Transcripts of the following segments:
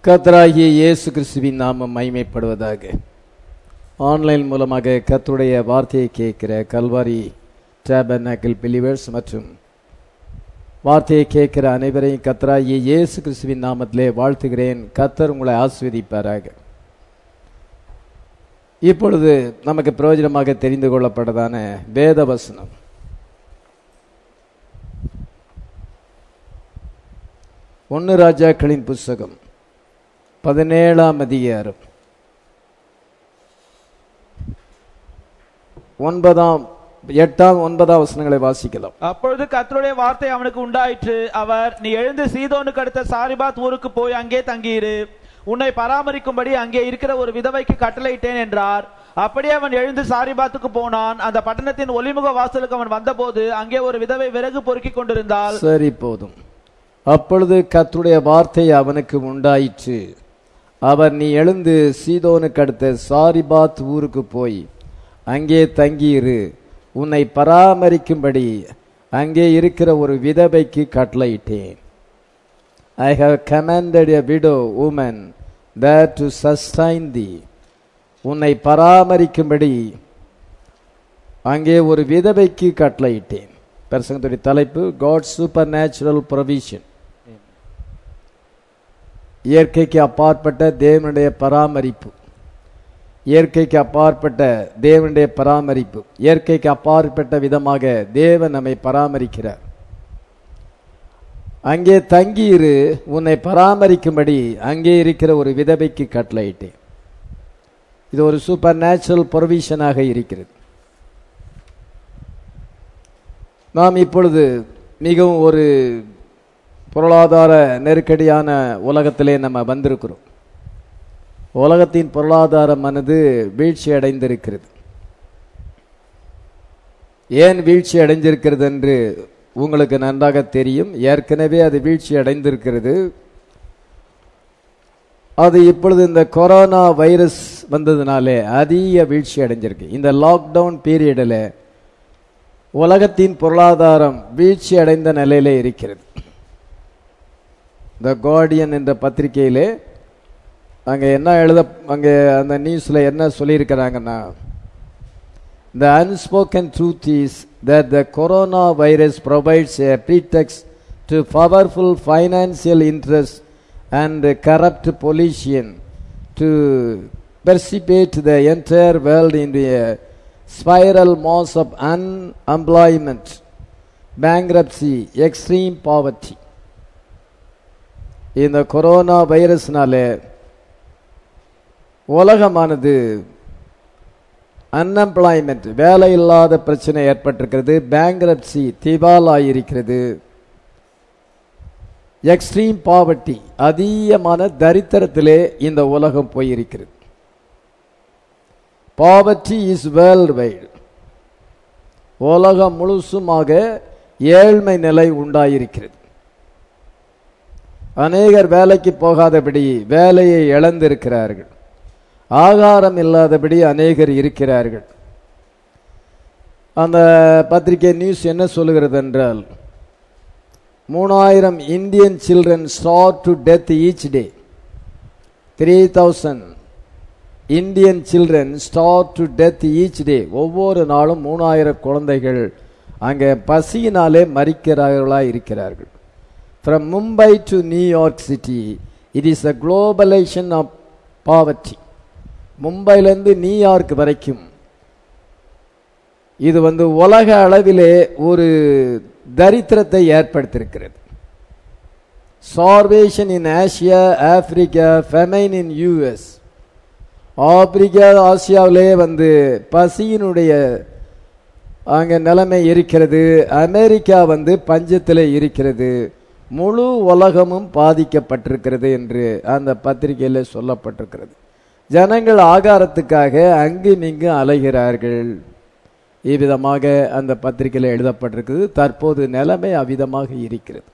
கர்த்தராகிய இயேசு கிறிஸ்துவின் நாமம் மைமைப்படுவதாக ஆன்லைன் மூலமாக கர்த்தருடைய வார்த்தையை கேட்கிற கல்வாரி டேபர்நாக்கிள் பிலிவர்ஸ் மற்றும் வார்த்தையை கேட்கிற அனைவரையும் கர்த்தராகிய இயேசு கிறிஸ்துவின் நாமத்திலே வாழ்த்துகிறேன் கர்த்தர் உங்களை ஆஸ்வதிப்பாராக இப்பொழுது நமக்கு பிரயோஜனமாக தெரிந்து கொள்ளப்பட்டதான வேத வசனம் ஒன்று ராஜாக்களின் புஸ்தகம் பதினேழாம் அதிகாரம் ஒன்பதாம் எட்டாம் ஒன்பதாம் வசனங்களை வாசிக்கலாம் அப்பொழுது கர்த்தருடைய வார்த்தை அவனுக்கு உண்டாயிற்று அவர் நீ எழுந்து சீதோனுக்கு அடுத்த சாரிபாத் ஊருக்கு போய் அங்கே தங்கியிரு உன்னை பராமரிக்கும்படி அங்கே இருக்கிற ஒரு விதவைக்கு கட்டளையிட்டேன் என்றார் அப்படியே அவன் எழுந்து சாரிபாத்துக்கு போனான் அந்த பட்டணத்தின் ஒலிமுக வாசலுக்கு அவன் வந்தபோது அங்கே ஒரு விதவை விறகு பொறுக்கிக் கொண்டிருந்தாள் சரி போதும் அப்பொழுது கர்த்தருடைய வார்த்தை அவனுக்கு உண்டாயிற்று அவர் நீ எழுந்து சீதோனுக்கு அடுத்த சாரிபாத் ஊருக்கு போய் அங்கே தங்கியிரு உன்னை பராமரிக்கும்படி அங்கே இருக்கிற ஒரு விதவைக்கு கட்டளையிட்டேன் I have commanded a widow woman there to sustain thee உன்னை பராமரிக்கும்படி அங்கே ஒரு விதவைக்கு கட்டளையிட்டேன் பிரசங்கத்துடைய தலைப்பு காட் சூப்பர் நேச்சுரல் ப்ரொவிஷன் இயற்கைக்கு அப்பாற்பட்ட தேவனுடைய பராமரிப்பு இயற்கைக்கு அப்பாற்பட்ட தேவனுடைய பராமரிப்பு இயற்கைக்கு அப்பாற்பட்ட விதமாக தேவன் நம்மை பராமரிக்கிறார் அங்கே தங்கியிரு உன்னை பராமரிக்கும்படி அங்கே இருக்கிற ஒரு விதவைக்கு கட்டளையிட்டேன் இது ஒரு சூப்பர் நேச்சுரல் ப்ரொவிஷனாக இருக்கிறது நாம் இப்பொழுது மிகவும் ஒரு பொருளாதார நெருக்கடியான உலகத்திலே நம்ம வந்திருக்கிறோம் உலகத்தின் பொருளாதாரமானது வீழ்ச்சி அடைந்திருக்கிறது ஏன் வீழ்ச்சி அடைந்திருக்கிறது என்று உங்களுக்கு நன்றாக தெரியும் ஏற்கனவே அது வீழ்ச்சி அடைந்திருக்கிறது அது இப்பொழுது இந்த கொரோனா வைரஸ் வந்ததுனாலே அதிக வீழ்ச்சி அடைஞ்சிருக்கு இந்த லாக்டவுன் பீரியடில் உலகத்தின் பொருளாதாரம் வீழ்ச்சி அடைந்த நிலையிலே இருக்கிறது த கார்டியன் என்ற பத்திரிகையிலே அங்கே என்ன எழுத அங்கே அந்த நியூஸில் என்ன சொல்லியிருக்கிறாங்கன்னா the unspoken truth is that the coronavirus provides a pretext to powerful financial interests and corrupt politicians to precipitate the entire world into a spiral mass of unemployment, bankruptcy, extreme poverty. இந்த corona வைரஸ்னாலே உலகமானது unemployment வேலை இல்லாத பிரச்சனை ஏற்பட்டிருக்கிறது bankruptcy திவாலாயிருக்கிறது extreme poverty அதிகமான தரித்திரத்திலே இந்த உலகம் போயிருக்கிறது பாவர்ட்டி இஸ் வேர்ல்டு வைடு உலகம் முழுசுமாக ஏழ்மை நிலை உண்டாயிருக்கிறது அநேகர் வேலைக்கு போகாதபடி வேலையை இழந்திருக்கிறார்கள் ஆகாரம் இல்லாதபடி அநேகர் இருக்கிறார்கள் அந்த பத்திரிகை நியூஸ் என்ன சொல்லுகிறது என்றால் மூணாயிரம் Indian children starve to death each day three thousand Indian children starve to death each day ஒவ்வொரு நாளும் மூணாயிரம் குழந்தைகள் அங்கே பசியினாலே மறிக்கிறார்களாக இருக்கிறார்கள் from Mumbai to New York city it is a globalisation of poverty மும்பையிலேருந்து நியூயார்க் வரைக்கும் இது வந்து உலக அளவிலே ஒரு தரித்திரத்தை ஏற்படுத்தியிருக்கிறது starvation in Asia Africa famine in US Africa ஆசியாவிலே வந்து பசியினுடைய அங்கே நிலைமை இருக்கிறது அமெரிக்கா வந்து பஞ்சத்தில் இருக்கிறது முழு உலகமும் பாதிக்கப்பட்டிருக்கிறது என்று அந்த பத்திரிகையில் சொல்லப்பட்டிருக்கிறது ஜனங்கள் ஆகாரத்துக்காக அங்கும் இங்கு அலைகிறார்கள் இவ்விதமாக அந்த பத்திரிகையில் எழுதப்பட்டிருக்குது தற்போது நிலைமை அவ்விதமாக இருக்கிறது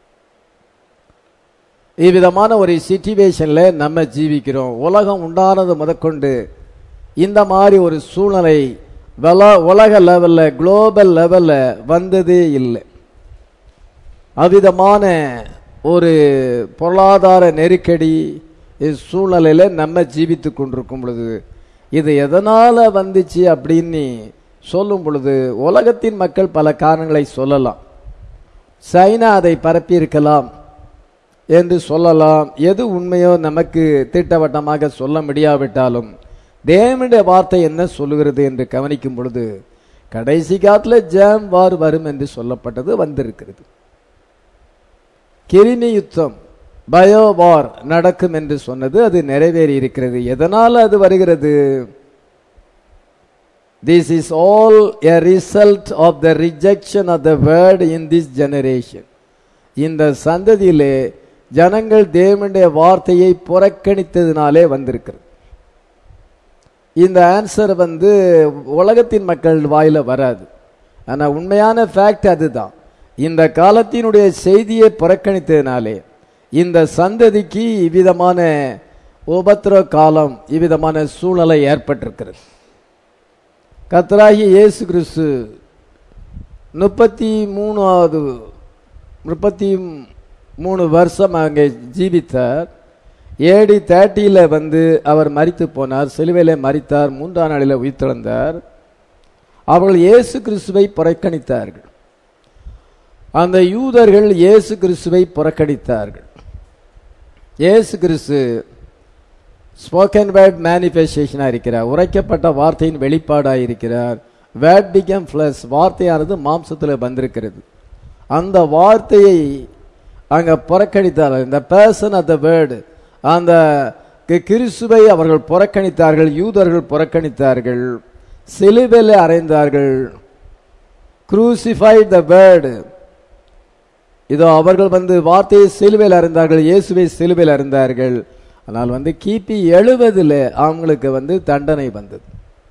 இவ்விதமான ஒரு சிச்சுவேஷன்ல நம்ம ஜீவிக்கிறோம் உலகம் உண்டானது முதற்கொண்டு இந்த மாதிரி ஒரு சூழ்நிலை வல- உலக லெவல்ல குளோபல் லெவல்ல வந்ததே இல்லை அவ்விதமான ஒரு பொருளாதார நெருக்கடி சூழ்நிலையில நம்ம ஜீவித்து கொண்டிருக்கும் பொழுது இது எதனால வந்துச்சு அப்படின்னு சொல்லும் பொழுது உலகத்தின் மக்கள் பல காரணங்களை சொல்லலாம் சைனா அதை பரப்பி இருக்கலாம் என்று சொல்லலாம் எது உண்மையோ நமக்கு திட்டவட்டமாக சொல்ல முடியாவிட்டாலும் தேவனுடைய வார்த்தை என்ன சொல்லுகிறது என்று கவனிக்கும் பொழுது கடைசி காலத்துல ஜாம் வார் வரும் என்று சொல்லப்பட்டது வந்திருக்கிறது கிருமி யுத்தம் பயோ வார் நடக்கும் என்று சொன்னது அது நிறைவேறி இருக்கிறது எதனால் அது வருகிறது this is all a result of the rejection of the word in this generation இந்த சந்ததியிலே ஜனங்கள் தேவனுடைய வார்த்தையை புறக்கணித்ததினாலே வந்திருக்கிறது இந்த ஆன்சர் வந்து உலகத்தின் மக்கள் வாயில வராது ஆனா உண்மையான ஃபேக்ட் அதுதான் இந்த காலத்தினுடைய செய்தியை புறக்கணித்ததினாலே இந்த சந்ததிக்கு இவ்விதமான உபத்திர காலம் இவ்விதமான சூழ்நிலை ஏற்பட்டிருக்கிறது கத்தராகி இயேசு கிறிஸ்து முப்பத்தி மூணாவது முப்பத்தி மூணு வருஷம் அங்கே ஜீவித்தார் ஏடி தேர்ட்டியில் வந்து அவர் மரித்து போனார் சிலுவையில மரித்தார் மூன்றாம் நாளில் உயிர்த்தெழுந்தார் அவர்கள் இயேசு கிறிஸ்துவை புறக்கணித்தார்கள் அந்த யூதர்கள் இயேசு கிறிஸ்துவை புறக்கணித்தார்கள் இயேசு கிறிஸ்து ஸ்போக்கன் வேர்ட் மேனிஃபெஸ்டேஷனாக இருக்கிறார் உரைக்கப்பட்ட வார்த்தையின் வெளிப்பாடாக இருக்கிறார் வேர்ட் பிகம் ஃபிளஸ் வார்த்தையானது மாம்சத்தில் வந்திருக்கிறது அந்த வார்த்தையை அங்க புறக்கணித்தார்கள் இந்த பேர்சன் ஆஃப் த வேர்டு அந்த கி- கிறிஸ்துவை அவர்கள் புறக்கணித்தார்கள் யூதர்கள் புறக்கணித்தார்கள் சிலுவையில் அறைந்தார்கள் crucified the word இதோ அவர்கள் வந்து வார்த்தையை சிலுவையில் அறிந்தார்கள் இயேசுவை சிலுவையில் அறிந்தார்கள் ஆனால் வந்து கிபி எழுபதுல அவங்களுக்கு வந்து தண்டனை வந்தது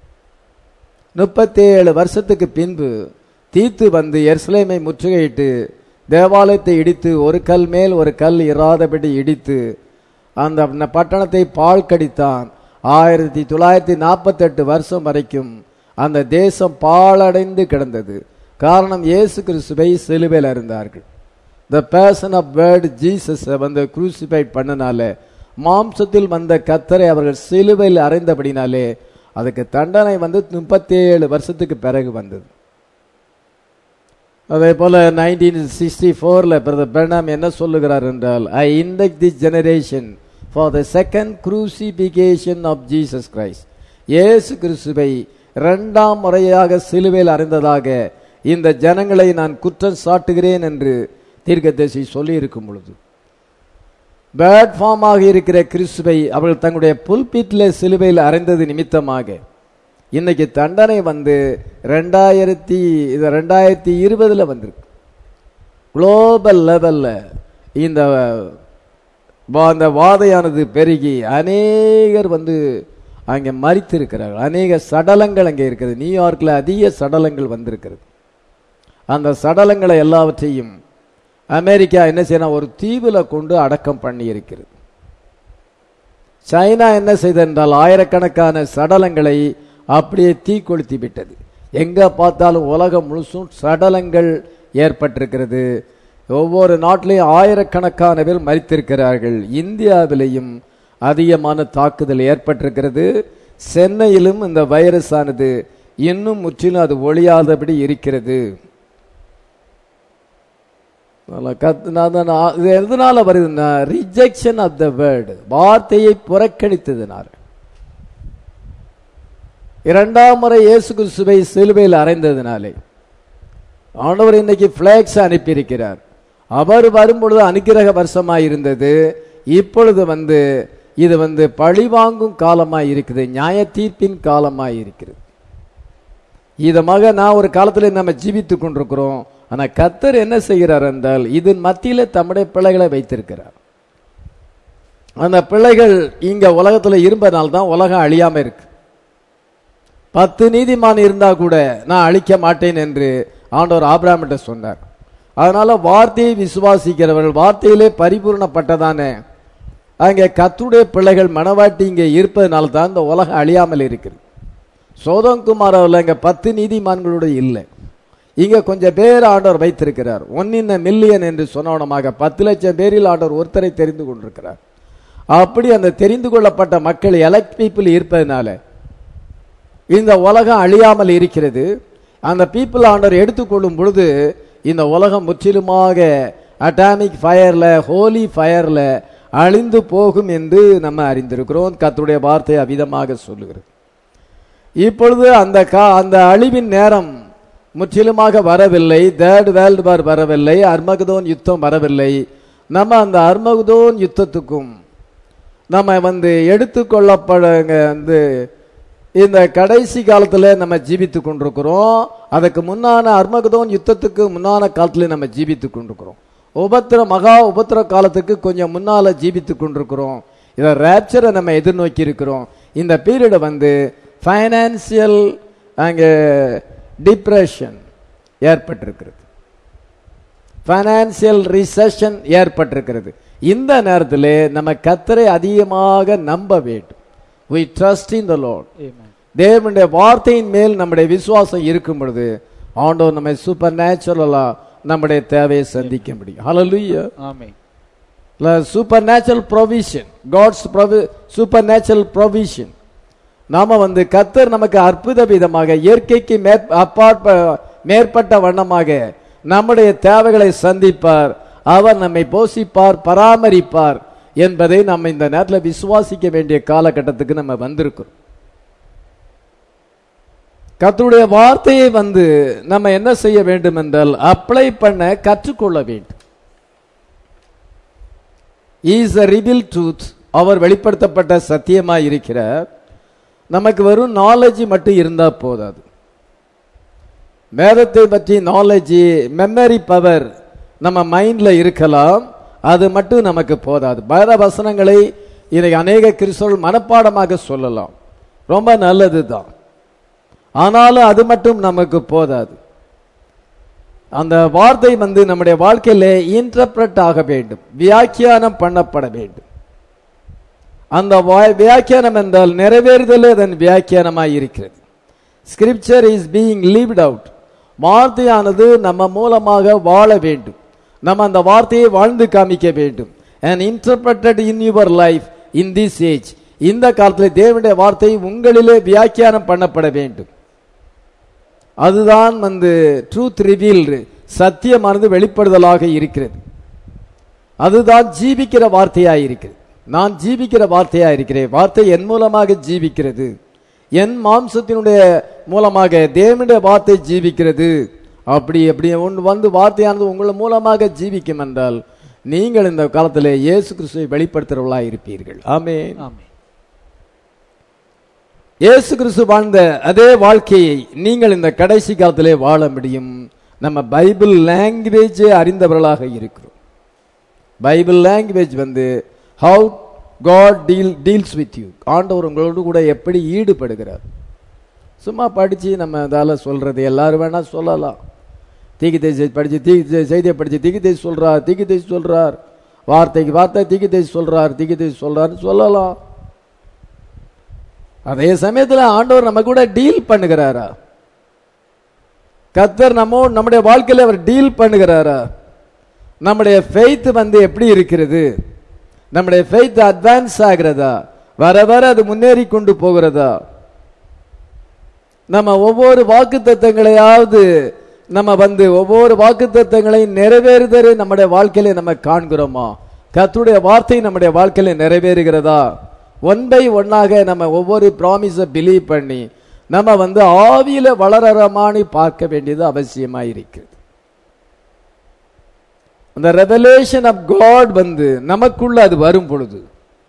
முப்பத்தேழு வருஷத்துக்கு பின்பு தீத்து வந்து எருசலேமை முற்றுகையிட்டு தேவாலயத்தை இடித்து ஒரு கல் மேல் ஒரு கல் இராதபடி இடித்து அந்த ந- பட்டணத்தை பால் கடித்தான் ஆயிரத்தி தொள்ளாயிரத்தி நாற்பத்தெட்டு வருஷம் வரைக்கும் அந்த தேசம் பாழடைந்து கிடந்தது காரணம் இயேசு கிறிஸ்துவை சிலுவையில் அறிந்தார்கள் the person of word Jesus வந்து குரூசிஃபைட் பண்ணனால மாம்சத்தில் வந்த கத்தரை அவர்கள் சிலுவையில் அறைந்தபடினாலே அதுக்கு தண்டனை வந்து முப்பத்தேழு வருஷத்துக்கு பிறகு வந்தது அதே போல நைன்டீன் சிக்ஸ்டி ஃபோரில் பிரதர் பிரணாம் என்ன சொல்லுகிறார் என்றால் I indict this generation for the second crucifixion of Jesus Christ இயேசு கிறிஸ்துவை இரண்டாம் முறையாக சிலுவையில் அறிந்ததாக இந்த ஜனங்களை நான் குற்றம் சாட்டுகிறேன் என்று தீர்க்கதரிசி சொல்லி இருக்கும் பொழுது பேட் ஃபார்மாக இருக்கிற கிறிஸ்துவை அவர்கள் தங்களுடைய புல்பீட்டில் சிலுவையில் அறைந்தது நிமித்தமாக இன்னைக்கு தண்டனை வந்து ரெண்டாயிரத்தி இது ரெண்டாயிரத்தி இருபதுல வந்திருக்கு குளோபல் லெவல்ல இந்த வா- அந்த வாதையானது பெருகி அநேகர் வந்து அங்கே மறித்திருக்கிறார்கள் அநேக சடலங்கள் அங்கே இருக்கிறது நியூயார்க்ல அதிக சடலங்கள் வந்திருக்கிறது அந்த சடலங்களை எல்லாவற்றையும் அமெரிக்கா என்ன செய்யணும் ஒரு தீவுல கொண்டு அடக்கம் பண்ணி இருக்கிறது சைனா என்ன செய்தென்றால் ஆயிரக்கணக்கான சடலங்களை அப்படியே தீக்கொளுத்தி விட்டது எங்க பார்த்தாலும் உலகம் முழுசும் சடலங்கள் ஏற்பட்டிருக்கிறது ஒவ்வொரு நாட்டிலையும் ஆயிரக்கணக்கான பேர் மரித்திருக்கிறார்கள் இந்தியாவிலேயும் அதிகமான தாக்குதல் ஏற்பட்டிருக்கிறது சென்னையிலும் இந்த வைரஸ் ஆனது இன்னும் முற்றிலும் அது ஒழியாதபடி இருக்கிறது அதனால கத்- நான் தான் நான் இது எதனால வருதுன்னா ரிஜெக்ஷன் ஆஃப் த வேர்டு வார்த்தையை புறக்கணித்ததுனால இரண்டாம் முறை இயேசு கிறிஸ்துவை சிலுவையில் அறைந்ததினாலே ஆண்டவர் இன்னைக்கு பிளாக்ஸ் அனுப்பியிருக்கிறார் அவர் வரும்பொழுது அனுக்கிரக வருஷமாய் இருந்தது இப்பொழுது வந்து இது வந்து பழிவாங்கும் காலமாய் இருக்குது நியாய தீர்ப்பின் காலமாய் இருக்கிறது இதமாக நான் ஒரு காலத்துல நம்ம ஜீவித்து கொண்டிருக்கிறோம் ஆனா கத்தர் என்ன செய்கிறார் என்றால் இதன் மத்தியில தம்முடைய பிள்ளைகளை வைத்திருக்கிறார் அந்த பிள்ளைகள் இங்க உலகத்துல இருப்பதனால தான் உலகம் அழியாம இருக்கு பத்து நீதிமான் இருந்தா கூட நான் அழிக்க மாட்டேன் என்று ஆண்டவர் ஆபிரகாமிட்ட சொன்னார் அதனால வார்த்தையை விசுவாசிக்கிறவர்கள் வார்த்தையிலே பரிபூர்ணப்பட்டதான அங்கே கத்துடைய பிள்ளைகள் மனவாட்டி இங்கே இருப்பதனால தான் இந்த உலகம் அழியாமல் இருக்கிறது சோதங்குமார் அவர்கள் இங்க பத்து நீதிமான்களோட இல்லை இங்க கொஞ்சம் பேர் ஆண்டவர் வைத்திருக்கிறார் ஒன் இன் மில்லியன் என்று சொன்னவனமாக பத்து லட்சம் பேரில் ஆண்டவர் ஒருத்தரை தெரிந்து கொண்டிருக்கிறார் அப்படி அந்த தெரிந்து கொள்ளப்பட்ட மக்கள் எலக்ட் பீப்புள் இருப்பதனால இந்த உலகம் அழியாமல் இருக்கிறது அந்த பீப்புள் ஆண்டவர் எடுத்துக்கொள்ளும் பொழுது இந்த உலகம் முற்றிலுமாக அட்டாமிக் ஃபயர்ல ஹோலி ஃபயர்ல அழிந்து போகும் என்று நம்ம அறிந்திருக்கிறோம் கர்த்தருடைய வார்த்தை அவிதமாக சொல்லுகிறது இப்பொழுது அந்த கா அந்த அழிவின் நேரம் முற்றிலுமாக வரவில்லை தேர்ட் வேர்ல்டு வார் வரவில்லை அர்மகதோன் யுத்தம் வரவில்லை நம்ம அந்த அர்மகதோன் யுத்தத்துக்கும் நம்ம வந்து எடுத்துக்கொள்ளப்படுங்க வந்து இந்த கடைசி காலத்துல நம்ம ஜீவித்து கொண்டிருக்கிறோம் அதுக்கு முன்னான அர்மகதோன் யுத்தத்துக்கு முன்னான காலத்துல நம்ம ஜீவித்து கொண்டிருக்கிறோம் உபத்திர மகா உபத்திர காலத்துக்கு கொஞ்சம் முன்னால ஜீவித்து கொண்டிருக்கிறோம் இதை ரேப்சரை நம்ம எதிர்நோக்கி இருக்கிறோம் இந்த பீரியட் வந்து ஃபைனான்சியல் அங்கே டிப்ரெஷன் ஏற்பட்டிருக்கிறது ஃபைனான்சியல் ரிசெஷன் ஏற்பட்டிருக்கிறது இந்த நேரத்தில் நம்ம கத்தரை அதிகமாக நம்ப வேண்டும் we trust in the lord Amen. தேவனுடைய வார்த்தையின் மேல் நம்முடைய விசுவாசம் இருக்கும் பொழுது ஆண்டவர் நம்மை சூப்பர் நேச்சுரலா நம்முடைய தேவையை சந்திக்க முடியும் ஹalleluya amen super natural provision God's super natural provision நாம வந்து கத்தர் நமக்கு அற்புத விதமாக இயற்கைக்கு மேற்- அப்பாற்ப மேற்பட்ட வண்ணமாக நம்முடைய தேவைகளை சந்திப்பார் அவர் நம்மை போஷிப்பார் பராமரிப்பார் என்பதை நம்ம இந்த நேரத்தில் விசுவாசிக்க வேண்டிய காலகட்டத்துக்கு நம்ம வந்திருக்கிறோம் கர்த்தருடைய வார்த்தையை வந்து நம்ம என்ன செய்ய வேண்டும் என்றால் அப்ளை பண்ண கற்றுக்கொள்ள வேண்டும் இஸ் a revealed truth அவர் வெளிப்படுத்தப்பட்ட சத்தியமாய் இருக்கிறார் நமக்கு வெறும் நாலேஜ் மட்டும் இருந்தா போதாது வேதத்தை பற்றி நாலேஜ் மெமரி பவர் நம்ம மைண்ட்ல இருக்கலாம் அது மட்டும் நமக்கு போதாது வேத வசனங்களை இதை அநேக கிறிஸ்தவர்கள் மனப்பாடமாக சொல்லலாம் ரொம்ப நல்லது தான் ஆனாலும் அது மட்டும் நமக்கு போதாது அந்த வார்த்தை வந்து நம்முடைய வாழ்க்கையில இன்டர்பிரட் ஆக வேண்டும் வியாக்கியானம் பண்ணப்பட வேண்டும் அந்த வா- வியாக்கியானம் என்றால் நிறைவேறுதலே அதன் வியாக்கியானமாய் இருக்கிறது scripture is being lived out வார்த்தையானது நம்ம மூலமாக வாழ வேண்டும் நம்ம அந்த வார்த்தையை வாழ்ந்து காமிக்க வேண்டும் and interpreted in your life in this age இந்த காலத்தில் தேவனுடைய வார்த்தை உங்களிலே வியாக்கியானம் பண்ணப்பட வேண்டும் அதுதான் வந்து ட்ரூத் ரிவீல்டு சத்தியமானது வெளிப்படுதலாக இருக்கிறது அதுதான் ஜீவிக்கிற வார்த்தையாய் இருக்கிறது நான் ஜீவிக்கிற வார்த்தையா இருக்கிறேன் வார்த்தை என் மூலமாக ஜீவிக்கிறது என் மாம்சத்தினுடைய மூலமாக தேவனுடைய வார்த்தை ஜீவிக்கிறது அப்படி அப்படி ஒன்று வந்து வார்த்தையானது உங்கள் மூலமாக ஜீவிக்கும் என்றால் நீங்கள் இந்த காலத்தில் இயேசு கிறிஸ்துவை வெளிப்படுத்துகிறவர்களா இருப்பீர்கள் ஆமென் ஆமென் இயேசு கிறிஸ்து வாழ்ந்த அதே வாழ்க்கையை நீங்கள் இந்த கடைசி காலத்திலே வாழ முடியும் நம்ம பைபிள் லாங்குவேஜ் அறிந்தவர்களாக இருக்கிறோம் பைபிள் லாங்குவேஜ் வந்து how God deal deals with you ஆண்டவர் உங்களோடு கூட எப்படி ஈடுபடுகிறார் சும்மா படிச்சு நம்ம அதால சொல்றது எல்லாரும் வேணா சொல்லலாம் தீக்கு தேசி படிச்சு தீக்கு செய்தியை படிச்சு தீக்கு தேசி சொல்றார் தீக்கு தேசி சொல்றார் வார்த்தைக்கு வார்த்தை தீக்கு தேசி சொல்றார் தீக்கு தேசி சொல்றாருன்னு சொல்லலாம் அதே சமயத்துல ஆண்டவர் நம்ம கூட டீல் பண்ணுகிறாரா கத்தர் நம்ம நம்முடைய வாழ்க்கையில அவர் டீல் பண்ணுகிறாரா நம்முடைய ஃபெய்த் வந்து எப்படி இருக்கிறது நம்முடைய ஃபெய்த் அட்வான்ஸ் ஆகிறதா வர வர அது முன்னேறி கொண்டு போகிறதா நம்ம ஒவ்வொரு வாக்கு தத்தங்களையாவது நம்ம வந்து ஒவ்வொரு வாக்கு தத்தங்களையும் நிறைவேறுதலை நம்முடைய வாழ்க்கையில நம்ம காண்கிறோமா கர்த்தருடைய வார்த்தை நம்முடைய வாழ்க்கையில நிறைவேறுகிறதா ஒன் பை ஒன்னாக நம்ம ஒவ்வொரு ப்ராமிஸை பிலீவ் பண்ணி நம்ம வந்து ஆவியில வளரமானி பார்க்க வேண்டியது அவசியமா இருக்கிறது அந்த ரெவலேஷன் ஆஃப் காட் வந்து நமக்குள்ள அது வரும் பொழுது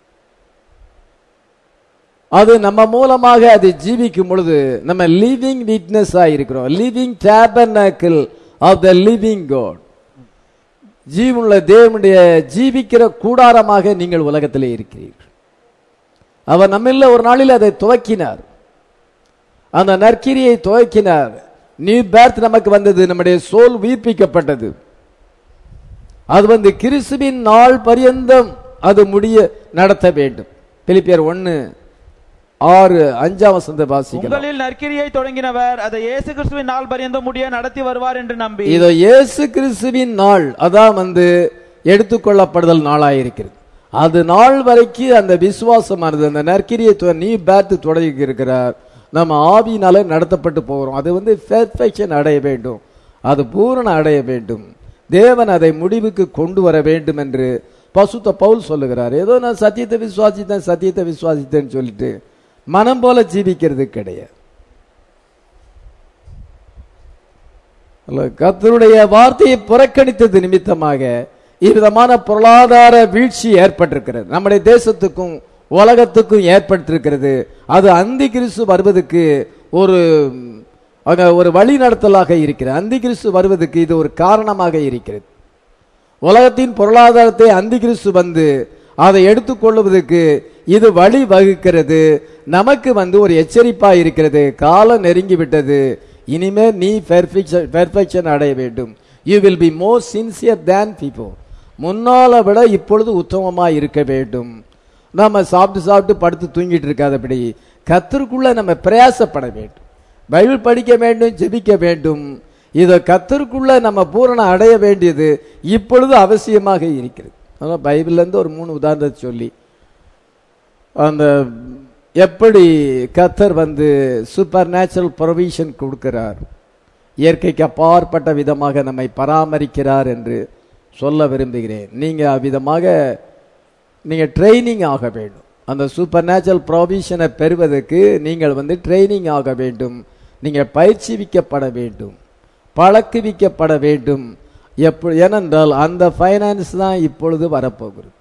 அது நம்ம மூலமாக அது ஜீவிக்கும் பொழுது நம்ம லிவிங் விட்னஸ் இருக்கிறோம் living tabernacle of the living God ஜீவனுள்ள தேவனுடைய ஜீவிக்கிற கூடாரமாக நீங்கள் உலகத்திலே இருக்கிறீர்கள் அவர் நம்மில்ல ஒரு நாளில் அதை துவக்கினார் அந்த நற்கிரியை துவக்கினார் நியூ பேர்த் நமக்கு வந்தது நம்முடைய சோல் உயிர்ப்பிக்கப்பட்டது அது வந்து கிறிஸ்துவின் நாள் பரியந்தம் அது முடிய நடத்த வேண்டும் பிலிப்பியர் ஒன்னு ஆறு அஞ்சாம் வசந்த வாசிக்கலாம் உங்களில் நற்கிரியை தொடங்கினவர் அதை இயேசு கிறிஸ்துவின் நாள் பரியந்தம் முடிய நடத்தி வருவார் என்று நம்பி இதோ இயேசு கிறிஸ்துவின் நாள் அதான் வந்து எடுத்துக்கொள்ளப்படுதல் நாளாயிருக்கிறது அது நாள் வரைக்கும் அந்த விசுவாசமானது அந்த நற்கிரியை நீ பேத்து தொடங்கி இருக்கிறார் நம்ம ஆவியினால நடத்தப்பட்டு போகிறோம் அது வந்து பெர்ஃபெக்ஷன் அடைய வேண்டும் அது பூரண அடைய வேண்டும் தேவன் அதை முடிவுக்கு கொண்டு வர வேண்டும் என்று பசுத்த பவுல் சொல்லுகிறார் ஏதோ நான் சத்தியத்தை விசுவாசித்தேன் சத்தியத்தை விசுவாசித்தேன்னு சொல்லிட்டு மனம் போல ஜீவிக்கிறது கிடையாது அல்ல, கர்த்தருடைய வார்த்தையை புறக்கணித்தது நிமித்தமாக இவ்விதமான பொருளாதார வீழ்ச்சி ஏற்பட்டிருக்கிறது நம்முடைய தேசத்துக்கும் உலகத்துக்கும் ஏற்பட்டிருக்கிறது அது அந்தி கிறிஸ்து வருவதற்கு ஒரு அங்க ஒரு வழி நடத்தலாக இருக்கிறது அந்தி கிறிஸ்து வருவதற்கு இது ஒரு காரணமாக இருக்கிறது உலகத்தின் பொருளாதாரத்தை அந்தி கிறிஸ்து வந்து அதை எடுத்துக்கொள்வதற்கு இது வழி வகுக்கிறது நமக்கு வந்து ஒரு எச்சரிப்பா இருக்கிறது காலம் நெருங்கி விட்டது இனிமே நீ பெர்ஃபெக்ஷன் அடைய வேண்டும் you will be more sincere than people முன்னால விட இப்பொழுது உத்தமமா இருக்க வேண்டும் நம்ம சாப்பிட்டு சாப்பிட்டு படுத்து தூங்கிட்டு இருக்காதபடி கத்தருக்குள்ள நம்ம பிரயாசப்பட வேண்டும் பைபிள் படிக்க வேண்டும் ஜெபிக்க வேண்டும் இதை கத்தருக்குள்ள நம்ம பூரணம் அடைய வேண்டியது இப்பொழுது அவசியமாக இருக்கிறது அதான் பைபிள்ல இருந்து ஒரு மூணு உதாரணத்தை சொல்லி அந்த எப்படி கத்தர் வந்து சூப்பர் நேச்சுரல் ப்ரொவிஷன் கொடுக்கிறார் இயற்கைக்கு அப்பாற்பட்ட விதமாக நம்மை பராமரிக்கிறார் என்று சொல்ல விரும்புகிறேன் நீங்க அவ்விதமாக நீங்க ட்ரைனிங் ஆக வேண்டும் அந்த சூப்பர் நேச்சுரல் ப்ரொவிஷனை பெறுவதற்கு நீங்கள் வந்து ட்ரைனிங் ஆக வேண்டும் நீங்க பயிற்சிவிக்கப்பட வேண்டும் பழக்குவிக்கப்பட வேண்டும் எப்ப ஏனென்றால் அந்த ஃபைனான்ஸ் தான் இப்பொழுது வரப்போகிறது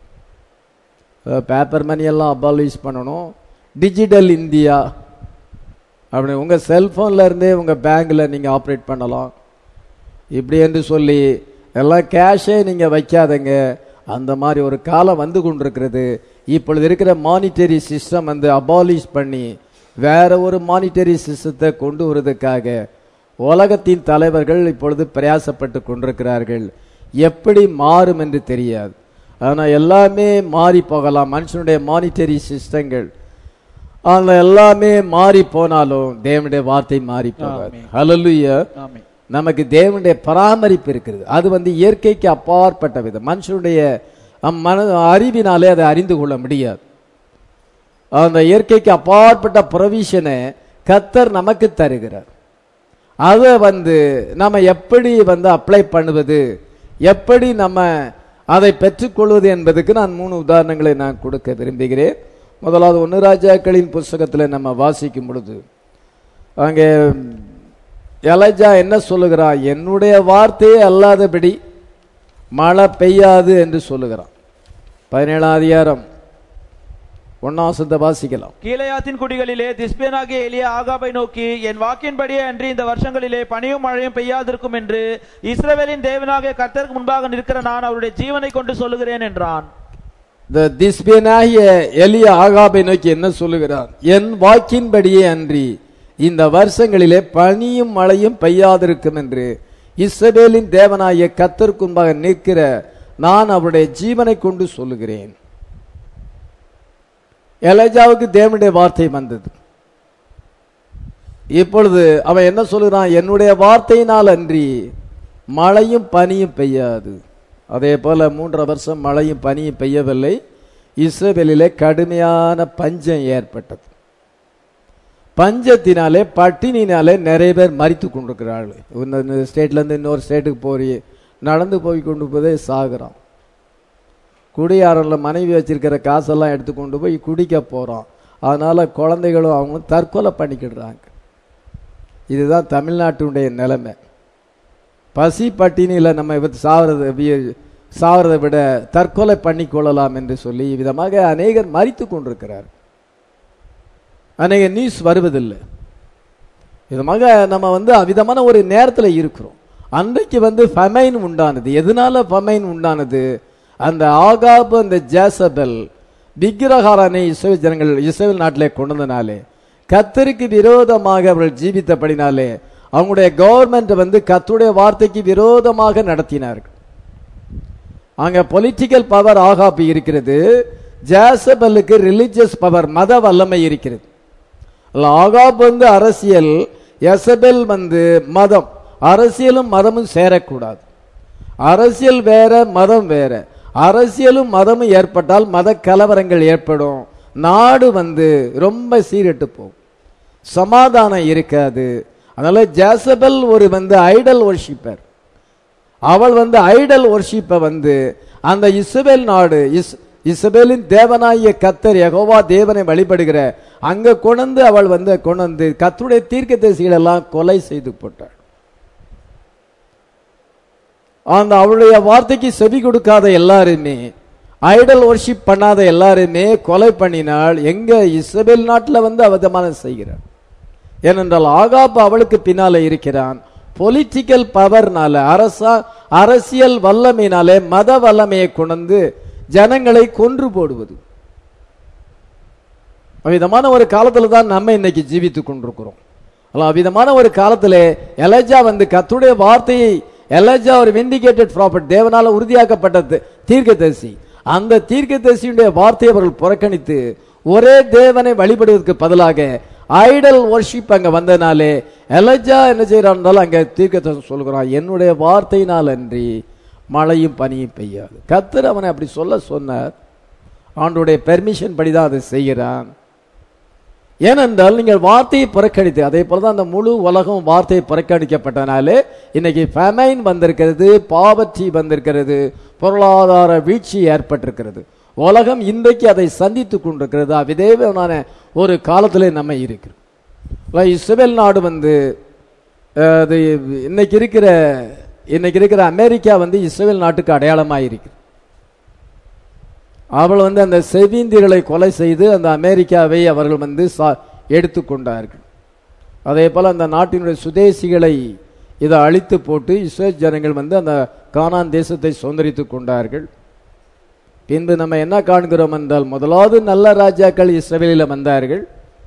பேப்பர் மணி எல்லாம் அபாலிஷ் பண்ணணும் டிஜிட்டல் இந்தியா அப்படி உங்கள் செல்ஃபோனில் இருந்தே உங்கள் பேங்க்கில் நீங்கள் ஆப்ரேட் பண்ணலாம் இப்படி என்று சொல்லி எல்லாம் கேஷே நீங்கள் வைக்காதங்க அந்த மாதிரி ஒரு காலம் வந்து கொண்டிருக்கிறது இப்பொழுது இருக்கிற மானிட்டரி சிஸ்டம் வந்து அபாலிஷ் பண்ணி வேற ஒரு மானிட்டரி சிஸ்டத்தை கொண்டு வருவதற்காக உலகத்தின் தலைவர்கள் இப்பொழுது பிரயாசப்பட்டு கொண்டிருக்கிறார்கள் எப்படி மாறும் என்று தெரியாது ஆனால் எல்லாமே மாறி போகலாம் மனுஷனுடைய மானிட்டரி சிஸ்டங்கள் அந்த எல்லாமே மாறி போனாலும் தேவனுடைய வார்த்தை மாறி போகாது ஆமென். ஹalleluya ஆமென் நமக்கு தேவனுடைய பராமரிப்பு இருக்கிறது அது வந்து இயற்கைக்கு அப்பாற்பட்ட விதம் மனுஷனுடைய அம் மன அறிவினாலே அதை அறிந்து கொள்ள முடியாது அந்த இயற்கைக்கு அப்பாற்பட்ட ப்ரொவிஷனை கத்தர் நமக்கு தருகிறார் அதை வந்து நம்ம எப்படி வந்து அப்ளை பண்ணுவது எப்படி நம்ம அதை பெற்றுக்கொள்வது என்பதுக்கு நான் மூணு உதாரணங்களை நான் கொடுக்க விரும்புகிறேன் முதலாவது ஒன்று ராஜாக்களின் புஸ்தகத்தில் நம்ம வாசிக்கும் பொழுது அங்கே எலஜா என்ன சொல்லுகிறான் என்னுடைய வார்த்தையே அல்லாதபடி மழை பெய்யாது என்று சொல்லுகிறான் பதினேழாம் அதிகாரம் ஒன்னாம் வசனத்தை வாசிக்கலாம் கீழையாத்தின் குடிகளிலே திஸ்பியனாகிய எலியா ஆகாபை நோக்கி என் வாக்கின்படியே அன்றி இந்த வருஷங்களிலே பனியும் மழையும் பெய்யாதிருக்கும் என்று இஸ்ரவேலின் தேவனாகிய கர்த்தருக்கு முன்பாக நிற்கிற நான் அவருடைய ஜீவனை கொண்டு சொல்லுகிறேன் என்றான் இந்த திஸ்பியனாகிய எலிய ஆகாபை நோக்கி என்ன சொல்லுகிறார் என் வாக்கின்படியே அன்றி இந்த வருஷங்களிலே பனியும் மழையும் பெய்யாதிருக்கும் என்று இஸ்ரவேலின் தேவனாகிய கத்தருக்கு முன்பாக நிற்கிற நான் அவருடைய ஜீவனை கொண்டு சொல்லுகிறேன் எலஜாவுக்கு தேவனுடைய வார்த்தை வந்தது இப்பொழுது அவன் என்ன சொல்லுகிறான் என்னுடைய வார்த்தையினால் அன்றி மழையும் பனியும் பெய்யாது அதே போல மூன்றரை வருஷம் மழையும் பனியும் பெய்யவில்லை இஸ்ரேலிலே கடுமையான பஞ்சம் ஏற்பட்டது பஞ்சத்தினாலே பட்டினினாலே நிறைய பேர் மறித்து கொண்டிருக்கிறார்கள் இந்த ஸ்டேட்ல இருந்து இன்னொரு ஸ்டேட்டுக்கு போய் நடந்து போய் கொண்டு போதே சாகுறான் குடியாரில் மனைவி வச்சிருக்கிற காசெல்லாம் எடுத்து கொண்டு போய் குடிக்க போறோம் அதனால குழந்தைகளும் அவங்களும் தற்கொலை பண்ணிக்கிடுறாங்க இதுதான் தமிழ்நாட்டுடைய நிலைமை பசி பட்டினியில் நம்ம இவ சாவறத வி- சாவறதை விட தற்கொலை பண்ணி கொள்ளலாம் என்று சொல்லி விதமாக அநேகர் மறித்து கொண்டிருக்கிறார் அநேக நியூஸ் வருவதில்லை விதமாக நம்ம வந்து அவ்விதமான ஒரு நேரத்தில் இருக்கிறோம் அன்றைக்கு வந்து ஃபமைன் உண்டானது எதனால ஃபமைன் உண்டானது அந்த ஆகாபு அந்த ஜேசபெல் விக்கிரகாரனை இஸ்ரேல் ஜனங்கள் இஸ்ரேல் நாட்டிலே கொண்டு வந்தனாலே கத்தருக்கு விரோதமாக அவர்கள் ஜீவித்தபடினாலே அவங்களுடைய கவர்மெண்ட் வந்து கத்துடைய வார்த்தைக்கு விரோதமாக நடத்தினார்கள் அங்க பொலிட்டிக்கல் பவர் ஆகாப்பு இருக்கிறது ஜேசபலுக்கு ரிலிஜியஸ் பவர் மத வல்லமை இருக்கிறது அல்ல, ஆகாப் வந்து அரசியல் எசபெல் வந்து மதம் அரசியலும் மதமும் சேரக்கூடாது அரசியல் வேற மதம் வேற அரசியலும் மதமும் ஏற்பட்டால் மத கலவரங்கள் ஏற்படும் நாடு வந்து ரொம்ப சீரட்டு போகும் சமாதானம் இருக்காது அதனால ஜாசபல் ஒரு வந்து ஐடல் ஒர்ஷிப்பர் அவள் வந்து ஐடல் ஒர்ஷிப்பை வந்து அந்த இஸ்ரவேல் நாடு இஸ் இஸ்ரவேலின் தேவனாகிய கத்தர் யெகோவா தேவனை வழிபடுகிற அங்க கொண்டு அவள் வந்து கொண்டு வந்து கத்தருடைய தீர்க்க எல்லாம் கொலை செய்து போட்டாள் அந்த அவளுடைய வார்த்தைக்கு செவி கொடுக்காத எல்லாருமே ஐடல் ஒர்ஷிப் பண்ணாத எல்லாருமே கொலை பண்ணினால் எங்க இஸ்ரவேல் நாட்டில் வந்து அவதமானம் செய்கிறார் ஏனென்றால் ஆகாப் அவளுக்கு பின்னால இருக்கிறான் பொலிட்டிக்கல் பவர்னால அரசா அரசியல் வல்லமையினாலே மத வல்லமையை கொண்டு ஜனங்களை கொன்று போடுவது அவ்விதமான ஒரு காலத்துல தான் நம்ம இன்னைக்கு ஜீவித்துக் கொண்டிருக்கிறோம் அல்ல அவ்விதமான ஒரு காலத்துல எலஜா வந்து கத்துடைய வார்த்தையை எலஜா ஒரு விண்டிகேட்டட் ப்ராப்பர்ட் தேவனால உறுதியாக்கப்பட்ட தீர்க்கதரிசி அந்த தீர்க்கதரிசியுடைய வார்த்தையை அவர்கள் புறக்கணித்து ஒரே தேவனை வழிபடுவதற்கு பதிலாக ஐடல் ஒர்ஷிப் அங்க வந்தனாலே எலஜா என்ன செய்யறான் அங்க தீர்க்கதரிசி சொல்கிறான் என்னுடைய வார்த்தையினால் அன்றி மழையும் பனியும் பெய்யாது கத்தர் அவனை அப்படி சொல்ல சொன்னார் ஆண்டுடைய பெர்மிஷன் படி தான் அதை செய்கிறான் ஏனென்றால் நீங்கள் வார்த்தையை புறக்கணித்து அதே போல தான் அந்த முழு உலகம் வார்த்தையை புறக்கணிக்கப்பட்டனாலே இன்னைக்கு ஃபெமைன் வந்திருக்கிறது பாவர்ச்சி வந்திருக்கிறது பொருளாதார வீழ்ச்சி ஏற்பட்டிருக்கிறது உலகம் இன்றைக்கு அதை சந்தித்து கொண்டிருக்கிறது அவ்விதேவனான ஒரு காலத்திலே நம்ம இருக்கிறோம் இஸ்ரேல் நாடு வந்து அஹ், அது இன்னைக்கு இருக்கிற இன்னைக்கு இருக்கிற அமெரிக்கா வந்து இஸ்ரேல் நாட்டுக்கு அடையாளமாக இருக்கு அவள் வந்து அந்த செவீந்தியர்களை கொலை செய்து அந்த அமெரிக்காவை அவர்கள் வந்து சா- எடுத்துக்கொண்டார்கள் அதே போல அந்த நாட்டினுடைய சுதேசிகளை இதை அழித்து போட்டு இஸ்ரேல் ஜனங்கள் வந்து அந்த கானான் தேசத்தை சுதந்திரித்துக் கொண்டார்கள் பின்பு நம்ம என்ன காண்கிறோம் என்றால் முதலாவது நல்ல ராஜாக்கள் இஸ்ரவேலில் வந்தார்கள்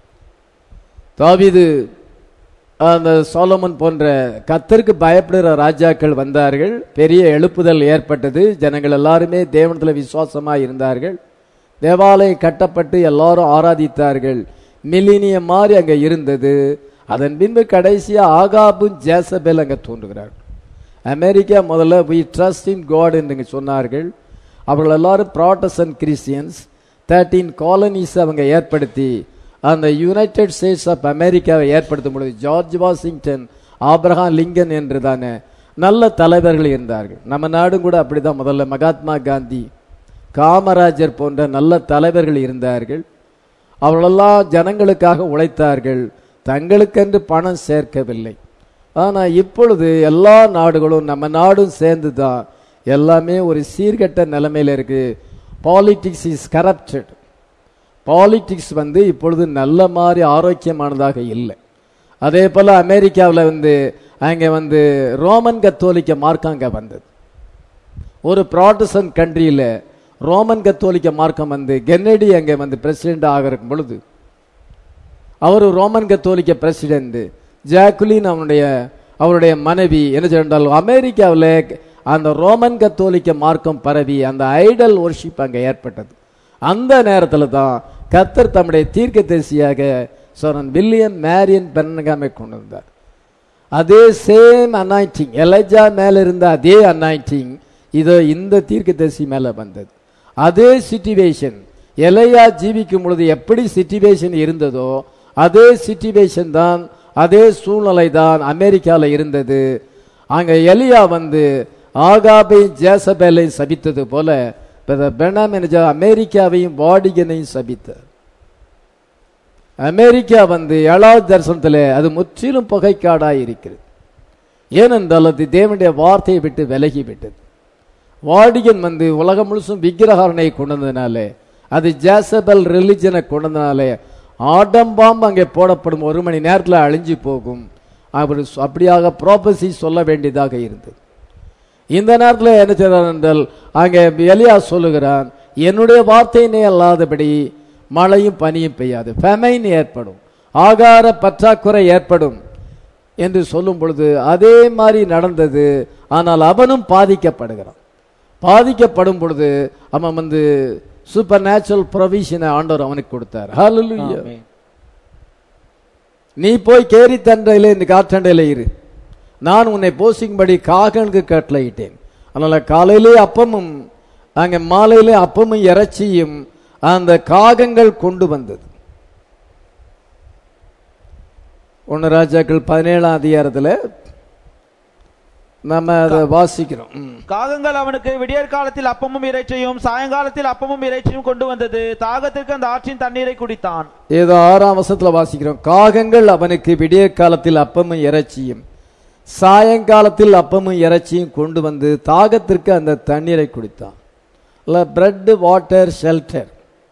தாவீது அந்த சோலமன் போன்ற கத்தருக்கு பயப்படுகிற ராஜாக்கள் வந்தார்கள் பெரிய எழுப்புதல் ஏற்பட்டது ஜனங்கள் எல்லாருமே தேவனத்தில் விசுவாசமாக இருந்தார்கள் தேவாலயம் கட்டப்பட்டு எல்லாரும் ஆராதித்தார்கள் மில்லினியம் மாதிரி அங்கே இருந்தது அதன் பின்பு கடைசியா ஆகாபும் ஜேசபேல் அங்கே தோன்றுகிறார்கள் அமெரிக்கா முதல்ல வி ட்ரஸ்ட் இன் காட் என்று சொன்னார்கள் அவர்கள் எல்லாரும் ப்ராட்டஸ்டன்ட் கிறிஸ்டியன்ஸ் தேர்ட்டீன் காலனிஸ் அவங்க ஏற்படுத்தி அந்த யுனைடெட் ஸ்டேட்ஸ் ஆஃப் அமெரிக்காவை ஏற்படுத்தும் பொழுது ஜார்ஜ் வாஷிங்டன் ஆப்ரஹாம் லிங்கன் என்று தானே நல்ல தலைவர்கள் இருந்தார்கள் நம்ம நாடும் கூட அப்படிதான் முதல்ல மகாத்மா காந்தி காமராஜர் போன்ற நல்ல தலைவர்கள் இருந்தார்கள் அவர்களெல்லாம் ஜனங்களுக்காக உழைத்தார்கள் தங்களுக்கென்று பணம் சேர்க்கவில்லை ஆனா இப்பொழுது எல்லா நாடுகளும் நம்ம நாடும் சேர்ந்து தான் எல்லாமே ஒரு சீர்கெட்ட நிலைமையில இருக்கு பாலிடிக்ஸ் இஸ் கரப்டட் பாலிடிக்ஸ் வந்து இப்பொழுது நல்ல மாதிரி ஆரோக்கியமானதாக இல்லை அதே போல அமெரிக்காவில் வந்து அங்கே வந்து ரோமன் கத்தோலிக்க மார்க்கம் அங்கே வந்தது ஒரு ப்ராட்டஸ்டன்ட் கண்ட்ரியில் ரோமன் கத்தோலிக்க மார்க்கம் வந்து கென்னடி அங்கே வந்து பிரசிடென்ட் ஆகிற பொழுது அவர் ரோமன் கத்தோலிக்க பிரசிடென்ட் ஜாக்குலின் அவனுடைய அவருடைய மனைவி என்ன சொன்னால் அமெரிக்காவில் அந்த ரோமன் கத்தோலிக்க மார்க்கம் பரவி அந்த ஐடல் ஒர்ஷிப் அங்கே ஏற்பட்டது அந்த நேரத்தில் தான் கத்தர் தம்முடைய தீர்க்கதரிசியாக சொன்னன் வில்லியம் மேரியன் பெர்னகாமை கொண்டு வந்தார் அதே சேம் அனாயிட்டிங் எலஜா மேல இருந்த அதே அனாயிட்டிங் இதோ இந்த தீர்க்கதரிசி மேல வந்தது அதே சிச்சுவேஷன் எலையா ஜீவிக்கும் பொழுது எப்படி சிச்சுவேஷன் இருந்ததோ அதே சிச்சுவேஷன் தான் அதே சூழ்நிலை தான் அமெரிக்கால இருந்தது அங்க எலியா வந்து ஆகாபை ஜேசபேலை சபித்தது போல பெனாம் அமெரிக்காவையும் வாடிகனையும் சபித்தார் அமெரிக்கா வந்து ஏழாவது தரிசனத்தில் அது முற்றிலும் புகைக்காடாய் இருக்கிறது ஏனென்றால் அது தேவனுடைய வார்த்தையை விட்டு விலகி விட்டது வாடிகன் வந்து உலகம் முழுசும் விக்கிரகாரனை கொண்டு வந்ததுனாலே அது ஜேசபல் ரிலிஜனை கொண்டு வந்ததுனாலே ஆடம்பாம் அங்கே போடப்படும் ஒரு மணி நேரத்தில் அழிஞ்சு போகும் அவர் சொ- அப்படியாக ப்ராப்பசி சொல்ல வேண்டியதாக இருந்தது இந்த நேரத்தில் என்ன செய்றான் என்றால் அங்கே எலியா சொல்லுகிறான் என்னுடைய வார்த்தையினே அல்லாதபடி மழையும் பனியும் பெய்யாது ஃபெமைன் ஏற்படும் ஆகார பற்றாக்குறை ஏற்படும் என்று சொல்லும் பொழுது அதே மாதிரி நடந்தது ஆனால் அவனும் பாதிக்கப்படுகிறான் பாதிக்கப்படும் பொழுது அவன் வந்து சூப்பர் நேச்சுரல் ப்ரொவிஷனை ஆண்டவர் அவனுக்கு கொடுத்தார் ஹalleluya ஆமென். நீ போய் கேரி தண்டையில இந்த காற்றண்டையில இரு நான் உன்னை போசிக்கும்படி காகனுக்கு கட்டளையிட்டேன் அதனால காலையிலே அப்பமும் அங்க மாலையில அப்பமும் இறைச்சியும் அந்த காகங்கள் கொண்டு வந்தது ஒன்னு ராஜாக்கள் பதினேழாம் அதிகாரத்துல நம்ம அதை வாசிக்கிறோம் ம். காகங்கள் அவனுக்கு விடியற் காலத்தில் அப்பமும் இறைச்சியும் சாயங்காலத்தில் அப்பமும் இறைச்சியும் கொண்டு வந்தது தாகத்திற்கு அந்த ஆற்றின் தண்ணீரை குடித்தான் ஏதோ ஆறாம் வசத்துல வாசிக்கிறோம் காகங்கள் அவனுக்கு விடிய காலத்தில் அப்பமும் இறைச்சியும் சாயங்காலத்தில் அப்பமும் இறைச்சியும் கொண்டு வந்து தாகத்திற்கு அந்த தண்ணீரை குடித்தான் பிரெட் வாட்டர் ஷெல்டர்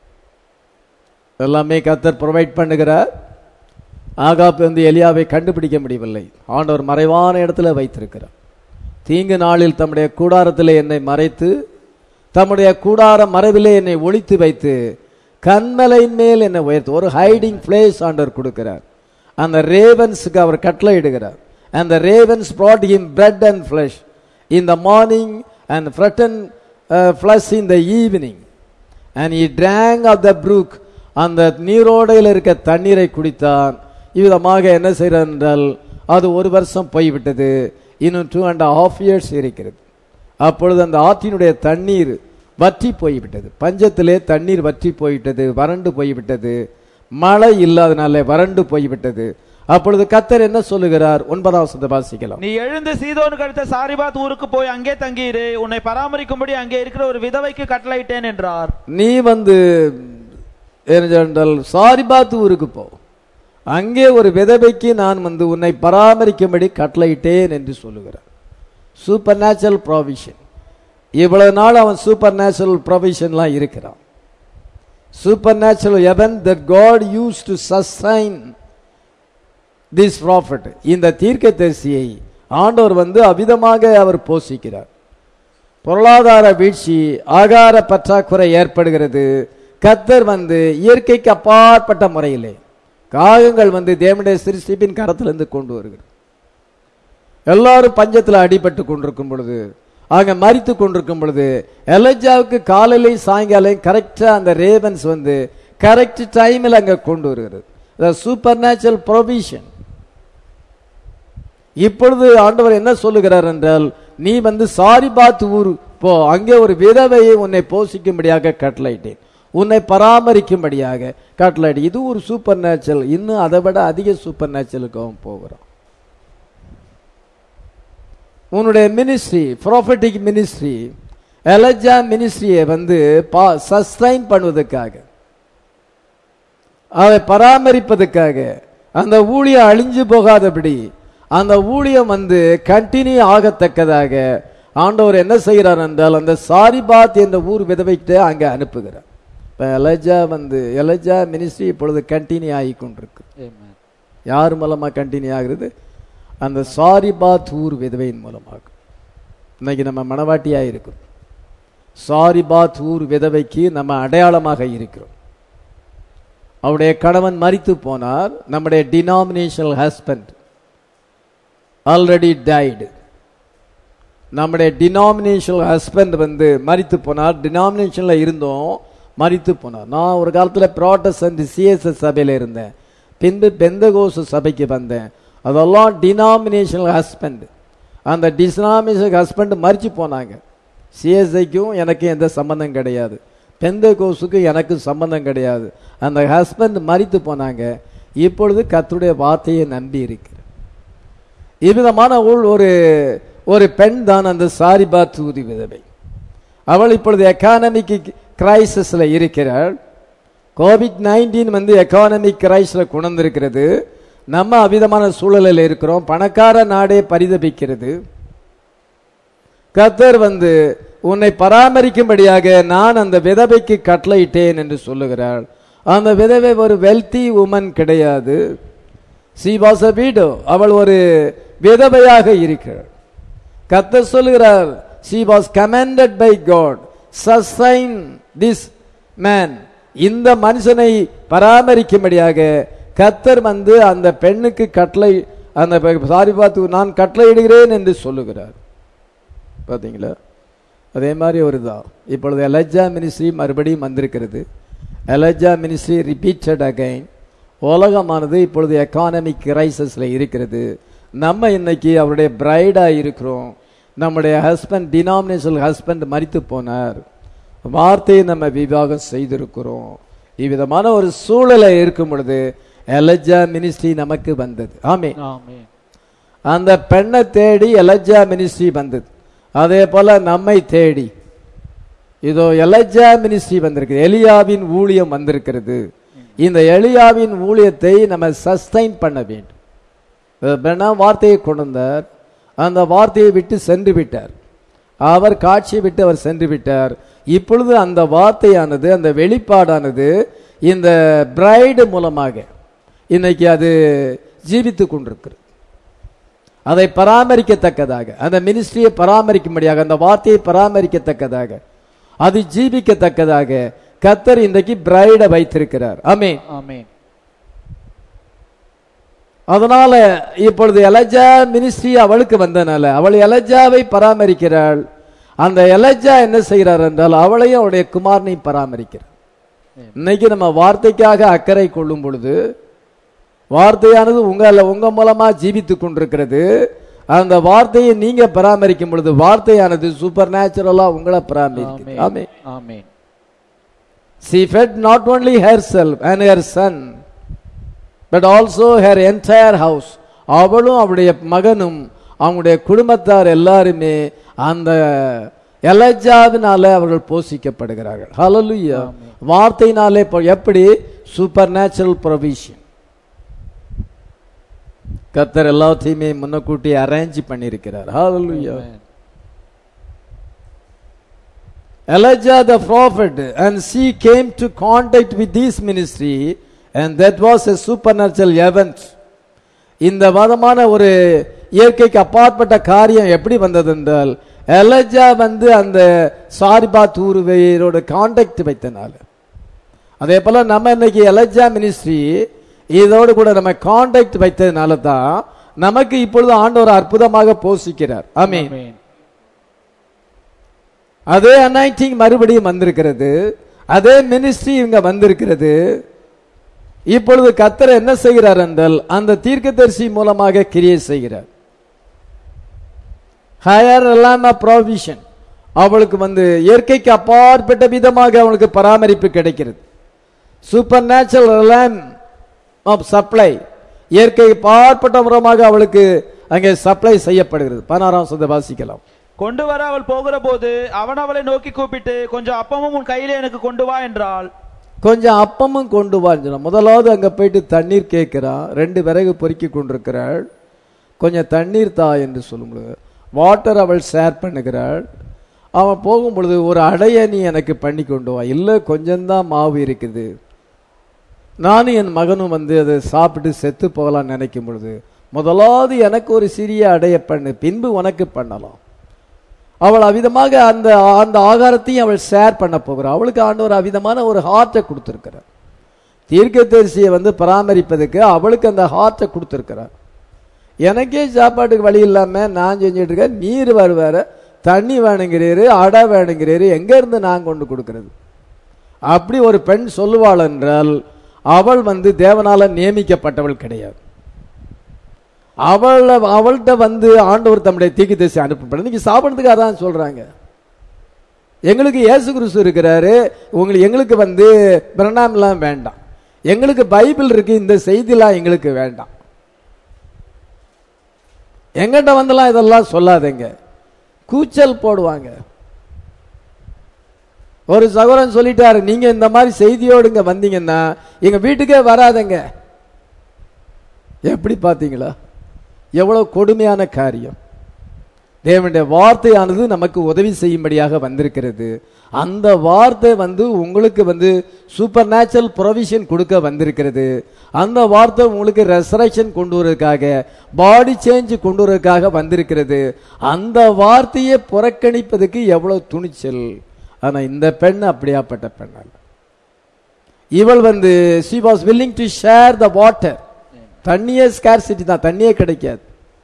எல்லாமே கத்தர் ப்ரொவைட் பண்ணுகிறார் ஆகாப் வந்து எலியாவை கண்டுபிடிக்க முடியவில்லை ஆண்டவர் மறைவான இடத்துல வைத்திருக்கிறார் தீங்கு நாளில் தம்முடைய கூடாரத்திலே என்னை மறைத்து தம்முடைய கூடார மறைவிலே என்னை ஒளித்து வைத்து கண்மலையின் மேல் என்னை உயர்த்து ஒரு ஹைடிங் பிளேஸ் ஆண்டவர் கொடுக்கிறார் அந்த ரேவன்ஸுக்கு அவர் கட்டளை இடுகிறார் அந்த ravens brought him bread and flesh in the morning and fretted uh, flesh in the evening and he drank of the brook அந்த நீரோடையில் இருக்க தண்ணீரை குடித்தான் இவ்விதமாக என்ன செய்கிறார் என்றால் அது ஒரு வருஷம் போய்விட்டது இன்னும் டூ அண்ட் ஹாஃப் இயர்ஸ் இருக்கிறது அப்பொழுது அந்த ஆற்றினுடைய தண்ணீர் வற்றி போய்விட்டது பஞ்சத்திலே தண்ணீர் வற்றி போய்விட்டது வறண்டு போய்விட்டது மழை இல்லாதனாலே வறண்டு போய்விட்டது அப்பொழுது கத்தர் என்ன சொல்லுகிறார் ஒன்பதாம் வசனத்தை வாசிக்கலாம் நீ எழுந்து சீதோனுக்கு அடுத்த சாரிபாத் ஊருக்கு போய் அங்கே தங்கியிரு உன்னை பராமரிக்கும்படி அங்கே இருக்கிற ஒரு விதவைக்கு கட்டளையிட்டேன் என்றார் நீ வந்து என்றால் சாரிபாத் ஊருக்கு போ அங்கே ஒரு விதவைக்கு நான் வந்து உன்னை பராமரிக்கும்படி கட்டளையிட்டேன் என்று சொல்லுகிறார் சூப்பர் நேச்சுரல் ப்ராவிஷன் இவ்வளவு நாள் அவன் சூப்பர் நேச்சுரல் ப்ரொவிஷன்லாம் இருக்கிறான் சூப்பர் நேச்சுரல் எவன் that God use to sustain this prophet இந்த தீர்க்கதரிசியை ஆண்டவர் வந்து அவிதமாக அவர் போஷிக்கிறார் பொருளாதார வீழ்ச்சி ஆகார பற்றாக்குறை ஏற்படுகிறது கத்தர் வந்து இயற்கைக்கு அப்பாற்பட்ட முறையிலே காகங்கள் வந்து தேவனுடைய சிறுசிப்பின் கரத்திலிருந்து கொண்டு வருகிறது எல்லாரும் பஞ்சத்தில் அடிபட்டு கொண்டிருக்கும் பொழுது ஆக மறித்து கொண்டிருக்கும் பொழுது எலஜாவுக்கு காலையிலையும் சாயங்காலம் கரெக்டா அந்த ரேவன்ஸ் வந்து கரெக்ட் டைமில் அங்க கொண்டு வருகிறது சூப்பர் நேச்சுரல் ப்ரொவிஷன் இப்பொழுது ஆண்டவர் என்ன சொல்லுகிறார் என்றால் நீ வந்து சாரிபாத் ஊர் போ அங்கே ஒரு விதவையை உன்னை போஷிக்கும்படியாக கட்டளையிட்டேன் உன்னை பராமரிக்கும்படியாக கட்டளையிட்டு இது ஒரு சூப்பர் நேச்சுரல் இன்னும் அதை விட அதிக சூப்பர் நேச்சுரலுக்கு அவன் போகிறான் உன்னுடைய மினிஸ்ட்ரி ப்ராஃபட்டிக் மினிஸ்ட்ரி எலஜா மினிஸ்ட்ரியை வந்து சஸ்டைன் பண்ணுவதற்காக அதை பராமரிப்பதற்காக அந்த ஊழியம் அழிஞ்சு போகாதபடி அந்த ஊழியம் வந்து கண்டினியூ ஆகத்தக்கதாக ஆண்டவர் என்ன செய்கிறார் என்றால் அந்த சாரிபாத் என்ற ஊர் விதவைக்கிட்ட அங்கே அனுப்புகிறார் இப்போ எலஜா வந்து எலஜா மினிஸ்ட்ரி இப்பொழுது கண்டினியூ ஆகி கொண்டிருக்கு யார் மூலமாக கண்டினியூ ஆகுறது அந்த சாரிபாத் ஊர் விதவையின் மூலமாக இன்னைக்கு நம்ம மனவாட்டியாக இருக்கிறோம் சாரிபாத் ஊர் விதவைக்கு நம்ம அடையாளமாக இருக்கிறோம் அவருடைய கணவன் மறித்து போனார் நம்முடைய டினாமினேஷனல் ஹஸ்பண்ட் ஆல்ரெடி டைடு நம்முடைய டினாமினேஷனல் ஹஸ்பண்ட் வந்து மறித்து போனார் டினாமினேஷனில் இருந்தோம் மறித்து போனார் நான் ஒரு காலத்தில் ப்ராட்டஸ்டன்ட் சிஎஸ்எஸ் சபையில் இருந்தேன் பின்பு பெந்தகோச சபைக்கு வந்தேன் அதெல்லாம் டினாமினேஷனல் ஹஸ்பண்ட் அந்த டினாமினேஷன் ஹஸ்பண்ட் மறிச்சு போனாங்க சிஎஸ்ஐக்கும் எனக்கு எந்த சம்பந்தம் கிடையாது பெந்த கோஸுக்கும் எனக்கு சம்பந்தம் கிடையாது அந்த ஹஸ்பண்ட் மறித்து போனாங்க இப்பொழுது கத்துடைய வார்த்தையை நம்பி இருக்கிறேன் இவ்விதமான உள் ஒரு ஒரு பெண் தான் அந்த சாரிபா தூதி விதவை அவள் இப்பொழுது எக்கானமிக் கிரைசிஸ்ல இருக்கிறாள் கோவிட் நைன்டீன் வந்து எக்கானமிக் கிரைஸ்ல கொண்டிருக்கிறது நம்ம அவிதமான சூழலில் இருக்கிறோம் பணக்கார நாடே பரிதபிக்கிறது கத்தர் வந்து உன்னை பராமரிக்கும்படியாக நான் அந்த விதவைக்கு கட்டளையிட்டேன் என்று சொல்லுகிறாள் அந்த விதவை ஒரு வெல்தி உமன் கிடையாது சி வாஸ் அ வீடோ அவள் ஒரு விதவையாக இருக்கிறாள் கத்தர் சொல்லுகிறார் she was commanded by God sustain this man இந்த மனுஷனை பராமரிக்கும்படியாக கத்தர் வந்து அந்த பெண்ணுக்கு கட்டளை அந்த சாரி பார்த்து நான் கட்டளையிடுகிறேன் என்று சொல்லுகிறார் பார்த்தீங்களா அதே மாதிரி ஒரு தான் இப்பொழுது எலஜா மினிஸ்ட்ரி மறுபடியும் வந்திருக்கிறது எலஜா மினிஸ்ட்ரி ரிப்பீட்டட் அகைன் உலகமானது இப்பொழுது எக்கானமிக் கிரைசஸில் இருக்கிறது நம்ம இன்னைக்கு அவருடைய பிரைடாக இருக்கிறோம் நம்முடைய ஹஸ்பண்ட் டினாமினேஷனல் ஹஸ்பண்ட் மறித்து போனார் வார்த்தையை நம்ம விவாகம் செய்திருக்கிறோம் இவ்விதமான ஒரு சூழலை இருக்கும் பொழுது எலஜா மினிஸ்ட்ரி நமக்கு வந்தது ஆமே ஆமென் அந்த பெண்ணை தேடி எலஜா மினிஸ்ட்ரி வந்தது அதே போல நம்மை தேடி இதோ எலஜா மினிஸ்ட்ரி வந்திருக்கு எலியாவின் ஊழியம் வந்திருக்கிறது இந்த எலியாவின் ஊழியத்தை நம்ம சஸ்டைன் பண்ண வேண்டும் பெண்ணா வார்த்தையை கொண்டு வந்தார் அந்த வார்த்தையை விட்டு சென்று விட்டார் அவர் காட்சியை விட்டு அவர் சென்று விட்டார் இப்பொழுது அந்த வார்த்தையானது அந்த வெளிப்பாடானது இந்த பிரைடு மூலமாக இன்னைக்கு அது ஜீவித்து கொண்டிருக்கிறது அதை பராமரிக்கத்தக்கதாக அந்த மினிஸ்ட்ரியை பராமரிக்கும்படியாக அந்த வார்த்தையை பராமரிக்கத்தக்கதாக அது ஜீவிக்கத்தக்கதாக கத்தர் இன்றைக்கு பிரைட வைத்திருக்கிறார் ஆமென் ஆமென் அதனால இப்பொழுது எலஜா மினிஸ்ட்ரி அவளுக்கு வந்தனால அவள் எலஜாவை பராமரிக்கிறாள் அந்த எலஜா என்ன செய்கிறார் என்றால் அவளையும் அவளுடைய குமாரனையும் பராமரிக்கிறார் இன்னைக்கு நம்ம வார்த்தைக்காக அக்கறை கொள்ளும் பொழுது வார்த்தையானது உங்கள உங்க மூலமா ஜீவித்து கொண்டிருக்கிறது அந்த வார்த்தையை நீங்க பராமரிக்கும் பொழுது வார்த்தையானது சூப்பர் நேச்சுரலா உங்களை பராமரிக்கிறது ஆமே ஆமென் ஆமென் She fed not only herself and her son, but also her entire house. அவளும் அவளுடைய மகனும் அவங்களுடைய குடும்பத்தார் எல்லாருமே அந்த எலஜாவினால அவர்கள் போஷிக்கப்படுகிறார்கள் ஹalleluya வார்த்தையினாலே இப்போ எப்படி சூப்பர் நேச்சுரல் ப்ரொவிஷன் கத்தர் எல்லாத்தையுமே முன்னக்கூட்டி அரேஞ்ச் பண்ணியிருக்கிறார் ஹalleluya ஆமென். Elijah the prophet, and she came to contact with this ministry, and that was a supernatural event. இந்த விதமான ஒரு இயற்கைக்கு அப்பாற்பட்ட காரியம் எப்படி வந்தது என்றால் எலஜா வந்து அந்த சாரிபா தூருவையரோட காண்டாக்ட் வைத்தனால அதே போல நம்ம இன்னைக்கு எலஜா மினிஸ்ட்ரி இதோடு கூட நம்ம காண்டாக்ட் வைத்ததுனால தான் நமக்கு இப்பொழுது ஆண்டவர் அற்புதமாக போஷிக்கிறார் ஆமென் ஆமென் அதே அனாயிட்டிங் மறுபடியும் வந்திருக்கிறது அதே மினிஸ்ட்ரி இங்க வந்திருக்கிறது இப்பொழுது கத்தர் என்ன செய்கிறார் என்றால் அந்த தீர்க்கதரிசி மூலமாக கிரியை செய்கிறார் ஹையர் எல்லாம் ப்ராவிஷன் அவளுக்கு வந்து இயற்கைக்கு அப்பாற்பட்ட விதமாக அவளுக்கு பராமரிப்பு கிடைக்கிறது சூப்பர் நேச்சுரல் ஆஃப் சப்ளை இயற்கை அப்பாற்பட்ட முறமாக அவளுக்கு அங்கே சப்ளை செய்யப்படுகிறது பதினாறாம் சத வாசிக்கலாம் கொண்டு வர அவள் போகிற போது அவன் அவளை நோக்கி கூப்பிட்டு கொஞ்சம் அப்பமும் உன் கையிலே எனக்கு கொண்டு வா என்றாள் கொஞ்சம் அப்பமும் கொண்டு வான்னு சொன்னான். முதலாவது அங்க போயிட்டு தண்ணீர் கேட்கிறான் ரெண்டு விறகு பொறுக்கி கொண்டிருக்கிறாள் கொஞ்சம் தண்ணீர் தா என்று சொல்லும் பொழுது வாட்டர் அவள் ஷேர் பண்ணுகிறாள் அவன் போகும் பொழுது ஒரு அடைய நீ எனக்கு பண்ணி கொண்டு வா இல்லை கொஞ்சம்தான் மாவு இருக்குது நானும் என் மகனும் வந்து அதை சாப்பிட்டு செத்து போகலாம்னு நினைக்கும் பொழுது முதலாவது எனக்கு ஒரு சிறிய அடைய பண்ணு பின்பு உனக்கு பண்ணலாம் அவள் அவிதமாக அந்த அந்த ஆகாரத்தையும் அவள் ஷேர் பண்ண போகிறாள் அவளுக்கு ஆண்டவர் அவிதமான ஒரு ஹார்ட்டை கொடுத்திருக்கிறார் தீர்க்கதரிசியை வந்து பராமரிப்பதுக்கு அவளுக்கு அந்த ஹார்ட்டை கொடுத்திருக்கிறார் எனக்கே சாப்பாட்டுக்கு வழி இல்லாம நான் செஞ்சுட்டு இருக்கேன் நீர் வருவாரு தண்ணி வேணுங்கிறீரு அடை வேணுங்கிறீரு எங்க இருந்து நான் கொண்டு கொடுக்கிறது அப்படி ஒரு பெண் சொல்லுவாள் என்றால் அவள் வந்து தேவனால நியமிக்கப்பட்டவள் கிடையாது அவள அவள்கிட்ட வந்து ஆண்டவர் தம்முடைய தீக்கு தரிசி அனுப்பப்பட இன்னைக்கு சாப்பிட்றதுக்கு அதான் சொல்றாங்க எங்களுக்கு இயேசு கிறிஸ்து இருக்கிறாரு உங்களுக்கு எங்களுக்கு வந்து பிரணாம்லாம் வேண்டாம் எங்களுக்கு பைபிள் இருக்கு இந்த செய்திலாம் எங்களுக்கு வேண்டாம் எங்கிட்ட வந்தெல்லாம் இதெல்லாம் சொல்லாதீங்க கூச்சல் போடுவாங்க ஒரு சகோதரன் சொல்லிட்டாரு நீங்க இந்த மாதிரி செய்தியோடு இங்க வந்தீங்கன்னா எங்க வீட்டுக்கே வராதங்க எப்படி பாத்தீங்களா எவ்வளவு கொடுமையான காரியம் தேவனுடைய வார்த்தையானது நமக்கு உதவி செய்யும்படியாக வந்திருக்கிறது அந்த வார்த்தை வந்து உங்களுக்கு வந்து சூப்பர் நேச்சுரல் ப்ரொவிஷன் கொடுக்க வந்திருக்கிறது அந்த வார்த்தை உங்களுக்கு ரெசரக்ஷன் கொண்டு வரதுக்காக பாடி சேஞ்ச் கொண்டு வரதுக்காக வந்திருக்கிறது அந்த வார்த்தையை புறக்கணிப்பதுக்கு எவ்வளவு துணிச்சல் ஆனா இந்த பெண் அப்படியாப்பட்ட பெண் அல்ல இவள் வந்து she was willing to share the water தண்ணியே ஸ்கார்சிட்டி தான் தண்ணியே கிடைக்காது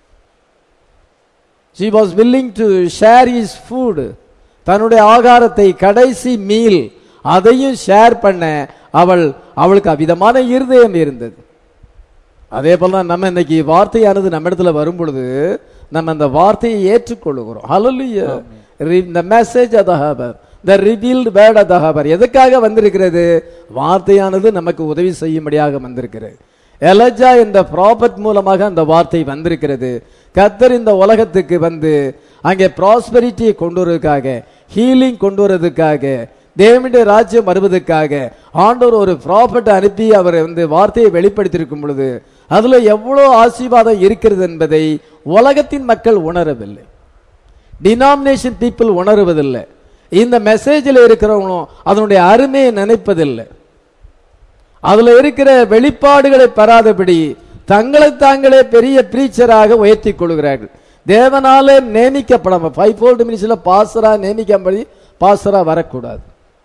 she was willing to share his food தன்னுடைய ஆகாரத்தை கடைசி மீல் அதையும் ஷேர் பண்ண அவள் அவளுக்கு அவ்விதமான இருதயம் இருந்தது அதே போல தான் நம்ம இன்னைக்கு வார்த்தையானது நம்ம இடத்துல வரும் பொழுது நம்ம அந்த வார்த்தையை ஏற்றுக்கொள்ளுகிறோம் ஹalleluya the message of the haber the revealed word of hour எதுக்காக வந்திருக்கிறது வார்த்தையானது நமக்கு உதவி செய்யும்படியாக வந்திருக்கிறது எலஜா என்ற ப்ராபர்ட் மூலமாக அந்த வார்த்தை வந்திருக்கிறது கத்தர் இந்த உலகத்துக்கு வந்து அங்கே ப்ராஸ்பெரிட்டியை கொண்டு வருவதற்காக ஹீலிங் கொண்டு வருவதற்காக தேவனுடைய ராஜ்யம் வருவதற்காக ஆண்டவர் ஒரு ப்ராஃபட் அனுப்பி அவர் வந்து வார்த்தையை வெளிப்படுத்தியிருக்கும் பொழுது அதுல எவ்வளோ ஆசீர்வாதம் இருக்கிறது என்பதை உலகத்தின் மக்கள் உணரவில்லை டினாமினேஷன் பீப்புள் உணருவதில்லை இந்த மெசேஜில் இருக்கிறவங்களும் அதனுடைய அருமையை நினைப்பதில்லை அதுல இருக்கிற வெளிப்பாடுகளை பெறாதபடி தங்களை தாங்களே பெரிய பிரீச்சராக உயர்த்தி கொள்கிறார்கள் தேவனாலே நியமிக்கப்படாம ஃபைவ் ஃபோல்டு மினிட்ஸ்ல பாசரா நியமிக்கப்படி பாசரா வரக்கூடாது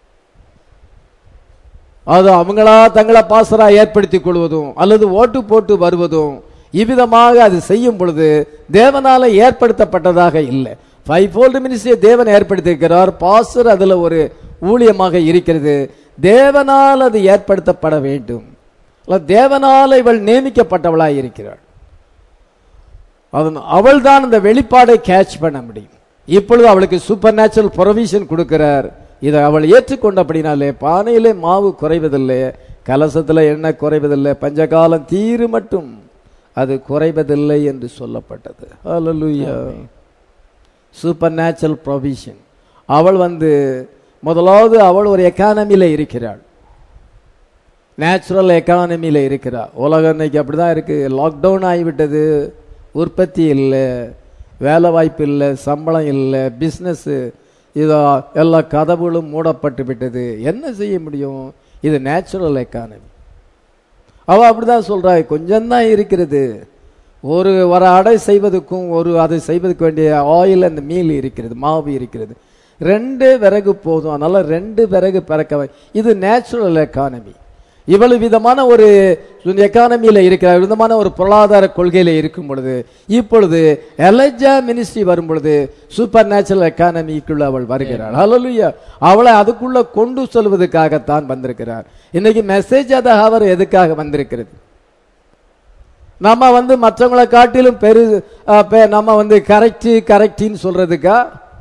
அது அவங்களா தங்களை பாசரா ஏற்படுத்திக் கொள்வதும் அல்லது ஓட்டு போட்டு வருவதும் இவ்விதமாக அது செய்யும் பொழுது தேவனால ஏற்படுத்தப்பட்டதாக இல்லை ஃபைவ் ஃபோல்டு மினிஸ்ட்ரியை தேவன் ஏற்படுத்தியிருக்கிறார் பாசர் அதுல ஒரு ஊழியமாக இருக்கிறது தேவனால் அது ஏற்படுத்தப்பட வேண்டும் அல்ல தேவனால் இவள் நியமிக்கப்பட்டவளாய் இருக்கிறாள் அவன் அவள் தான் அந்த வெளிப்பாடை கேட்ச் பண்ண முடியும் இப்பொழுது அவளுக்கு சூப்பர் நேச்சுரல் ப்ரொவிஷன் கொடுக்கிறார் இதை அவள் ஏற்றுக்கொண்டபடினாலே பானையிலே மாவு குறைவதில்லை கலசத்துல எண்ணெய் குறைவதில்லை பஞ்சகாலம் தீரு மட்டும் அது குறைவதில்லை என்று சொல்லப்பட்டது ஹalleluya சூப்பர் நேச்சுரல் ப்ரொவிஷன் அவள் வந்து முதலாவது அவள் ஒரு எக்கானமியில இருக்கிறாள் நேச்சுரல் எக்கானமியில இருக்கிறாள் உலகம் இன்னைக்கு அப்படிதான் இருக்கு லாக்டவுன் ஆகிவிட்டது உற்பத்தி இல்லை வேலை வாய்ப்பு இல்லை சம்பளம் இல்லை பிஸ்னஸ் இதோ எல்லா கதவுகளும் மூடப்பட்டு விட்டது என்ன செய்ய முடியும் இது நேச்சுரல் எக்கானமி அவ அப்படிதான் சொல்றா கொஞ்சம் தான் இருக்கிறது ஒரு ஒரு அடை செய்வதற்கும் ஒரு அதை செய்வதற்கு வேண்டிய ஆயில் அந்த மீல் இருக்கிறது மாவு இருக்கிறது ரெண்டு விறகு போதும் அதனால ரெண்டு விறகு பிறக்க வை- இது நேச்சுரல் எக்கானமி இவ்வளவு விதமான ஒரு எக்கானமியில இருக்கிற விதமான ஒரு பொருளாதார கொள்கையில இருக்கும் பொழுது இப்பொழுது எலஜா மினிஸ்ட்ரி வரும் பொழுது சூப்பர் நேச்சுரல் எக்கானமிக்குள்ள அவள் வருகிறாள் ஹalleluya அவளை அதுக்குள்ள கொண்டு செல்வதற்காகத்தான் வந்திருக்கிறார் இன்னைக்கு மெசேஜ் அத அவர் எதுக்காக வந்திருக்கிறது நம்ம வந்து மற்றவங்களை காட்டிலும் பெரு அஹ், பெ- நம்ம வந்து கரெக்ட் கரெக்டின்னு சொல்றதுக்கா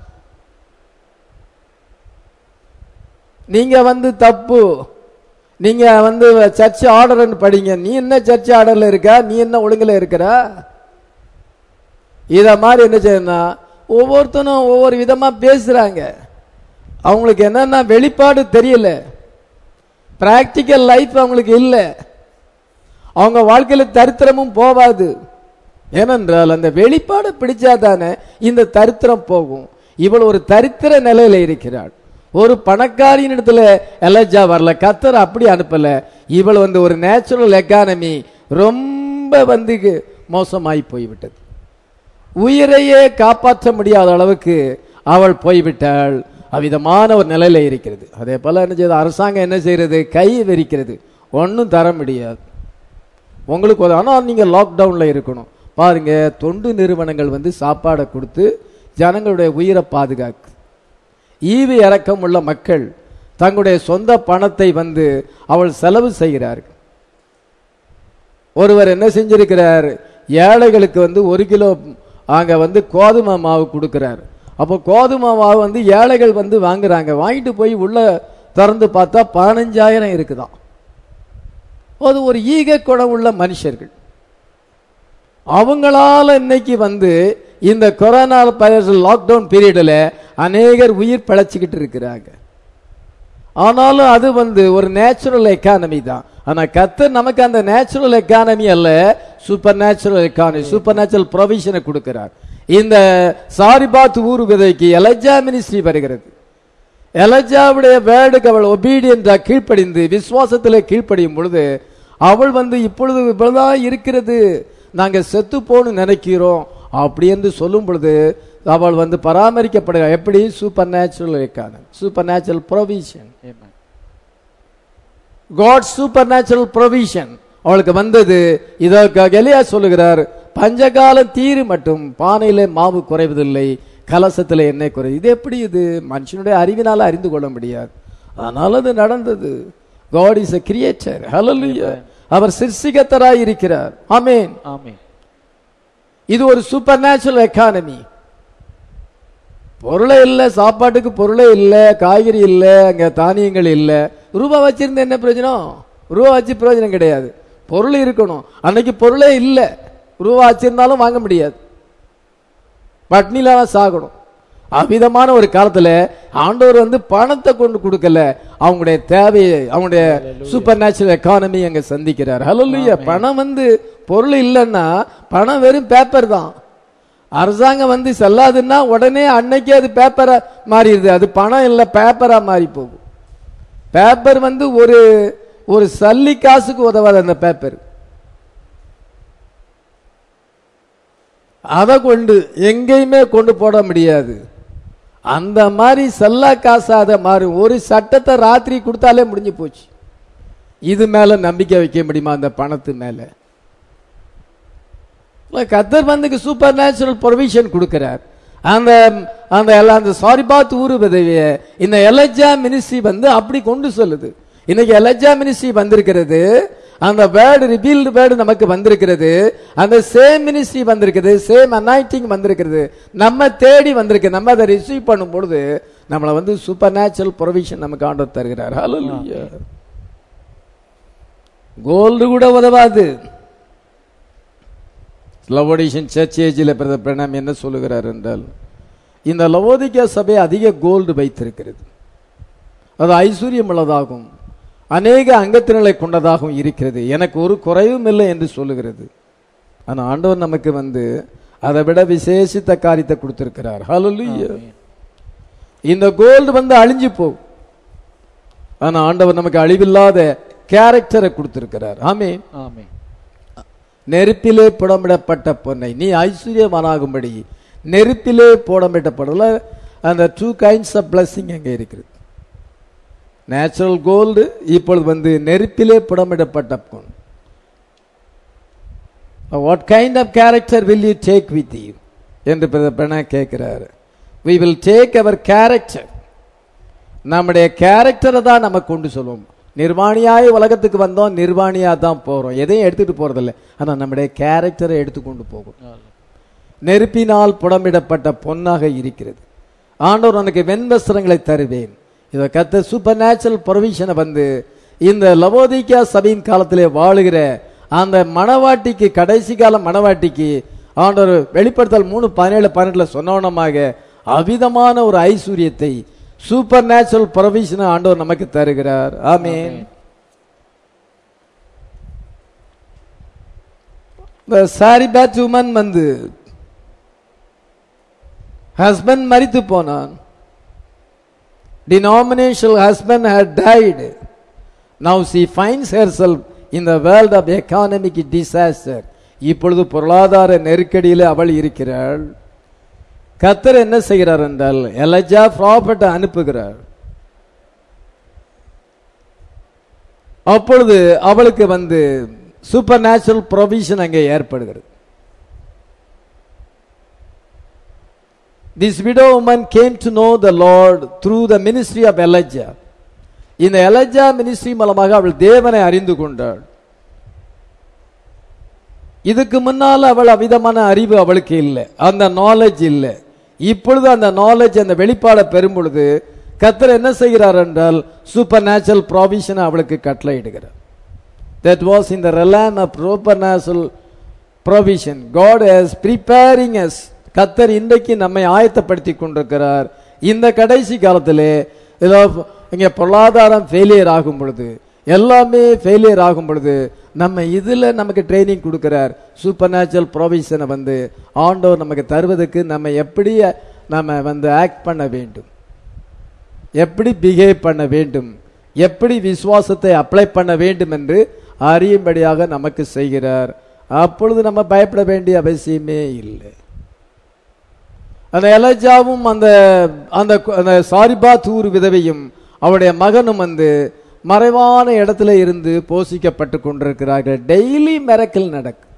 நீங்க வந்து தப்பு நீங்க வந்து சர்ச் ஆர்டர்னு படிங்க நீ என்ன சர்ச் ஆர்டர்ல இருக்க நீ என்ன ஒழுங்குல இருக்கிற இத மாதிரி என்ன செய்யணும் ஒவ்வொருத்தனும் ஒவ்வொரு விதமா பேசுறாங்க அவங்களுக்கு என்னன்னா வெளிப்பாடு தெரியல பிராக்டிக்கல் லைஃப் அவங்களுக்கு இல்லை அவங்க வாழ்க்கையில தரித்திரமும் போவாது ஏனென்றால் அந்த வெளிப்பாடு பிடிச்சாதானே இந்த தரித்திரம் போகும் இவள் ஒரு தரித்திர நிலையில இருக்கிறாள் ஒரு பணக்காரியின் இடத்துல எலஜா வரல கத்தர் அப்படி அனுப்பல இவள் வந்து ஒரு நேச்சுரல் எக்கானமி ரொம்ப வந்து மோசமாய் போய்விட்டது உயிரையே காப்பாற்ற முடியாத அளவுக்கு அவள் போய்விட்டாள் அவ்விதமான ஒரு நிலையில இருக்கிறது அதே போல என்ன செய்யுது அரசாங்கம் என்ன செய்யறது கை வெறிக்கிறது ஒன்றும் தர முடியாது உங்களுக்கு ஒரு- ஆனா நீங்க லாக்டவுன்ல இருக்கணும் பாருங்க தொண்டு நிறுவனங்கள் வந்து சாப்பாடை கொடுத்து ஜனங்களுடைய உயிரை பாதுகாக்கு ஈவு இறக்கம் உள்ள மக்கள் தங்களுடைய சொந்த பணத்தை வந்து அவள் செலவு செய்கிறார்கள் ஒருவர் என்ன செஞ்சிருக்கிறார் ஏழைகளுக்கு வந்து ஒரு கிலோ அங்க வந்து கோதுமை மாவு கொடுக்கிறார் அப்போ கோதுமை மாவு வந்து ஏழைகள் வந்து வாங்குறாங்க வாங்கிட்டு போய் உள்ள திறந்து பார்த்தா பதினஞ்சாயிரம் இருக்குதாம் அது ஒரு ஈக குணம் உள்ள மனுஷர்கள் அவங்களால இன்னைக்கு வந்து இந்த கொரோனா லாக்டவுன் பீரியட்ல அநேகர் உயிர் பிழைச்சிக்கிட்டு இருக்கிறாங்க ஆனாலும் அது வந்து ஒரு நேச்சுரல் எக்கானமி தான் ஆனா கத்தர் நமக்கு அந்த நேச்சுரல் எக்கானமி அல்ல supernatural economy supernatural ப்ரொவிஷனை கொடுக்கிறார் இந்த சாரிபாத் ஊர் விதைக்கு எலஜா மினிஸ்ட்ரி வருகிறது எலஜாவுடைய வேர்டுக்கு அவள் ஒபீடியன்டா கீழ்ப்படிந்து விசுவாசத்திலே கீழ்ப்படியும் பொழுது அவள் வந்து இப்பொழுது இவ்வளவுதான் இருக்கிறது நாங்க செத்து போன்னு நினைக்கிறோம் அப்படி என்று சொல்லும் பொழுது அவள் வந்து பராமரிக்கப்படுக எப்படி supernatural economy super natural provision God super natural provision அவளுக்கு வந்தது இதற்கு எலியா சொல்லுகிறார் பஞ்சகாலம் தீரு மட்டும் பானையிலே மாவு குறைவதில்லை கலசத்துல எண்ணெய் குறை இது எப்படி இது மனுஷனுடைய அறிவினால அறிந்து கொள்ள முடியாது அதனால அது நடந்தது காட் இஸ் a கிரியேட்டர் ஹalleluya அவர் சிற்சிகத்தராய் இருக்கிறார் ஆமென் ஆமென் இது ஒரு சூப்பர் நேச்சுரல் எக்கானமி பொருளே இல்லை சாப்பாட்டுக்கு பொருளே இல்லை காய்கறி இல்லை அங்க தானியங்கள் இல்லை ரூபா வச்சிருந்த என்ன பிரயோஜனம் ரூபா வச்சு பிரயோஜனம் கிடையாது பொருள் இருக்கணும் அன்னைக்கு பொருளே இல்லை ரூபா வச்சிருந்தாலும் வாங்க முடியாது பட்னில தான் சாகணும் அவ்விதமான ஒரு காலத்துல ஆண்டவர் வந்து பணத்தை கொண்டு கொடுக்கல அவங்களுடைய தேவையை அவங்களுடைய சூப்பர் நேச்சுரல் எக்கானமி அங்க சந்திக்கிறார் ஹலோலுயா பணம் வந்து பொருள் இல்லைன்னா பணம் வெறும் பேப்பர் தான் அரசாங்கம் வந்து செல்லாதுன்னா உடனே அன்னைக்கே அது பேப்பரா மாறிடுது அது பணம் இல்லை பேப்பரா மாறி போகும் பேப்பர் வந்து ஒரு ஒரு சல்லி காசுக்கு உதவாது அந்த பேப்பர் அதை கொண்டு எங்கேயுமே கொண்டு போட முடியாது அந்த மாதிரி செல்லா காசாத மாறும் ஒரு சட்டத்தை ராத்திரி கொடுத்தாலே முடிஞ்சு போச்சு இது மேல நம்பிக்கை வைக்க முடியுமா அந்த பணத்து மேல இல்ல, கத்தர் வந்து சூப்பர் நேச்சுரல் ப்ரொவிஷன் கொடுக்கிறார் அந்த அந்த எல்லாம் அந்த சாரிபாத் ஊரு விதவிய இந்த எலஜா மினிஸ்ட்ரி வந்து அப்படி கொண்டு சொல்லுது இன்னைக்கு எலஜா மினிஸ்ட்ரி வந்திருக்கிறது அந்த வேர்டு ரிபீல்டு வேர்டு நமக்கு வந்திருக்கிறது அந்த சேம் மினிஸ்ட்ரி வந்திருக்குது சேம் அனாயிட்டிங் வந்திருக்கிறது நம்ம தேடி வந்திருக்கு நம்ம அதை ரிசீவ் பண்ணும் பொழுது நம்மளை வந்து சூப்பர் நேச்சுரல் ப்ரொவிஷன் நமக்கு ஆண்டவர் தருகிறார் ஹalleluya கோல்டு கூட உதவாது Laodicean church age brother Branham என்ன சொல்லுகிறார் என்றால் இந்த லவோதிக்கா சபை அதிக கோல்டு வைத்திருக்கிறது அது ஐஸ்வர்யம் உள்ளதாகும் அநேக அங்கத்தினரை கொண்டதாகவும் இருக்கிறது எனக்கு ஒரு குறைவும் இல்லை என்று சொல்லுகிறது ஆனா ஆண்டவர் நமக்கு வந்து அதை விட விசேஷித்த காரியத்தை கொடுத்திருக்கிறார் ஹalleluya இந்த கோல்டு வந்து அழிஞ்சு போகும் ஆனா ஆண்டவர் நமக்கு அழிவில்லாத கேரக்டரை கொடுத்திருக்கிறார் ஆமே ஆமே நெருப்பிலே புடமிடப்பட்ட பொன்னை நீ ஐஸ்வர்யமானாகும்படி நெருப்பிலே புடமிடப்படல அந்த டூ கைண்ட்ஸ் ஆஃப் பிளஸிங் அங்கே இருக்கிறது நேச்சுரல் கோல்டு இப்பொழுது வந்து நெருப்பிலே புடமிடப்பட்ட பொன் what kind of character will you take with you என்று பெண்ணா கேட்கிறாரு வி வில் டேக் அவர் கேரக்டர் நம்முடைய கேரக்டரை தான் நம்ம கொண்டு சொல்லுவோம் நிர்வாணியாய் உலகத்துக்கு வந்தோம் நிர்வாணியா தான் போறோம் எதையும் எடுத்துட்டு போறதில்லை ஆனா நம்முடைய கேரக்டரை எடுத்துக்கொண்டு போகும் நெருப்பினால் புடமிடப்பட்ட பொன்னாக இருக்கிறது ஆண்டவர் உனக்கு வெண்வஸ்திரங்களை தருவேன் இதை கத்த சூப்பர் நேச்சுரல் ப்ரொவிஷனை வந்து இந்த லவோதிக்கா சபையின் காலத்திலே வாழுகிற அந்த மணவாட்டிக்கு கடைசி கால மணவாட்டிக்கு ஆண்டவர் வெளிப்படுத்தல் மூணு பதினேழு பன்னெண்டுல சொன்னவனமாக அவிதமான ஒரு ஐஸ்வர்யத்தை சூப்பர் நேச்சுரல் ப்ரொவிஷனை ஆண்டவர் நமக்கு தருகிறார் ஆமென் இந்த சாரி பேட்ச் உமன் வந்து ஹஸ்பண்ட் மரித்து போனான் denominational husband had died. Now she finds herself in the world of economic disaster. இப்பொழுது பொருளாதார நெருக்கடியில் அவள் இருக்கிறாள் கத்தர் என்ன செய்கிறார் என்றால் எலஜா ப்ராஃபட் அனுப்புகிறார் அப்பொழுது அவளுக்கு வந்து சூப்பர் நேச்சுரல் ப்ரொவிஷன் அங்கே ஏற்படுகிறது This widow woman came to know the Lord through the ministry of Elijah. இந்த எலஜா மினிஸ்ட்ரி மூலமாக அவள் தேவனை அறிந்து கொண்டாள் இதுக்கு முன்னால் அவள் அவிதமான அறிவு அவளுக்கு இல்லை அந்த நாலேஜ் இல்லை இப்பொழுது அந்த நாலேஜ் அந்த வெளிப்பாடை பெறும் பொழுது கத்தர் என்ன செய்கிறார் என்றால் சூப்பர் நேச்சுரல் ப்ராவிஷனை அவளுக்கு கட்டளையிடுகிறார் that was in the realm of super natural provision God has preparing us கத்தர் இன்றைக்கு நம்மை ஆயத்தப்படுத்தி கொண்டிருக்கிறார் இந்த கடைசி காலத்திலே ஏதோ இங்க பொருளாதாரம் ஃபெயிலியர் ஆகும் பொழுது எல்லாமே ஃபெயிலியர் ஆகும் பொழுது நம்ம இதுல நமக்கு ட்ரைனிங் கொடுக்கிறார் சூப்பர் நேச்சுரல் ப்ரொவிஷனை வந்து ஆண்டவர் நமக்கு தருவதற்கு நம்ம எப்படி நம்ம வந்து ஆக்ட் பண்ண வேண்டும் எப்படி பிஹேவ் பண்ண வேண்டும் எப்படி விசுவாசத்தை அப்ளை பண்ண வேண்டும் என்று அறியும்படியாக நமக்கு செய்கிறார் அப்பொழுது நம்ம பயப்பட வேண்டிய அவசியமே இல்லை அந்த எலஜாவும் அந்த அந்த அந்த சாரிபா தூர் விதவையும் அவருடைய மகனும் வந்து மறைவான இடத்துல இருந்து போஷிக்கப்பட்டு கொண்டிருக்கிறார்கள் டெய்லி மிரக்கல் நடக்கும்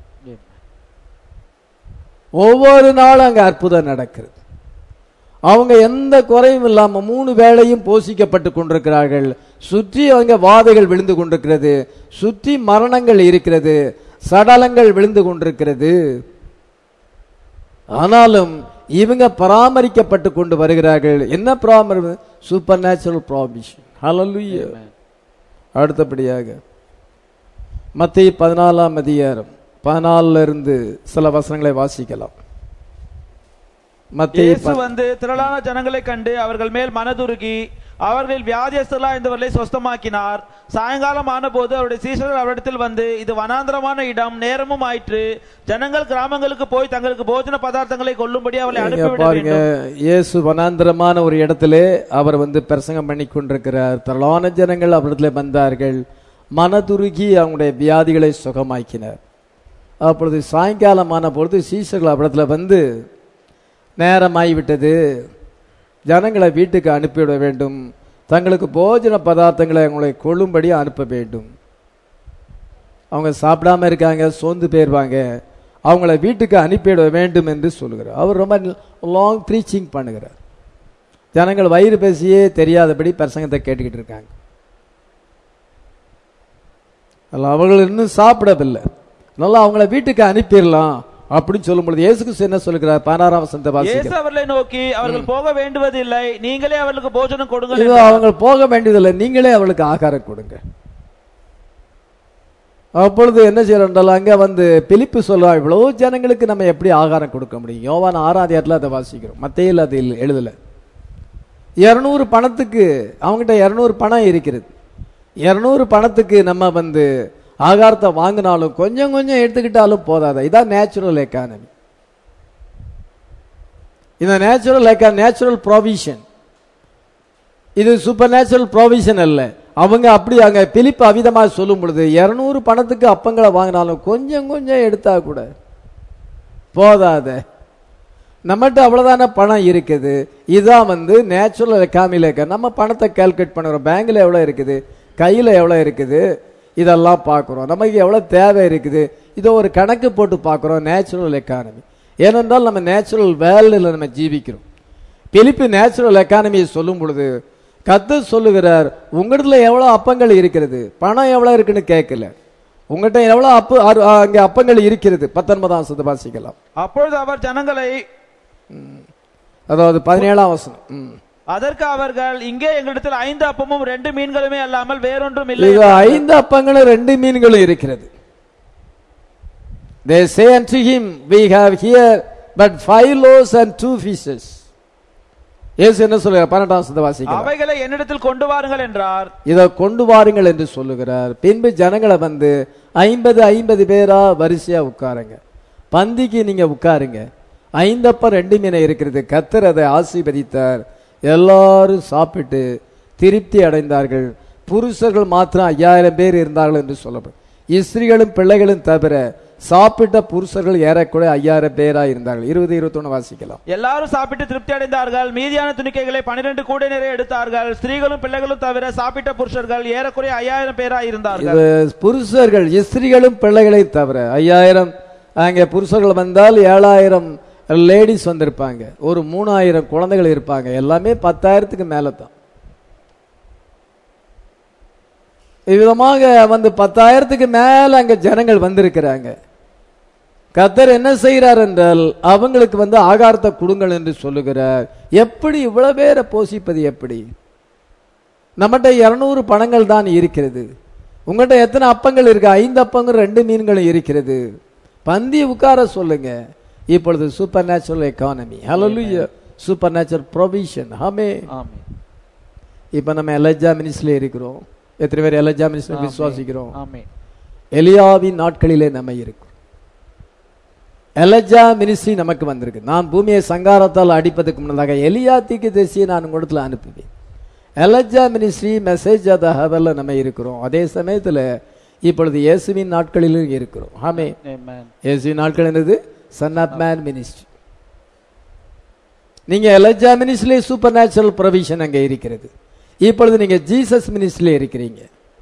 ஒவ்வொரு நாளும் அங்க அற்புதம் நடக்கிறது அவங்க எந்த குறையும் இல்லாம மூணு வேளையும் போஷிக்கப்பட்டு கொண்டிருக்கிறார்கள் சுற்றி அவங்க வாதைகள் விழுந்து கொண்டிருக்கிறது சுற்றி மரணங்கள் இருக்கிறது சடலங்கள் விழுந்து கொண்டிருக்கிறது ஆனாலும் இவங்க பராமரிக்கப்பட்டு கொண்டு வருகிறார்கள் என்ன பராமரி சூப்பர் நேச்சுரல் ப்ராமிஷன் ஹalleluya அடுத்தபடியாக மத்திய பதினாலாம் அதிகாரம் பதினாலுல இருந்து சில வசனங்களை வாசிக்கலாம் மத்திய இயேசு வந்து திரளான ஜனங்களை கண்டு அவர்கள் மேல் மனதுருகி அவர்களில் வியாதியஸ்தலா இருந்தவர்களை சொஸ்தமாக்கினார் சாயங்காலம் ஆனபோது அவருடைய சீஷர்கள் அவரிடத்தில் வந்து இது வனாந்தரமான இடம் நேரமும் ஆயிற்று ஜனங்கள் கிராமங்களுக்கு போய் தங்களுக்கு போஜன பதார்த்தங்களை கொள்ளும்படி அவர்களை இங்க அனுப்பிவிட பாருங்க வேண்டும் இயேசு வனாந்திரமான ஒரு இடத்திலே அவர் வந்து பிரசங்கம் பண்ணி கொண்டிருக்கிறார் திரளான ஜனங்கள் அவரிடத்துல வந்தார்கள் மனதுருகி அவங்களுடைய வியாதிகளை சுகமாக்கினார் அப்பொழுது சாயங்காலமான பொழுது சீசர்கள் அவரிடத்துல வந்து நேரமாகிவிட்டது ஜனங்களை வீட்டுக்கு அனுப்பிவிட வேண்டும் தங்களுக்கு போஜன பதார்த்தங்களை அவங்களை கொள்ளும்படி அனுப்ப வேண்டும் அவங்க சாப்பிடாம இருக்காங்க சோர்ந்து போயிருவாங்க அவங்கள வீட்டுக்கு அனுப்பிவிட வேண்டும் என்று சொல்லுகிறார் அவர் ரொம்ப லாங் ப்ரீச்சிங் பண்ணுகிறார் ஜனங்கள் வயிறு பேசியே தெரியாதபடி பிரசங்கத்தை கேட்டுக்கிட்டு இருக்காங்க அல்ல, அவர்கள் இன்னும் சாப்பிடவில்லை நல்லா அவங்கள வீட்டுக்கு அனுப்பிடலாம் அப்படின்னு சொல்லும் பொழுது இயேசு கிறிஸ்து என்ன சொல்லுகிறார் பதினாறாம் வசனத்தை இயேசு வாசிக்கிறேன் அவர்களை நோக்கி அவர்கள் போக வேண்டுவதில்லை நீங்களே அவர்களுக்கு போஜனம் கொடுங்கள் இது அவங்க போக வேண்டியதில்லை நீங்களே அவளுக்கு ஆகாரம் கொடுங்க அப்பொழுது என்ன செய்யறோம் அங்க வந்து பிலிப்பு சொல்றா இவ்வளவு ஜனங்களுக்கு நம்ம எப்படி ஆகாரம் கொடுக்க முடியும் யோவான் ஆறாம் அதிகாரத்துல அதை வாசிக்கிறோம் மத்தையில் அது இல்ல- எழுதல இருநூறு பணத்துக்கு அவங்ககிட்ட இருநூறு பணம் இருக்கிறது இருநூறு பணத்துக்கு நம்ம வந்து ஆகாரத்தை வாங்கினாலும் கொஞ்சம் கொஞ்சம் எடுத்துக்கிட்டாலும் போதாத இதான் நேச்சுரல் எக்கானமி இந்த நேச்சுரல் எக்கா நேச்சுரல் ப்ராவிஷன் இது சூப்பர் நேச்சுரல் ப்ராவிஷன் அல்ல அவங்க அப்படி அங்க பிலிப்பு அவிதமா சொல்லும் பொழுது இருநூறு பணத்துக்கு அப்பங்களை வாங்கினாலும் கொஞ்சம் கொஞ்சம் எடுத்தா கூட போதாத நம்மகிட்ட அவ்வளவுதான பணம் இருக்குது இதான் வந்து நேச்சுரல் எக்காமில இருக்க நம்ம பணத்தை கால்குலேட் பண்ணுறோம் பேங்க்ல எவ்வளவு இருக்குது கையில எவ்வளவு இருக்குது இதெல்லாம் பார்க்குறோம் நமக்கு எவ்வளவு தேவை இருக்குது இதோ ஒரு கணக்கு போட்டு பார்க்குறோம் நேச்சுரல் எக்கானமி ஏனென்றால் நம்ம நேச்சுரல் வேர்ல்டில் நம்ம ஜீவிக்கிறோம் பிலிப்பு நேச்சுரல் எக்கானமியை சொல்லும் பொழுது கத்து சொல்லுகிறார் உங்களிடத்துல எவ்வளவு அப்பங்கள் இருக்கிறது பணம் எவ்வளவு இருக்குன்னு கேட்கல உங்கள்கிட்ட எவ்வளவு அப்பு அரு- அங்க அப்பங்கள் இருக்கிறது பத்தொன்பதாம் சத வாசிக்கலாம் அப்பொழுது அவர் ஜனங்களை அதாவது பதினேழாம் வசனம் ம். அதற்கு அவர்கள் இங்கே எங்களிடத்தில் ஐந்து அப்பமும் ரெண்டு மீன்களுமே அல்லாமல் வேறொன்றும் இல்லை இது ஐந்து அப்பங்களும் ரெண்டு மீன்களும் இருக்கிறது they say unto him we have here but five loaves and two fishes இயேசு என்ன சொல்லுகிறார் பன்னெண்டாம் சத வாசிக்கலாம் அவைகளை என்னிடத்தில் கொண்டு வாருங்கள் என்றார் இதை கொண்டு வாருங்கள் என்று சொல்லுகிறார் பின்பு ஜனங்களை வந்து ஐம்பது ஐம்பது பேரா வரிசையா உட்காருங்க பந்திக்கு நீங்க உட்காருங்க ஐந்தப்ப ரெண்டு மீனை இருக்கிறது கத்தர் அதை ஆசீர்வதித்தார் எல்லாரும் சாப்பிட்டு திருப்தி அடைந்தார்கள் புருஷர்கள் மாத்திரம் ஐயாயிரம் பேர் இருந்தார்கள் என்று சொல்லப்படும் இஸ்திரிகளும் பிள்ளைகளும் தவிர சாப்பிட்ட புருஷர்கள் ஏறக்குறைய ஐயாயிரம் பேரா இருந்தார்கள் இருபது இருபத்தொன்னு வாசிக்கலாம் எல்லாரும் சாப்பிட்டு திருப்தி அடைந்தார்கள் மீதியான துணிக்கைகளை பனிரெண்டு கூடை நிறைய எடுத்தார்கள் ஸ்திரீகளும் பிள்ளைகளும் தவிர சாப்பிட்ட புருஷர்கள் ஏறக்குறைய ஐயாயிரம் பேராய் இருந்தார்கள் இது புருஷர்கள் இஸ்திரிகளும் பிள்ளைகளையும் தவிர ஐயாயிரம் அங்கே புருஷர்கள் வந்தால் ஏழாயிரம் லேடிஸ் வந்திருப்பாங்க ஒரு மூணாயிரம் குழந்தைகள் இருப்பாங்க எல்லாமே பத்தாயிரத்துக்கு மேல தான் இவ்விதமாக வந்து பத்தாயிரத்துக்கு மேல அங்க ஜனங்கள் வந்திருக்கிறாங்க கத்தர் என்ன செய்கிறார் என்றால் அவங்களுக்கு வந்து ஆகாரத்தை கொடுங்கள் என்று சொல்லுகிறார் எப்படி இவ்வளவு பேரை போஷிப்பது எப்படி நம்மகிட்ட இருநூறு பணங்கள் தான் இருக்கிறது உங்கள்கிட்ட எத்தனை அப்பங்கள் இருக்கு ஐந்து அப்பங்கள் ரெண்டு மீன்களும் இருக்கிறது பந்தி உட்கார சொல்லுங்க இப்பொழுது சூப்பர் நேச்சுரல் எக்கானமி ஹalleluya சூப்பர் நேச்சுரல் ப்ரொவிஷன் ஆமே ஆமென். இப்ப நம்ம எலஜா மினிஸ்ட்ரியில இருக்கிறோம் எத்தனை பேர் எலஜா மினிஸ்ட்ரி விசுவாசிக்கிறோம் ஆமென். எலியாவின் நாட்களிலே நம்ம இருக்கிறோம் எலஜா மினிஸ்ட்ரி நமக்கு வந்திருக்கு நான் பூமியை சங்காரத்தால் அடிப்பதற்கு முன்னதாக எலியா தீக்கு தேசியை நான் உங்களிடத்துல அனுப்புவேன் எலஜா மினிஸ்ட்ரி மெசேஜ் அத ஹவர்ல நம்ம இருக்கிறோம் அதே சமயத்துல இப்பொழுது இயேசுவின் நாட்களிலும் இருக்கிறோம் ஆமே Amen. இயேசுவின் நாட்கள் என்னது சன் ஆஃப் மேன் மினிஸ்ட்ரி நீங்க எலஜா மினிஸ்ட்ரியிலே சூப்பர் நேச்சுரல் ப்ரொவிஷன் அங்க இருக்கிறது இப்பொழுது நீங்க ஜீசஸ் மினிஸ்ட்ரியில இருக்கிறீங்க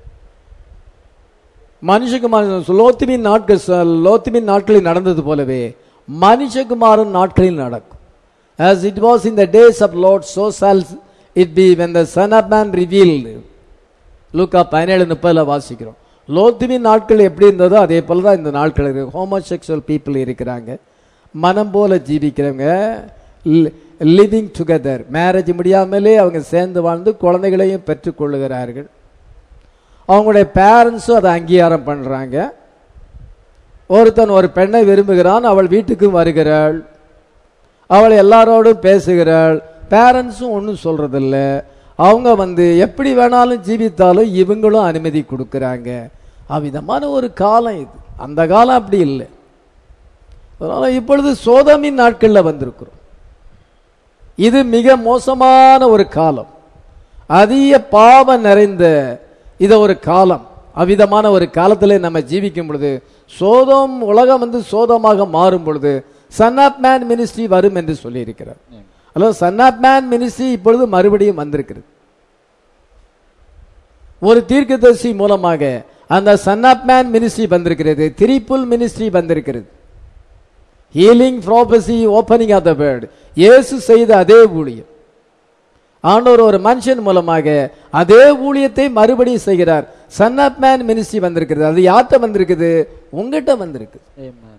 மனுஷகுமாரன் லோத்துமின் நாட்கள் ச- லோத்துமின் நாட்களில் நடந்தது போலவே மனுஷகுமாரன் நாட்களில் நடக்கும் as it was in the days of lord so shall it be when the son of man revealed லூக்கா பதினேழு முப்பதுல வாசிக்கிறோம் லோத்துவின் நாட்கள் எப்படி இருந்ததோ அதே போல தான் இந்த நாட்கள் இருக்கு ஹோமோசெக்சுவல் பீப்புள் இருக்கிறாங்க மனம் போல ஜீவிக்கிறவங்க லிவிங் டுகெதர் மேரேஜ் முடியாமலே அவங்க சேர்ந்து வாழ்ந்து குழந்தைகளையும் பெற்றுக்கொள்ளுகிறார்கள் அவங்களுடைய பேரண்ட்ஸும் அதை அங்கீகாரம் பண்றாங்க ஒருத்தன் ஒரு பெண்ணை விரும்புகிறான் அவள் வீட்டுக்கு வருகிறாள் அவள் எல்லாரோடும் பேசுகிறாள் பேரண்ட்ஸும் ஒன்றும் சொல்றதில்ல அவங்க வந்து எப்படி வேணாலும் ஜீவித்தாலும் இவங்களும் அனுமதி கொடுக்கறாங்க அவ்விதமான ஒரு காலம் இது அந்த காலம் அப்படி இல்லை அதனால இப்பொழுது சோதமின் நாட்கள்ல வந்திருக்கிறோம் இது மிக மோசமான ஒரு காலம் அதிக பாவம் நிறைந்த இத ஒரு காலம் அவ்விதமான ஒரு காலத்திலே நம்ம ஜீவிக்கும் பொழுது சோதம் உலகம் வந்து சோதமாக மாறும் பொழுது சன் ஆப் மேன் மினிஸ்ட்ரி வரும் என்று சொல்லியிருக்கிறார் அல்லது சன் ஆப் மேன் மினிஸ்ட்ரி இப்பொழுது மறுபடியும் வந்திருக்கிறது ஒரு தீர்க்கதரிசி மூலமாக அந்த சன் ஆப் மேன் மினிஸ்ட்ரி வந்திருக்கிறது திரிப்புல் மினிஸ்ட்ரி வந்திருக்கிறது healing prophecy opening of the word இயேசு செய்த அதே ஊழியம் ஆண்டவர் ஒரு மனுஷன் மூலமாக அதே ஊழியத்தை மறுபடியும் செய்கிறார் சன் ஆப் மேன் மினிஸ்ட்ரி வந்திருக்கிறது அது யார்கிட்ட வந்திருக்குது உங்ககிட்ட வந்திருக்கு Amen.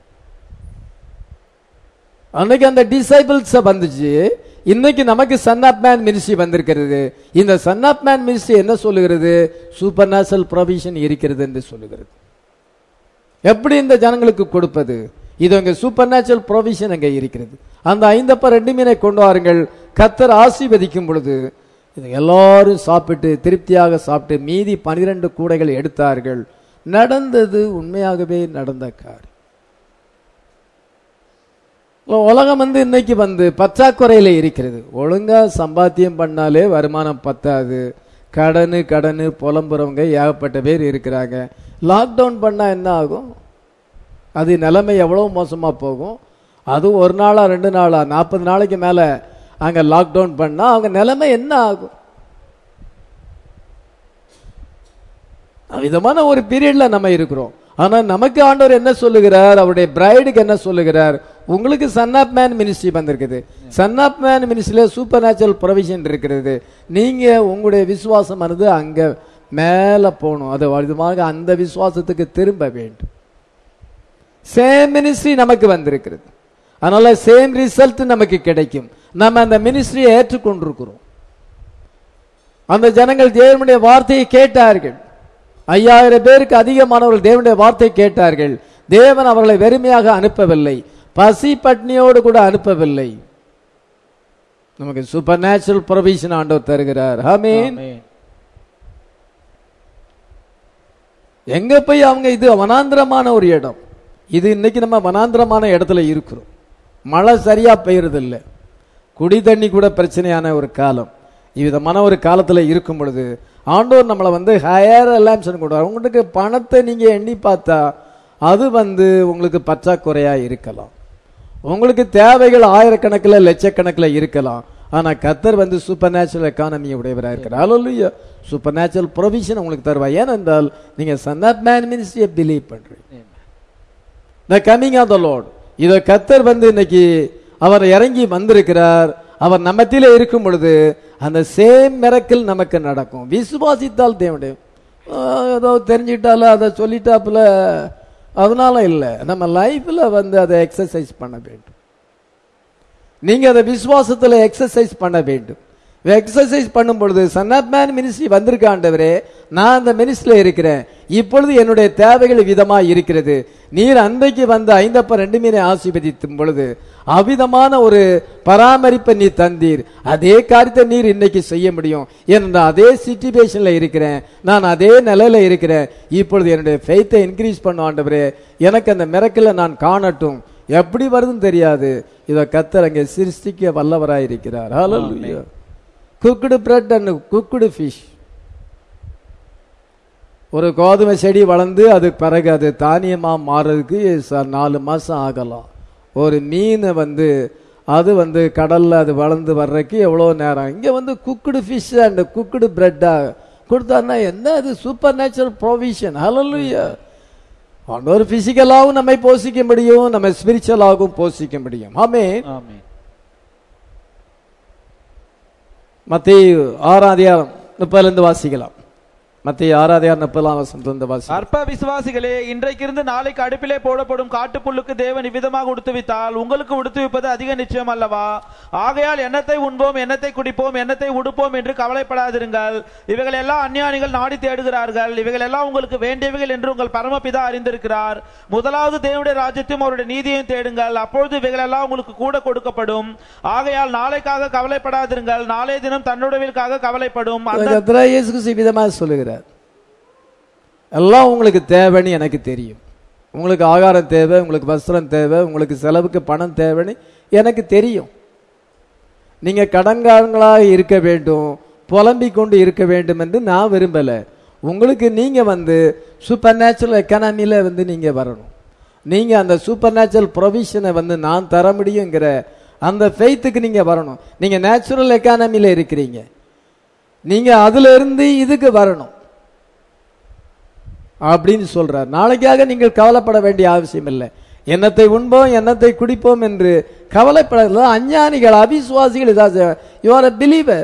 அன்னைக்கு அந்த டிசைபிள்ஸ் வந்துச்சு இன்னைக்கு நமக்கு சன் ஆப் மேன் மினிஸ்ட்ரி வந்திருக்கிறது இந்த சன் ஆப் மேன் மினிஸ்ட்ரி என்ன சொல்லுகிறது சூப்பர் நேச்சுரல் ப்ரொவிஷன் இருக்கிறது என்று சொல்லுகிறது எப்படி இந்த ஜனங்களுக்கு கொடுப்பது இது அங்க சூப்பர் நேச்சுரல் ப்ரொவிஷன் அங்க இருக்கிறது அந்த ஐந்தப்ப ரெண்டு மீனை கொண்டு வாருங்கள் கத்தர் ஆசீர்வதிக்கும் பொழுது இது எல்லாரும் சாப்பிட்டு திருப்தியாக சாப்பிட்டு மீதி பனிரெண்டு கூடைகள் எடுத்தார்கள் நடந்தது உண்மையாகவே நடந்த காரியம் உலகம் வந்து இன்னைக்கு வந்து பற்றாக்குறையில இருக்கிறது ஒழுங்கா சம்பாத்தியம் பண்ணாலே வருமானம் பத்தாது கடனு கடனு புலம்புறவங்க ஏகப்பட்ட பேர் இருக்கிறாங்க லாக்டவுன் பண்ணா என்ன ஆகும் அது நிலைமை எவ்வளவு மோசமா போகும் அது ஒரு நாளா ரெண்டு நாளா நாற்பது நாளைக்கு மேல அங்க லாக்டவுன் பண்ணா அவங்க நிலைமை என்ன ஆகும் விதமான ஒரு பீரியட்ல நம்ம இருக்கிறோம் ஆனா நமக்கு ஆண்டவர் என்ன சொல்லுகிறார் அவருடைய பிரைடுக்கு என்ன சொல்லுகிறார் உங்களுக்கு சன் ஆப் மேன் மினிஸ்ட்ரி வந்திருக்குது சன் ஆப் மேன் மினிஸ்ட்ரியில சூப்பர் நேச்சுரல் ப்ரொவிஷன் இருக்கிறது நீங்க உங்களுடைய விசுவாசமானது அங்க மேல போகணும் அது விதமாக அந்த விசுவாசத்துக்கு திரும்ப வேண்டும் சேம் மினிஸ்ட்ரி நமக்கு வந்திருக்கிறது அதனால சேம் ரிசல்ட் நமக்கு கிடைக்கும் நம்ம அந்த மினிஸ்ட்ரியை ஏற்றுக்கொண்டிருக்கிறோம் அந்த ஜனங்கள் தேவனுடைய வார்த்தையை கேட்டார்கள் ஐயாயிரம் பேருக்கு அதிகமானவர்கள் தேவனுடைய வார்த்தை கேட்டார்கள் தேவன் அவர்களை வெறுமையாக அனுப்பவில்லை பசி பட்னியோடு கூட அனுப்பவில்லை நமக்கு சூப்பர் நேச்சுரல் ப்ரொவிஷன் ஆண்டவர் தருகிறார் ஆமென் Amen. எங்க போய் அவங்க இது வனாந்திரமான ஒரு இடம் இது இன்னைக்கு நம்ம வனாந்திரமான இடத்துல இருக்கிறோம் மழை சரியா பெய்யறதில்ல குடி தண்ணி கூட பிரச்சனையான ஒரு காலம் இவ்விதமான ஒரு காலத்துல இருக்கும் பொழுது ஆண்டவர் நம்மளை வந்து ஹையர் எலாம்சன் கொண்டு உங்களுக்கு பணத்தை நீங்க எண்ணி பார்த்தா அது வந்து உங்களுக்கு பற்றாக்குறையா இருக்கலாம் உங்களுக்கு தேவைகள் ஆயிரக்கணக்கில் லட்சக்கணக்கில் இருக்கலாம் ஆனா கத்தர் வந்து சூப்பர் நேச்சுரல் எக்கானமி உடையவராக இருக்கிறார் அல்லையா சூப்பர் நேச்சுரல் ப்ரொவிஷன் உங்களுக்கு தருவார் ஏனென்றால் நீங்க சன் ஆப் மேன் மினிஸ்ட்ரியை பிலீவ் பண்றீங்க the coming of the Lord இத கத்தர் வந்து இன்னைக்கு அவர் இறங்கி வந்திருக்கிறார் அவர் நம்மத்திலே இருக்கும் பொழுது அந்த சேம் மிரக்கல் நமக்கு நடக்கும் விசுவாசித்தால் தேவனுடைய ஆஹ், ஏதோ தெரிஞ்சுக்கிட்டால அதை சொல்லிட்டாப்புல அதனால இல்லை நம்ம லைஃப்ல வந்து அதை எக்ஸசைஸ் பண்ண வேண்டும் நீங்க அதை விசுவாசத்துல எக்ஸசைஸ் பண்ண வேண்டும் எக்ஸசைஸ் பண்ணும் பொழுது சன் ஆப் மேன் மினிஸ்ட்ரி வந்திருக்காண்டவரே நான் அந்த மினிஸ்ட்ரியில இருக்கிறேன் இப்பொழுது என்னுடைய தேவைகள் விதமா இருக்கிறது நீர் அன்றைக்கு வந்த ஐந்தப்ப ரெண்டு மீனை ஆசீர்வதித்தும் பொழுது அவ்விதமான ஒரு பராமரிப்பை நீ தந்தீர் அதே காரியத்தை நீர் இன்னைக்கு செய்ய முடியும் ஏனென்றால் அதே சிச்சுவேஷன்ல இருக்கிறேன் நான் அதே நிலையில இருக்கிறேன் இப்பொழுது என்னுடைய ஃபெய்த்தை இன்க்ரீஸ் பண்ண ஆண்டவரே எனக்கு அந்த மிரக்கலை நான் காணட்டும் எப்படி வருதுன்னு தெரியாது இதை கத்தர் அங்கே சிருஷ்டிக்க வல்லவராயிருக்கிறார் ஹalleluya cooked bread and cooked fish ஒரு கோதுமை செடி வளர்ந்து அது பிறகு அது தானியமா மாறுறதுக்கு ச- நாலு மாசம் ஆகலாம் ஒரு மீன் வந்து அது வந்து கடல்ல அது வளர்ந்து வர்றதுக்கு எவ்வளோ நேரம் இங்க வந்து குக்குடு ஃபிஷ் அண்ட் குக்குடு பிரெட்டா கொடுத்தாருன்னா என்ன அது சூப்பர் நேச்சுரல் ப்ரொவிஷன் ஹalleluya ஆண்டவர் பிசிக்கலாகவும் நம்மை போஷிக்க முடியும் நம்ம ஸ்பிரிச்சுவலாகவும் போஷிக்க முடியும் ஆமென் Amen. மத்திய ஆறாம் அதிகாரம் முப்பதுலேருந்து வாசிக்கலாம் மத்திய ஆறாதியார் முப்பதாம் வசனம் தந்த வாசி அற்ப விசுவாசிகளே இன்றைக்கிருந்து நாளைக்கு அடுப்பிலே போடப்படும் காட்டுப்புல்லுக்கு தேவன் இவ்விதமாக உடுத்துவித்தால் உங்களுக்கு உடுத்துவிப்பது அதிக நிச்சயம் அல்லவா ஆகையால் எண்ணத்தை உண்போம் எண்ணத்தை குடிப்போம் எண்ணத்தை உடுப்போம் என்று கவலைப்படாதிருங்கள் இவைகள் எல்லாம் அந்நியானிகள் நாடி தேடுகிறார்கள் இவைகள் எல்லாம் உங்களுக்கு வேண்டியவைகள் என்று உங்கள் பரமபிதா அறிந்திருக்கிறார் முதலாவது தேவனுடைய ராஜ்யத்தையும் அவருடைய நீதியையும் தேடுங்கள் அப்பொழுது இவைகள் எல்லாம் உங்களுக்கு கூட கொடுக்கப்படும் ஆகையால் நாளைக்காக கவலைப்படாதிருங்கள் நாளைய தினம் தன்னுடையவிற்காக கவலைப்படும் அந்த கர்த்தராகிய இயேசு கிறிஸ்து விதமாக சொல்லுகிறார் எல்லாம் உங்களுக்கு தேவைன்னு எனக்கு தெரியும் உங்களுக்கு ஆகாரம் தேவை உங்களுக்கு வஸ்திரம் தேவை உங்களுக்கு செலவுக்கு பணம் தேவைன்னு எனக்கு தெரியும் நீங்க கடன்காரங்களாக இருக்க வேண்டும் புலம்பிக் கொண்டு இருக்க வேண்டும் என்று நான் விரும்பல உங்களுக்கு நீங்க வந்து சூப்பர் நேச்சுரல் எக்கானமில வந்து நீங்க வரணும் நீங்க அந்த சூப்பர் நேச்சுரல் ப்ரொவிஷனை வந்து நான் தர முடியுங்கிற அந்த ஃபெய்த்துக்கு நீங்க வரணும் நீங்க நேச்சுரல் எக்கானமில இருக்கிறீங்க நீங்க அதுல இருந்து இதுக்கு வரணும் அப்படின்னு சொல்றார் நாளைக்காக நீங்கள் கவலைப்பட வேண்டிய அவசியம் இல்லை எண்ணத்தை உண்போம் எண்ணத்தை குடிப்போம் என்று கவலைப்பட அஞ்ஞானிகள் அவிசுவாசிகள் இதாக you are believer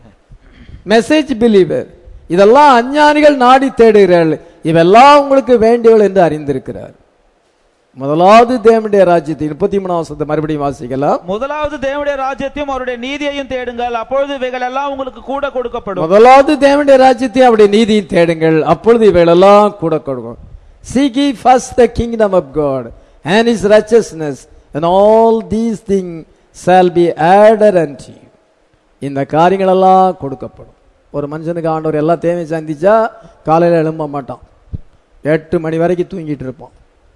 message believer இதெல்லாம் அஞ்ஞானிகள் நாடி தேடுகிறார்கள் இவெல்லாம் உங்களுக்கு வேண்டியவள் என்று அறிந்திருக்கிறார் முதலாவது தேவனுடைய ராஜ்யத்தை முப்பத்தி மூணாம் வசனத்தை மறுபடியும் வாசிக்கலாம் முதலாவது தேவனுடைய ராஜ்யத்தையும் அவருடைய நீதியையும் தேடுங்கள் அப்பொழுது இவைகள் எல்லாம் உங்களுக்கு கூட கொடுக்கப்படும் முதலாவது தேவனுடைய ராஜ்யத்தை அவருடைய நீதியை தேடுங்கள் அப்பொழுது இவைகளெல்லாம் கூட கொடுக்கும் seek ye first the kingdom of god and his righteousness and all these things shall be added unto you இந்த காரியங்கள் எல்லாம் கொடுக்கப்படும் ஒரு மனுஷனுக்கு ஆண்டவர் எல்லா தேவையும் சந்திச்சா காலையில எழும்ப மாட்டான் எட்டு மணி வரைக்கும் தூங்கிட்டு இருப்பான்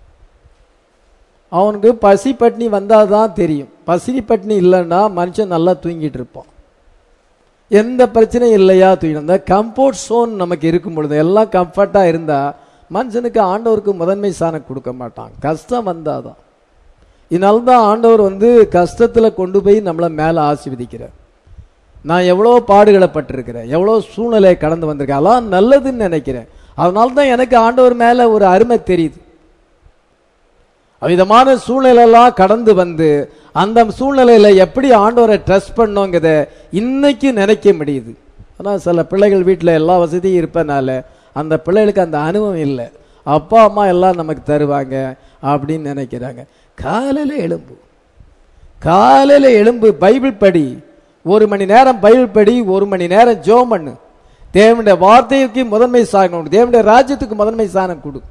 அவனுக்கு பசி பட்னி வந்தால் தான் தெரியும் பசி பட்னி இல்லைன்னா மனுஷன் நல்லா தூங்கிட்டு இருப்பான் எந்த பிரச்சனையும் இல்லையா தூங்கிடும் இந்த கம்ஃபோர்ட் சோன் நமக்கு இருக்கும் பொழுது எல்லாம் கம்ஃபர்ட்டாக இருந்தா மனுஷனுக்கு ஆண்டவருக்கு முதன்மை சாணம் கொடுக்க மாட்டான் கஷ்டம் வந்தாதான் இதனால தான் ஆண்டவர் வந்து கஷ்டத்தில் கொண்டு போய் நம்மளை மேலே ஆசீர்வதிக்கிறார் நான் எவ்வளோ பாடுகளை பட்டிருக்கிறேன் எவ்வளோ சூழ்நிலையை கடந்து வந்திருக்கேன் அதெல்லாம் நல்லதுன்னு நினைக்கிறேன் அதனால தான் எனக்கு ஆண்டவர் மேலே ஒரு அருமை தெரியுது அவ்விதமான சூழ்நிலையெல்லாம் கடந்து வந்து அந்த சூழ்நிலையில எப்படி ஆண்டவரை ட்ரஸ்ட் பண்ணோங்கிறத இன்னைக்கு நினைக்க முடியுது ஆனால் சில பிள்ளைகள் வீட்டில் எல்லா வசதியும் இருப்பனால அந்த பிள்ளைகளுக்கு அந்த அனுபவம் இல்லை அப்பா அம்மா எல்லாம் நமக்கு தருவாங்க அப்படின்னு நினைக்கிறாங்க காலையில் எலும்பு காலையில் எலும்பு பைபிள் படி ஒரு மணி நேரம் பைபிள் படி ஒரு மணி நேரம் ஜோம் பண்ணு தேவனுடைய வார்த்தைக்கு முதன்மை சாணம் தேவனுடைய ராஜ்யத்துக்கு முதன்மை சாணம் கொடு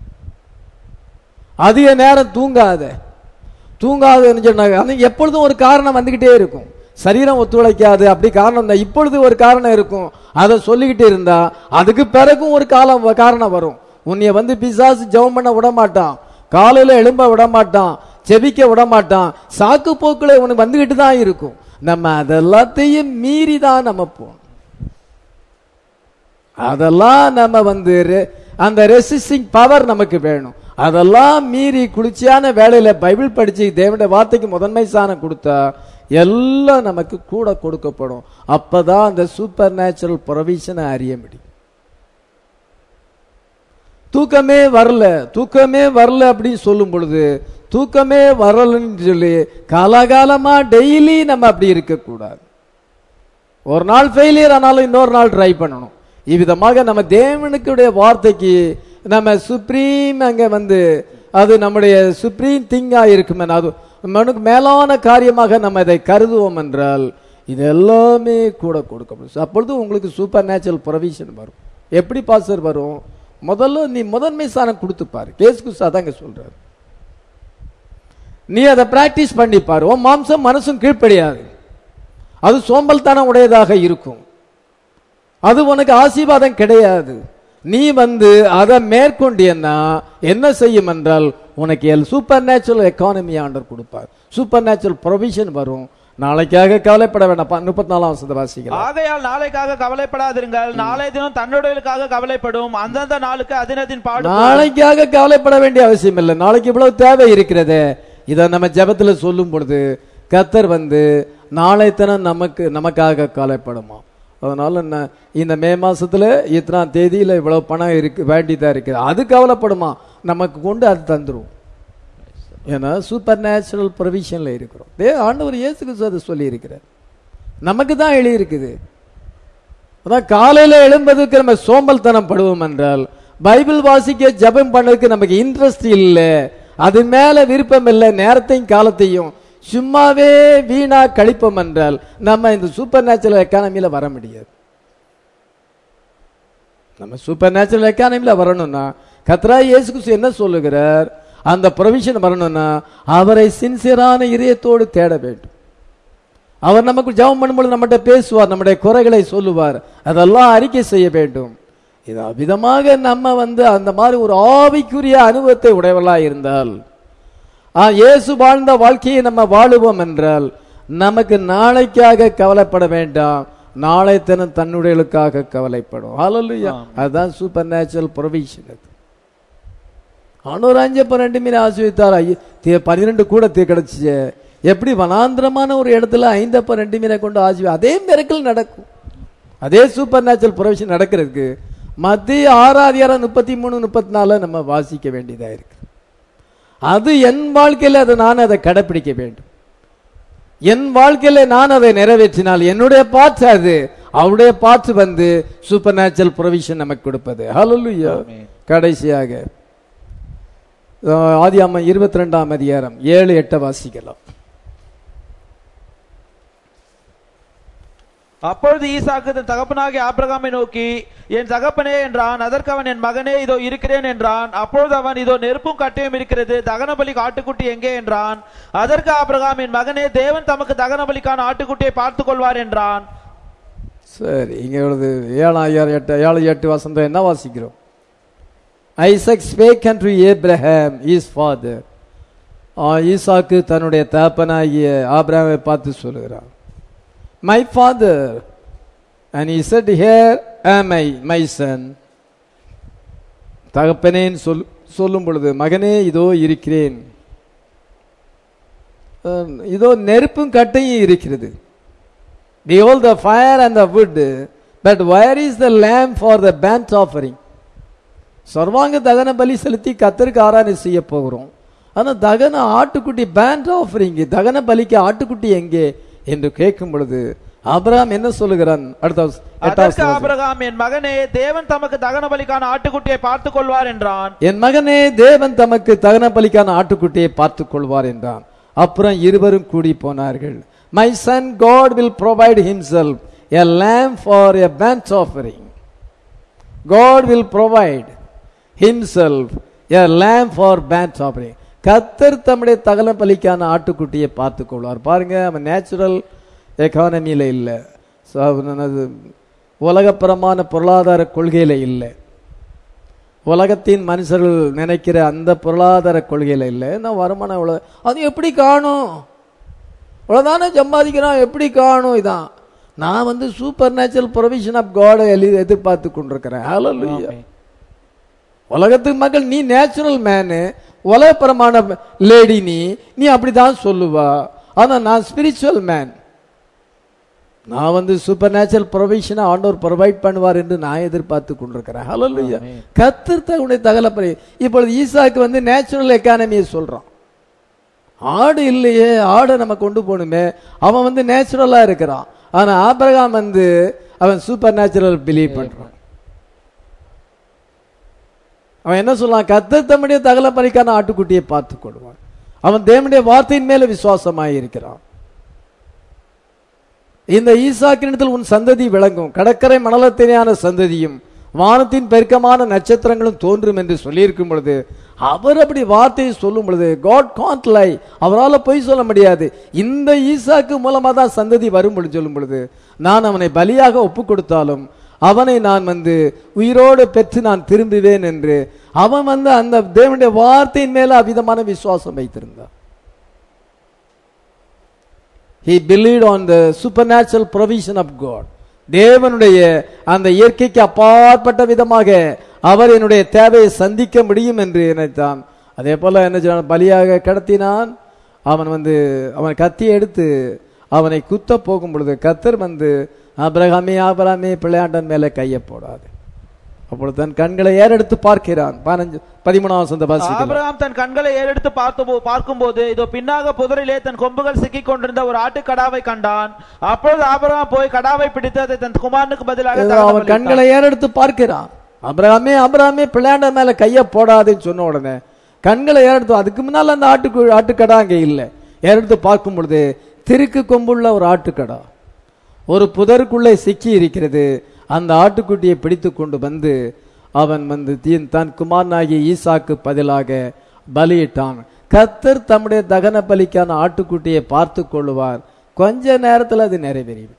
அதிக நேரம் தூங்காத தூங்காதுன்னு சொன்னாங்க அது எப்பொழுதும் ஒரு காரணம் வந்துகிட்டே இருக்கும் சரீரம் ஒத்துழைக்காது அப்படி காரணம் தான் இப்பொழுது ஒரு காரணம் இருக்கும் அதை சொல்லிக்கிட்டு இருந்தா அதுக்கு பிறகும் ஒரு காலம் காரணம் வரும் உன்னைய வந்து பிசாசு ஜெபம் பண்ண விட மாட்டான் காலையில எழும்ப விட மாட்டான் செபிக்க விட மாட்டான் சாக்கு போக்குல உனக்கு வந்துகிட்டு தான் இருக்கும் நம்ம அதெல்லாத்தையும் மீறி தான் நம்ம போகணும் அதெல்லாம் நம்ம வந்து ரெ- அந்த ரெசிஸ்டிங் பவர் நமக்கு வேணும் அதெல்லாம் மீறி குளிர்ச்சியான வேலையில பைபிள் படிச்சு தேவனுடைய வார்த்தைக்கு முதன்மை சாணம் கொடுத்தா எல்லாம் நமக்கு கூட கொடுக்கப்படும் அப்பதான் அந்த சூப்பர் நேச்சுரல் ப்ரொவிஷனை அறிய முடியும் தூக்கமே வரல தூக்கமே வரல அப்படின்னு சொல்லும் பொழுது தூக்கமே வரலன்னு சொல்லி காலாகாலமா டெய்லி நம்ம அப்படி இருக்கக்கூடாது ஒரு நாள் ஃபெயிலியர் ஆனாலும் இன்னொரு நாள் ட்ரை பண்ணணும் இவ்விதமாக நம்ம தேவனுக்குடைய வார்த்தைக்கு நம்ம சுப்ரீம் அங்க வந்து அது நம்முடைய சுப்ரீம் திங்கா இருக்குமே அது மனுக்கு மேலான காரியமாக நம்ம இதை கருதுவோம் என்றால் இது எல்லாமே கூட கொடுக்கப்படும் அப்பொழுது உங்களுக்கு சூப்பர் நேச்சுரல் ப்ரொவிஷன் வரும் எப்படி பாஸ்டர் வரும் முதல்ல நீ முதன்மை ஸ்தானம் கொடுத்து பாரு கேஸ் குசா தாங்க சொல்றாரு நீ அதை பிராக்டிஸ் பண்ணி பாரு உன் மாம்சம் மனசும் கீழ்ப்படியாது அது சோம்பல்தனம் உடையதாக இருக்கும் அது உனக்கு ஆசீர்வாதம் கிடையாது நீ வந்து அதை மேற்கொண்டியன்னா என்ன செய்யும் என்றால் உனக்கு எல் சூப்பர் நேச்சுரல் எக்கானமி ஆண்டர் கொடுப்பார் சூப்பர் நேச்சுரல் ப்ரொவிஷன் வரும் நாளைக்காக கவலைப்பட வேண்டாம் முப்பத்தி நாலாம் வருஷத்தை வாசிக்கலாம் ஆகையால் நாளைக்காக கவலைப்படாதிருங்கள் நாளை தினம் தன்னுடையலுக்காக கவலைப்படும் அந்தந்த நாளுக்கு அதினத்தின் பாடு நாளைக்காக கவலைப்பட வேண்டிய அவசியம் இல்லை நாளைக்கு இவ்வளவு தேவை இருக்கிறதே இதை நம்ம ஜெபத்துல சொல்லும் பொழுது கத்தர் வந்து நாளை தினம் நமக்கு நமக்காக கவலைப்படுமா அதனால என்ன இந்த மே மாசத்துல இத்தனாம் தேதியில இவ்வளவு பணம் இருக்கு வேண்டியதா இருக்குது அது கவலைப்படுமா நமக்கு கொண்டு அது தந்துரும் ஏன்னா சூப்பர் நேச்சுரல் ப்ரொவிஷன்ல இருக்கிறோம் தே ஆண்டவர் இயேசு கிறிஸ்து அதை சொல்லி இருக்கிறார் நமக்கு தான் எழுதி இருக்குது அதான் காலையில எழும்பதுக்கு நம்ம சோம்பல்தனம் படுவோம் என்றால் பைபிள் வாசிக்க ஜெபம் பண்ணதுக்கு நமக்கு இன்ட்ரெஸ்ட் இல்லை அது மேல விருப்பம் இல்லை நேரத்தையும் காலத்தையும் சும்மாவே வீணா கழிப்போம் என்றால் நம்ம இந்த சூப்பர் நேச்சுரல் எக்கானமியில வர முடியாது நம்ம சூப்பர் நேச்சுரல் எக்கானமியில வரணும்னா கத்ரா இயேசு கிறிஸ்து என்ன சொல்லுகிறார் அந்த ப்ரொவிஷன் வரணும்னா அவரை சின்சியரான இதயத்தோடு தேட வேண்டும் அவர் நமக்கு ஜெபம் பண்ணும்பொழுது நம்மகிட்ட பேசுவார் நம்முடைய குறைகளை சொல்லுவார் அதெல்லாம் அறிக்கை செய்ய வேண்டும் இது விதமாக நம்ம வந்து அந்த மாதிரி ஒரு ஆவிக்குரிய அனுபவத்தை உடையவர்களா இருந்தால் ஆ, இயேசு வாழ்ந்த வாழ்க்கையை நம்ம வாழுவோம் என்றால் நமக்கு நாளைக்காக கவலைப்பட வேண்டாம் நாளை தினம் தன்னுடையலுக்காக கவலைப்படும் ஹalleluya அதுதான் சூப்பர் நேச்சுரல் ப்ரொவிஷன் அது ஆனூர் அஞ்சு பன்னெண்டு மீன் ஆசிரித்தார் பன்னிரெண்டு கூட தீ கிடைச்சிச்சு எப்படி வனாந்திரமான ஒரு இடத்துல ஐந்தப்ப ரெண்டு மீனை கொண்டு ஆசி அதே மிரக்கல் நடக்கும் அதே சூப்பர் நேச்சுரல் ப்ரொவிஷன் நடக்கிறதுக்கு மத்திய ஆறாதிகாரம் முப்பத்தி மூணு முப்பத்தி நாலு நம்ம வாசிக்க வேண்டியதா இருக்கு அது என் வாழ்க்கையில அதை நான் அதை கடைப்பிடிக்க வேண்டும் என் வாழ்க்கையில நான் அதை நிறைவேற்றினால் என்னுடைய பாற்று அது அவருடைய பாற்று வந்து சூப்பர் நேச்சுரல் ப்ரொவிஷன் நமக்கு கொடுப்பது ஹalleluya ஆமென். கடைசியாக ஆதியாம இருபத்தி ரெண்டாம் அதிகாரம் ஏழு எட்ட வாசிக்கலாம் அப்பொழுது ஈசாக்கு தன் தகப்பனாகிய ஆபிரகாமை நோக்கி என் தகப்பனே என்றான் அதற்கு அவன் என் மகனே இதோ இருக்கிறேன் என்றான் அப்பொழுது அவன் இதோ நெருப்பும் கட்டையும் இருக்கிறது தகனபலி ஆட்டுக்குட்டி எங்கே என்றான் அதற்கு ஆபிரகாம் என் மகனே தேவன் தமக்கு தகனபலிக்கான ஆட்டுக்குட்டியை பார்த்துக் கொள்வார் என்றான் சரி இங்க உள்ளது ஏழாயிரம் எட்டு ஏழு எட்டு வசந்தம் என்ன வாசிக்கிறோம் Isaac spake and Abraham his father ஈசாக்கு தன்னுடைய தகப்பனாகிய ஆபிரகாமை பார்த்து சொல்லுகிறான் my father and he said here am I my son தகப்பனேன்னு சொல் சொல்லும் பொழுது மகனே இதோ இருக்கிறேன் அஹ், இதோ நெருப்பும் கட்டையும் இருக்கிறது Behold the fire and the wood, but where is the lamb for the burnt offering? சர்வாங்க தகன பலி செலுத்தி கத்தருக்கு ஆராதனை செய்ய போகிறோம் ஆனா தகன ஆட்டுக்குட்டி பேண்ட் ஆஃபரிங் தகன பலிக்கு ஆட்டுக்குட்டி எங்கே என்று கேட்கும் பொழுது ஆபிரகாம் என்ன சொல்லுகிறான் அடுத்த வச- எட்டாவது அதற்கு வசனம். ஆபிரகாம் என் மகனே தேவன் தமக்கு தகனபலிக்கான ஆட்டுக்குட்டியை பார்த்துக் கொள்வார் என்றான் என் மகனே தேவன் தமக்கு தகன பலிக்கான ஆட்டுக்குட்டியை பார்த்துக் கொள்வார் என்றான் அப்புறம் இருவரும் கூடி போனார்கள் my son God will provide himself a lamb for a burnt offering God will provide himself a lamb for burnt offering கத்தர் தம்முடைய தகன பலிக்கான ஆட்டுக்குட்டியை பார்த்துக் கொள்வார் பாருங்க அவன் நேச்சுரல் எக்கானமியில இல்லை So, அவன் அது உலகப்புறமான பொருளாதார கொள்கையில இல்லை உலகத்தின் மனுஷர்கள் நினைக்கிற அந்த பொருளாதார கொள்கையில இல்லை நான் வருமானம் இவ்வளவு அது எப்படி காணும் இவ்வளவுதானே சம்பாதிக்கிறான் எப்படி காணும் இதான் நான் வந்து சூப்பர் நேச்சுரல் ப்ரொவிஷன் ஆஃப் காடை எதிர்பார்த்து கொண்டிருக்கிறேன் Hallelujah. ஆமென். உலகத்துக்கு மக்கள் நீ நேச்சுரல் மேனு உலகப்பரமான லேடி நீ நீ அப்படிதான் சொல்லுவா ஆனா நான் ஸ்பிரிச்சுவல் மேன் நான் வந்து சூப்பர் நேச்சுரல் ப்ரொவிஷனை ஆண்டவர் ப்ரொவைட் பண்ணுவார் என்று நான் எதிர்பார்த்து கொண்டிருக்கிறேன் ஹalleluya ஆமென். கத்தர் தன்னுடைய தகலப்பறை இப்பொழுது ஈசாக்கு வந்து நேச்சுரல் எக்கானமியை சொல்றான் ஆடு இல்லையே ஆடை நம்ம கொண்டு போகணுமே அவன் வந்து நேச்சுரலா இருக்கிறான் ஆனா ஆபிரகாம் வந்து அவன் சூப்பர் நேச்சுரல் பிலீவ் பண்றான் அவன் என்ன சொல்றான் கத்தர் தம்முடைய தகல பலிக்கான ஆட்டுக்குட்டியை பார்த்துக் கொள்வான் அவன் தேவனுடைய வார்த்தையின் மேல விசுவாசமாய் இருக்கிறான் இந்த ஈசாக்கினிடத்தில் உன் சந்ததி விளங்கும் கடற்கரை மணலத்தினையான சந்ததியும் வானத்தின் பெருக்கமான நட்சத்திரங்களும் தோன்றும் என்று சொல்லியிருக்கும் பொழுது அவர் அப்படி வார்த்தையை சொல்லும் பொழுது காட் காண்ட் லை அவரால் பொய் சொல்ல முடியாது இந்த ஈசாக்கு மூலமா தான் சந்ததி வரும் பொழுது சொல்லும் பொழுது நான் அவனை பலியாக ஒப்பு கொடுத்தாலும் அவனை நான் வந்து உயிரோடு பெற்று நான் திரும்புவேன் என்று அவன் வந்து அந்த தேவனுடைய வார்த்தையின் மேல அவிதமான விசுவாசம் வைத்திருந்தான் he believed on the supernatural provision of God தேவனுடைய அந்த இயற்கைக்கு அப்பாற்பட்ட விதமாக அவர் என்னுடைய தேவையை சந்திக்க முடியும் என்று நினைத்தான் அதே போல என்ன செய்தான் பலியாக கடத்தினான் அவன் வந்து அவன் கத்தி எடுத்து அவனை குத்த போகும் பொழுது கத்தர் வந்து ஆபிரகாமே ஆபிரகாமே பிள்ளையாண்டன் மேலே கையை போடாது அப்பொழுது தன் கண்களை ஏறெடுத்து பார்க்கிறான் பதினஞ்சு பதிமூணாம் சொந்த வாசிக்கலாம் ஆபிரகாம் தன் கண்களை ஏறெடுத்து பார்த்து பார்க்கும்போது இதோ பின்னாக புதரிலே தன் கொம்புகள் சிக்கிக் கொண்டிருந்த ஒரு ஆட்டுக்கடாவை கண்டான் அப்பொழுது ஆபிரகாம் போய் கடாவை பிடித்து அதை தன் குமாரனுக்கு பதிலாக ஏதோ தகனம் அவன் அளித்தான். கண்களை ஏறெடுத்து பார்க்கிறான் அபிரகாமே அபிரகாமே பிள்ளையாண்ட மேல கைய போடாதேன்னு சொன்ன உடனே கண்களை ஏறெடுத்து அதுக்கு முன்னால அந்த ஆட்டுக்கு ஆட்டுக்கடா அங்க இல்லை ஏறெடுத்து பார்க்கும் பொழுது திருக்கு கொம்புள்ள ஒரு ஆட்டுக்கடா ஒரு புதருக்குள்ளே சிக்கி இருக்கிறது அந்த ஆட்டுக்குட்டியை பிடித்து கொண்டு வந்து அவன் வந்து தீ- தன் குமாரனாகிய ஈசாக்கு பதிலாக பலியிட்டான் கத்தர் தம்முடைய தகன பலிக்கான ஆட்டுக்குட்டியை பார்த்து கொள்ளுவார் கொஞ்ச நேரத்தில் அது நிறைவேறிவிட்டு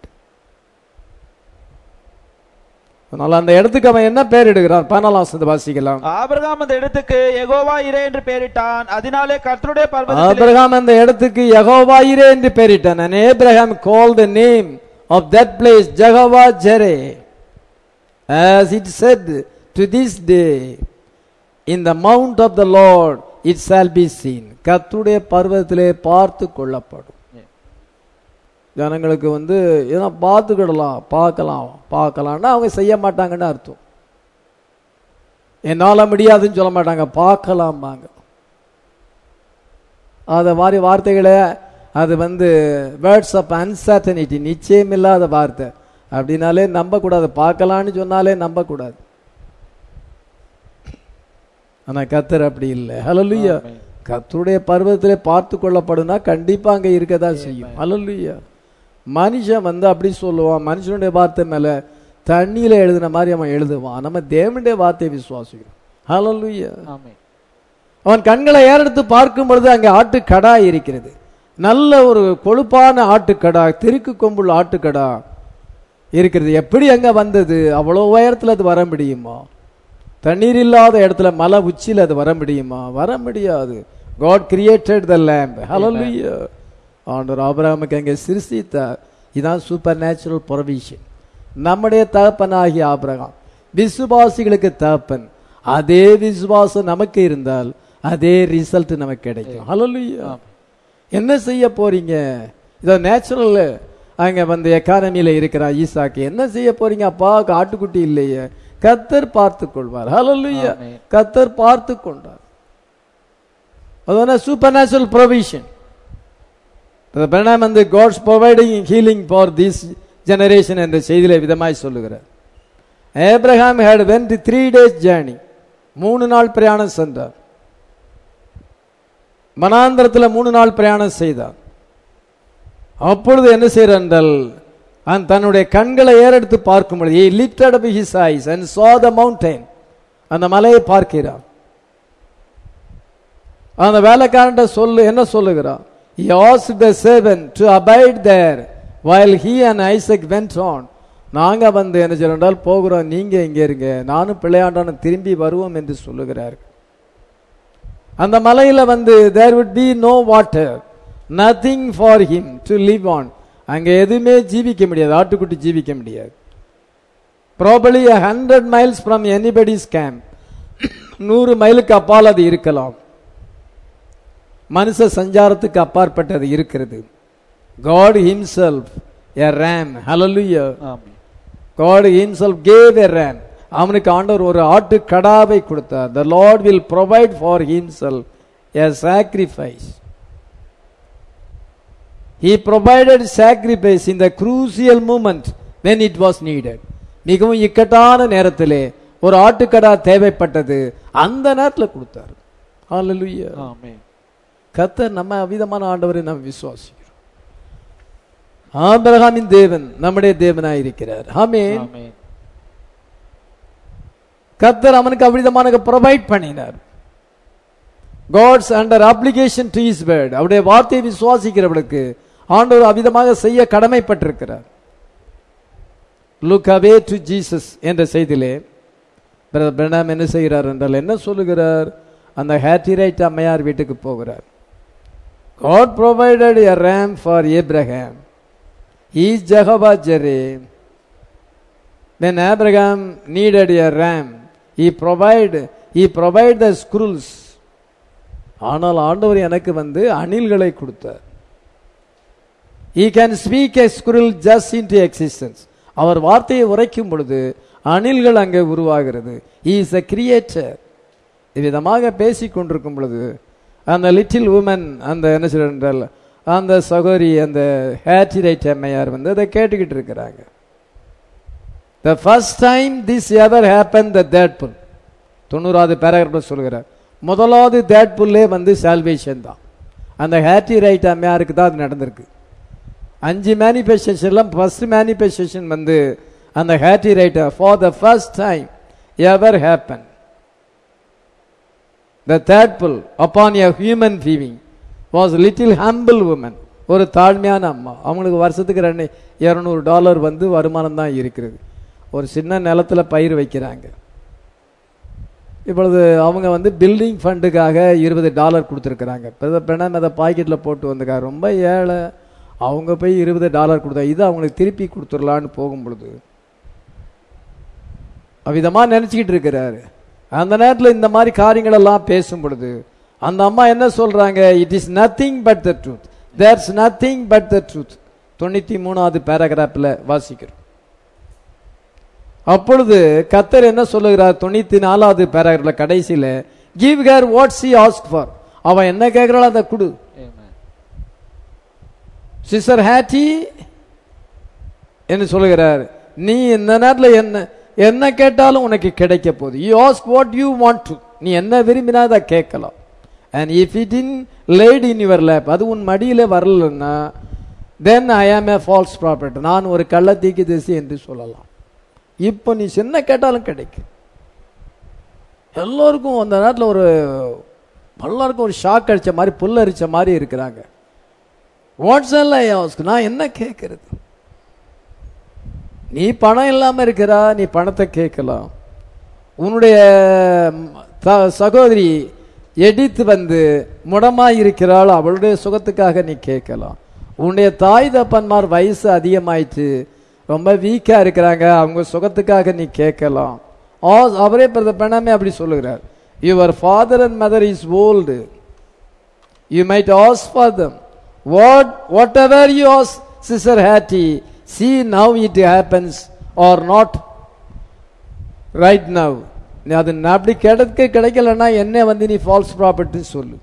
அதனால அந்த இடத்துக்கு அவன் என்ன பேர் இடுகிறான் பதினாலாம் வசனத்தை வாசிக்கலாம் ஆபிரகாம் அந்த இடத்துக்கு எகோவா இரே என்று பெயரிட்டான் அதனாலே கர்த்தருடைய பர்வதத்திலே ஆபிரகாம் அந்த இடத்துக்கு யெகோவாயிரே என்று பெயரிட்டான் and Abraham called the name of that place Jehovah Jireh as it said to this day in the mount of the Lord it shall be seen கர்த்தருடைய பர்வதத்திலே பார்த்து கொள்ளப்படும் ஜனங்களுக்கு வந்து ஏன்னா பார்த்துக்கிடலாம் பார்க்கலாம் பார்க்கலாம்னா அவங்க செய்ய மாட்டாங்கன்னு அர்த்தம் என்னால் முடியாதுன்னு சொல்ல மாட்டாங்க பார்க்கலாம்பாங்க அந்த மாதிரி வார்த்தைகளை அது வந்து வேர்ட்ஸ் ஆஃப் அன்சர்டனிட்டி நிச்சயம் இல்லாத வார்த்தை அப்படின்னாலே நம்பக்கூடாது பார்க்கலான்னு சொன்னாலே நம்பக்கூடாது ஆனா கத்தர் அப்படி இல்லை ஹலலுயா கத்தருடைய பருவத்திலே பார்த்து கொள்ளப்படும்னா கண்டிப்பா அங்க இருக்கதான் செய்யும் ஹலலுயா மனுஷன் வந்து அப்படி சொல்லுவான் மனுஷனுடைய வார்த்தை மேல தண்ணியில எழுதின மாதிரி அவன் எழுதுவான் நம்ம தேவனுடைய வார்த்தையை விசுவாசிக்கிறோம் ஹலலுயா ஆமென். அவன் கண்களை ஏறெடுத்து பார்க்கும் பொழுது அங்கே ஆட்டுக்கடா இருக்கிறது நல்ல ஒரு கொழுப்பான ஆட்டுக்கடா திருக்கு கொம்புள்ள ஆட்டுக்கடா இருக்கிறது எப்படி அங்க வந்தது அவ்வளோ உயரத்துல அது வர முடியுமா தண்ணீர் இல்லாத இடத்துல மலை உச்சியில் அது வர முடியுமா வர முடியாது காட் கிரியேட்டட் த லேம்ப் ஹalleluya ஆண்டவர் ஆபிரகாமுக்கு அங்கே சிருஷ்டித்தார் இதான் சூப்பர் நேச்சுரல் ப்ரொவிஷன் நம்முடைய தகப்பனாகிய ஆபிரகாம் விசுவாசிகளுக்கு தகப்பன் அதே விசுவாசம் நமக்கு இருந்தால் அதே ரிசல்ட் நமக்கு கிடைக்கும் ஹalleluya என்ன செய்ய போறீங்க இதோ நேச்சுரல் அங்க வந்து எக்கானமியில இருக்கிற ஈசாக்கு என்ன செய்ய போறீங்க அப்பா ஆட்டுக்குட்டி இல்லையே கத்தர் பார்த்து கொள்வார் ஹalleluya ஆமென். கத்தர் பார்த்து கொண்டார் அதான சூப்பர் நேச்சுரல் ப்ரொவிஷன் பிரணாம் வந்து God's providing healing for this generation என்ற செய்தியில விதமாய் சொல்லுகிறார் Abraham had went three days journey மூணு நாள் பிரயாணம் சென்றார் மனாந்திரத்தில் மூணு நாள் பிரயாணம் செய்தார் அப்பொழுது என்ன செய்கிறார் என்றால் அவன் தன்னுடைய கண்களை ஏறெடுத்து பார்க்கும் பொழுது he lifted up his eyes and saw the mountain அந்த மலையை பார்க்கிறான் அந்த வேலைக்காரன்ட்ட சொல்லு என்ன சொல்லுகிறான் he asked the servant to abide there while he and Isaac went on நாங்க வந்து என்ன சொல்றால் போகிறோம் நீங்க இங்க இருங்க நானும் பிள்ளையாண்டானும் திரும்பி வருவோம் என்று சொல்லுகிறார்கள் அந்த மலையில வந்து தேர் would be no water nothing for him to live on அங்க எதுவுமே ஜீவிக்க முடியாது ஆட்டுக்குட்டி ஜீவிக்க முடியாது probably a hundred miles from anybody's camp நூறு மைலுக்கு அப்பால் அது இருக்கலாம் மனுஷ சஞ்சாரத்துக்கு அப்பாற்பட்டது இருக்கிறது God himself a ram hallelujah ஆமென். God himself gave a ram அவனுக்கு ஆண்டவர் ஒரு ஆட்டு கடாவை கொடுத்தார் the lord will provide for himself a sacrifice he provided sacrifice in the crucial moment when it was needed மிகவும் இக்கட்டான நேரத்திலே ஒரு ஆட்டுக்கடா தேவைப்பட்டது அந்த நேரத்தில் கொடுத்தார் hallelujah ஆமென். கத்தர் நம்ம அவிதமான ஆண்டவரை நாம் விசுவாசிக்கிறோம் ஆபிரகாமின் தேவன் நம்முடைய தேவனாய் இருக்கிறார் ஆமென் ஆமென். கத்தர் அவனுக்கு அவ்விதமான ப்ரொவைட் பண்ணினார் God's under obligation to his word அவருடைய வார்த்தையை விசுவாசிக்கிறவர்களுக்கு ஆண்டவர் அவ்விதமாக செய்ய கடமைப்பட்டிருக்கிறார் லுக் அவே டு ஜீசஸ் என்ற செய்தியிலே பிரதர் பிரணாம் என்ன செய்கிறார் என்றால் என்ன சொல்லுகிறார் அந்த ஹேட்டிரைட் அம்மையார் வீட்டுக்கு போகிறார் God provided a ram for Abraham. He is Jehovah Jireh. When Abraham needed a ram, he provide he provide the squirrels. ஆனால் ஆண்டவர் எனக்கு வந்து அணில்களை கொடுத்தார் he can speak a squirrel just into existence அவர் வார்த்தையை உரைக்கும் பொழுது அணில்கள் அங்கே உருவாகிறது இஸ் a கிரியேட்டர் இவ்விதமாக பேசிக் கொண்டிருக்கும் பொழுது அந்த லிட்டில் உமன் அந்த என்ன சொல்றால் அந்த சகோதரி அந்த ஹேட்டிரைட் அம்மையார் வந்து அதை கேட்டுக்கிட்டு இருக்கிறாங்க the first time this ever happen the தேட் புல் தொண்ணூறாவது பேராகிராஃபில் சொல்கிறார் முதலாவது தேட் புல்லே வந்து சால்வேஷன் தான் அந்த ஹேட்டி ரைட் அம்மையாருக்கு தான் அது நடந்திருக்கு அஞ்சு மேனிஃபெஸ்டேஷன்லாம் ஃபர்ஸ்ட் மேனிஃபெஸ்டேஷன் வந்து அந்த Hattie Wright for the first time ever happen the third pull upon a human being was little humble woman ஒரு தாழ்மையான அம்மா அவங்களுக்கு வருஷத்துக்கு ரெண்டு இரநூறு டாலர் வந்து வருமானம் தான் இருக்கிறது ஒரு சின்ன நிலத்துல பயிர் வைக்கிறாங்க இப்பொழுது அவங்க வந்து பில்டிங் ஃபண்டுக்காக இருபது டாலர் கொடுத்துருக்குறாங்க பிரணம் அதை பாக்கெட்டில் போட்டு வந்திருக்காங்க ரொம்ப ஏழை அவங்க போய் இருபது டாலர் கொடுத்தா இது அவங்களுக்கு திருப்பி கொடுத்துடலான்னு போகும் பொழுது அவ்விதமாக நினச்சிக்கிட்டு இருக்கிறாரு அந்த நேரத்தில் இந்த மாதிரி காரியங்கள் எல்லாம் பேசும் பொழுது அந்த அம்மா என்ன சொல்றாங்க it is nothing but the truth there's nothing but the truth தொண்ணூத்தி மூணாவது பேராகிராஃபில் வாசிக்கிறோம் அப்பொழுது கத்தர் என்ன சொல்லுகிறார் தொண்ணூத்தி நாலாவது பேராகிராஃபில் கடைசியில give her what she ask for அவன் என்ன கேட்கிறாளோ அதை கொடு Amen. சிஸ்டர் ஹேட்டி என்று சொல்லுகிறார் நீ இந்த நேரத்தில் என்ன என்ன கேட்டாலும் உனக்கு கிடைக்க போகுது you ask what you want to நீ என்ன விரும்பினா அதை கேட்கலாம் and if it in laid in your lap அது உன் மடியில வரலன்னா தென் ஐ ஆம் ஏ ஃபால்ஸ் ப்ராப்பர்ட் நான் ஒரு கள்ளத்தீக்கு திசை என்று சொல்லலாம் இப்போ நீ சின்ன கேட்டாலும் கிடைக்கும் எல்லோருக்கும் அந்த நேரத்தில் ஒரு எல்லாருக்கும் ஒரு ஷாக் அடிச்ச மாதிரி புல் அரிச்ச மாதிரி இருக்கிறாங்க வாட்ஸ் எல்லாம் நான் என்ன கேட்கறது நீ பணம் இல்லாம இருக்கிறா நீ பணத்தை கேட்கலாம் உன்னுடைய ம், த- சகோதரி எடித்து வந்து முடமா இருக்கிறாள் அவளுடைய சுகத்துக்காக நீ கேட்கலாம் உன்னுடைய தாய் தப்பன்மார் வயசு அதிகமாயிட்டு ரொம்ப வீக்கா இருக்கிறாங்க அவங்க சுகத்துக்காக நீ கேட்கலாம் ஆ- அவரே பிரத பெண்ணாமே அப்படி சொல்லுகிறார் your father and mother is old You might ask for them. What, whatever you ask, Sister Hattie, see now it happens or not right now. நீ அது நான் அப்படி கிடைக்க கிடைக்கலன்னா என்ன வந்து நீ ஃபால்ஸ் ப்ராப்பர்ட்டி சொல்லு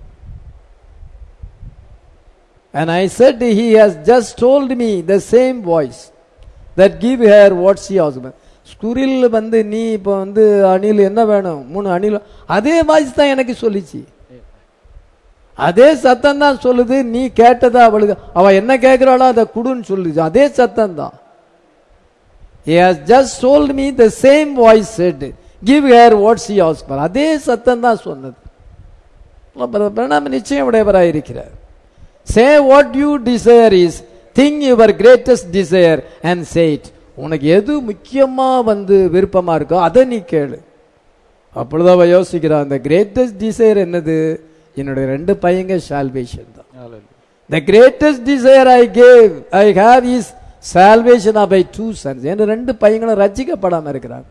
And I said, He has just told me the same voice that give her what she asked. Squirrel வந்து நீ இப்போ வந்து அணில் என்ன வேணும் மூணு அணில் அதே வாய்ஸ் தான் எனக்கு சொல்லிச்சு அதே சத்தம் தான் சொல்லுது நீ கேட்டதா அவளுக்கு அவ என்ன கேட்கிறாளோ அதை குடுன்னு சொல்லுச்சு அதே சத்தம் தான் He has just told me the same voice said, give her what she asked for. அதே சத்தம் தான் சொன்னது பிரணாம நிச்சயம் உடையவராக இருக்கிறார் say what you desire is thing your greatest desire and said உனக்கு எது முக்கியமா வந்து விருப்பமா இருக்கோ அதை நீ கேளு அப்பொழுது அவ யோசிக்கிறா அந்த கிரேட்டஸ்ட் டிசைர் என்னது என்னுடைய ரெண்டு பையங்க சால்வேஷன் தான் Hallelujah. The greatest desire I gave, I have is salvation of my two sons. என் ரெண்டு பையங்களும் ரட்சிக்கப்படாம இருக்கிறாங்க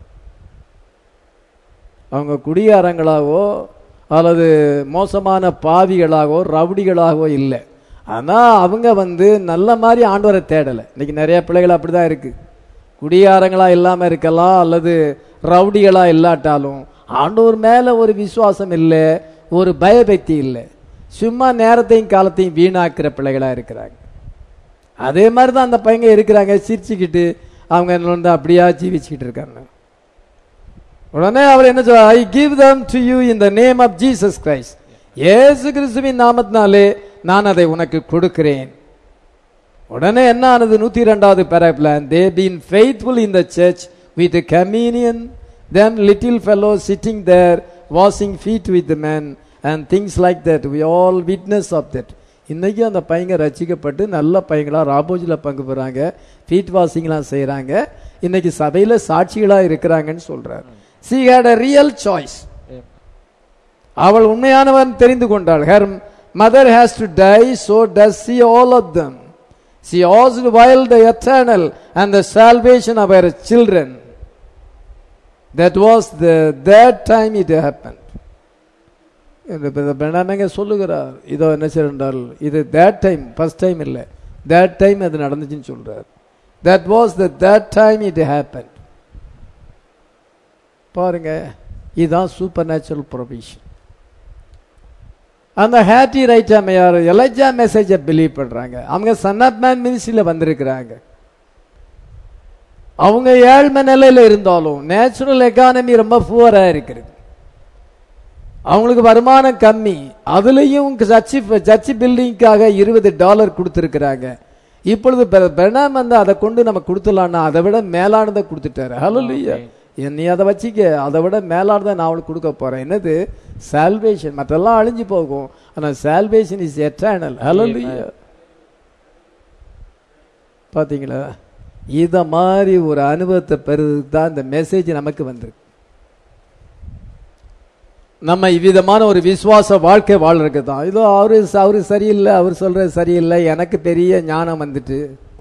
அவங்க குடியாரங்களாகவோ அல்லது மோசமான பாவிகளாகவோ ரவுடிகளாகவோ இல்லை ஆனா அவங்க வந்து நல்ல மாதிரி ஆண்டவரை தேடலை இன்னைக்கு நிறைய பிள்ளைகள் அப்படிதான் இருக்கு குடியாரங்களா இல்லாம இருக்கலாம் அல்லது ரவுடிகளா இல்லாட்டாலும் ஆண்டவர் மேல ஒரு விசுவாசம் இல்லை ஒரு பயபக்தி இல்லை சும்மா நேரத்தையும் காலத்தையும் வீணாக்குற பிள்ளைகளா இருக்கிறாங்க அதே மாதிரி தான் அந்த பையங்க இருக்கிறாங்க சிரிச்சுக்கிட்டு அவங்க வந்து அப்படியா ஜீவிச்சுக்கிட்டு இருக்காங்க உடனே அவர் என்ன சொல்றார் I give them to you in the name of Jesus Christ இயேசு கிறிஸ்துவின் நாமத்தினாலே நான் அதை உனக்கு கொடுக்கிறேன் உடனே என்ன ஆனது நூத்தி ரெண்டாவது பேராபிளான் they been faithful in the church with communion then little fellow sitting there washing feet with men and things like that we all witness of that இன்னைக்கு அந்த பையங்க ரசிக்கப்பட்டு நல்ல பையங்களா ராபோஜில் பங்கு பெறாங்க ஃபீட் வாஷிங்லாம் செய்கிறாங்க இன்னைக்கு சபையில் சாட்சிகளாக இருக்கிறாங்கன்னு சொல்றார் she had a real choice Amen. அவள் உண்மையானவன் தெரிந்து கொண்டாள் her mother has to die so does she all of them she ask while the eternal and the salvation of her children that was the தேட் time it happen பிரணாமங்க சொல்லுகிறார் இதோ என்ன செய்றால் இது தேட் டைம் ஃபர்ஸ்ட் டைம் இல்லை தேட் டைம் அது நடந்துச்சுன்னு சொல்றார் தட் வாஸ் த தேட் டைம் இட் ஹேப்பன் பாருங்க இதுதான் சூப்பர் நேச்சுரல் ப்ரொவிஷன் அந்த ஹேட்டி ரைட் அம்மையார் எலஜா மெசேஜை பிலீவ் பண்றாங்க அவங்க சன் ஆஃப் மேன் மினிஸ்ட்ரியில் வந்திருக்கிறாங்க அவங்க ஏழ்மை நிலையில இருந்தாலும் நேச்சுரல் எக்கானமி ரொம்ப புவரா இருக்கிறது அவங்களுக்கு வருமானம் கம்மி அதுலயும் சர்ச்சு சர்ச்சு பில்டிங்காக இருபது டாலர் கொடுத்துருக்கிறாங்க இப்பொழுது பெ- பெர்னாம் வந்து அதை கொண்டு நம்ம கொடுத்துடலாம்னா அதை விட மேலானதை கொடுத்துட்டாரு ஹலோ நீ அதை வச்சுக்க அதை விட மேலானதை நான் அவளுக்கு கொடுக்க போறேன் என்னது சால்வேஷன் மற்றெல்லாம் அழிஞ்சு போகும் ஆனா சால்வேஷன் இஸ் எட்டர்னல் ஹலோ பாத்தீங்களா இத மாதிரி ஒரு அனுபவத்தை பெறுறதுக்கு தான் இந்த மெசேஜ் நமக்கு வந்திருக்கு நம்ம இவ்விதமான ஒரு விசுவாச வாழ்க்கை வாழ்றதுக்கு தான் இதோ அவரு அவரு சரியில்லை அவர் சொல்றது சரியில்லை எனக்கு பெரிய ஞானம் வந்துட்டு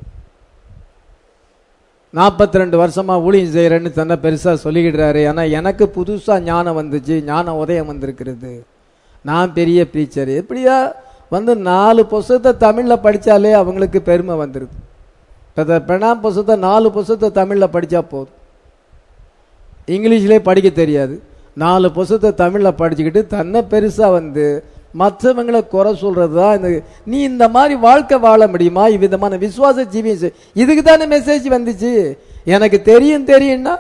நாற்பத்தி ரெண்டு வருஷமா ஊழியம் செய்யறேன்னு தன்னை பெருசா சொல்லிக்கிடுறாரு ஆனா எனக்கு புதுசா ஞானம் வந்துச்சு ஞான உதயம் வந்திருக்கிறது நான் பெரிய பிரீச்சர் எப்படியா வந்து நாலு புஸ்தகத்தை தமிழ்ல படிச்சாலே அவங்களுக்கு பெருமை வந்துருது இப்போ பிரணாம் புஸ்தகத்தை நாலு புஸ்தகத்தை தமிழ்ல படிச்சா போதும் இங்கிலீஷ்லேயே படிக்க தெரியாது நாலு புஸ்தகத்தை தமிழ்ல படிச்சுக்கிட்டு தன்னை பெருசா வந்து மற்றவங்களை குறை சொல்றது தான் இந்த நீ இந்த மாதிரி வாழ்க்கை வாழ முடியுமா இவ்விதமான விசுவாச ஜீவியம் செய்- இதுக்கு தானே மெசேஜ் வந்துச்சு எனக்கு தெரியும் தெரியும்னா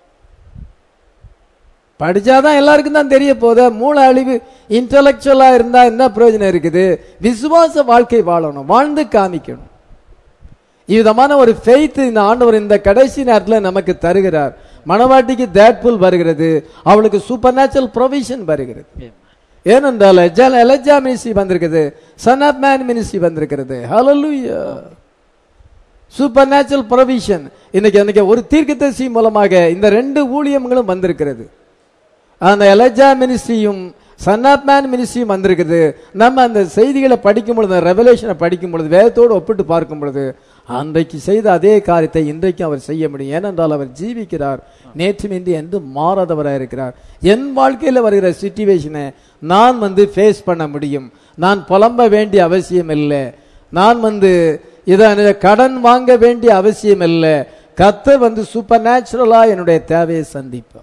படிச்சாதான் எல்லாருக்கும் தான் தெரிய போதே மூளை அழிவு இன்டலெக்சுவலா இருந்தா என்ன பிரயோஜனம் இருக்குது விசுவாச வாழ்க்கை வாழணும் வாழ்ந்து காமிக்கணும் இவ்விதமான ஒரு ஃபெய்த் இந்த ஆண்டவர் இந்த கடைசி நேரத்தில் நமக்கு தருகிறார் மணவாட்டிக்கு தேட்புல் வருகிறது அவளுக்கு சூப்பர் நேச்சுரல் ப்ரொவிஷன் வருகிறது ஏனென்றால் எஜா- எலஜா மினிஸ்ட்ரி வந்திருக்குது சன் ஆஃப் மேன் மினிஸ்ட்ரி வந்திருக்கிறது ஹalleluya சூப்பர் நேச்சுரல் ப்ரொவிஷன் இன்னைக்கு இன்னைக்கு ஒரு தீர்க்கதரிசி மூலமாக இந்த ரெண்டு ஊழியங்களும் வந்திருக்கிறது அந்த எலஜா மினிஸ்ட்ரியும் சன் ஆஃப் மேன் மினிஸ்ட்ரியும் வந்திருக்குது நம்ம அந்த செய்திகளை படிக்கும் பொழுது ரெவலேஷனை படிக்கும் பொழுது வேதத்தோடு ஒப்பிட்டு பார்க்கும் பொழுது அன்றைக்கு செய்த அதே காரியத்தை இன்றைக்கும் அவர் செய்ய முடியும் ஏனென்றால் அவர் ஜீவிக்கிறார் நேற்றுமின்றி என்று மாறாதவராக இருக்கிறார் என் வாழ்க்கையில் வருகிற சுச்சுவேஷனை நான் வந்து ஃபேஸ் பண்ண முடியும் நான் புலம்ப வேண்டிய அவசியம் இல்லை நான் வந்து இதை கடன் வாங்க வேண்டிய அவசியம் இல்லை கத்தர் வந்து சூப்பர் நேச்சுரலா என்னுடைய தேவையை சந்திப்பார்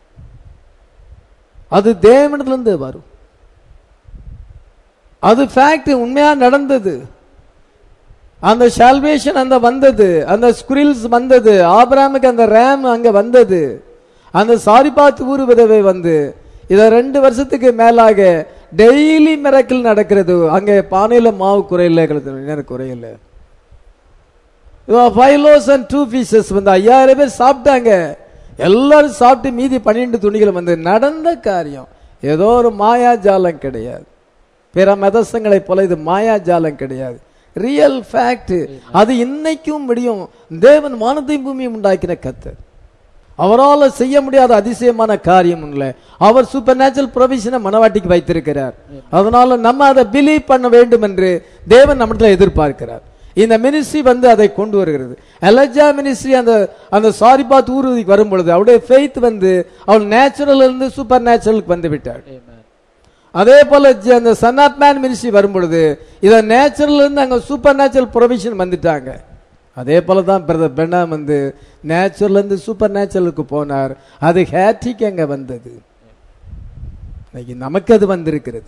அது தேவனிடத்திலிருந்து வரும் அது ஃபேக்ட் உண்மையா நடந்தது அந்த சால்வேஷன் அந்த வந்தது அந்த ஸ்குரில்ஸ் வந்தது ஆபிராமுக்கு அந்த ரேம் அங்க வந்தது அந்த சாரிபாத் ஊர் விதவை வந்து இத ரெண்டு வருஷத்துக்கு மேலாக டெய்லி மிரக்கல் நடக்கிறது அங்க பானையில மாவு குறையில எனக்கு குறையல five loaves and two pieces வந்து ஐயாயிரம் பேர் சாப்பிட்டாங்க எல்லாரும் சாப்பிட்டு மீதி பன்னிரெண்டு துணிகள் வந்து நடந்த காரியம் ஏதோ ஒரு மாயாஜாலம் கிடையாது பிற மதசங்களை போல இது மாயாஜாலம் கிடையாது ரியல் ஃபேக்ட் அது இன்னைக்கும் முடியும் தேவன் வானத்தையும் பூமியும் உண்டாக்கின கத்தர் அவரால் செய்ய முடியாத அதிசயமான காரியம் இல்லை அவர் சூப்பர் நேச்சுரல் ப்ரொவிஷனை மனவாட்டிக்கு வைத்திருக்கிறார் அதனால நம்ம அதை பிலீவ் பண்ண வேண்டும் என்று தேவன் நம்மிடத்தில் எதிர்பார்க்கிறார் இந்த மினிஸ்ட்ரி வந்து அதை கொண்டு வருகிறது எலஜா மினிஸ்ட்ரி அந்த அந்த சாரிபாத் ஊர்வதிக்கு வரும் பொழுது அவருடைய ஃபெய்த் வந்து அவள் நேச்சுரல் இருந்து சூப்பர் நேச்சுரலுக்கு வந்து விட்டாள் அதே போல ஜ- அந்த சன் ஆஃப் மேன் மினிஸ்ட்ரி வரும் பொழுது இதை நேச்சுரல் இருந்து அங்க சூப்பர் நேச்சுரல் ப்ரொவிஷன் வந்துட்டாங்க அதே போல தான் பிரதர் பெண்ணாம் வந்து நேச்சுரல் இருந்து சூப்பர் நேச்சுரலுக்கு போனார் அது ஹேட்டிக்கு அங்க வந்தது இன்னைக்கு நமக்கு அது வந்திருக்கிறது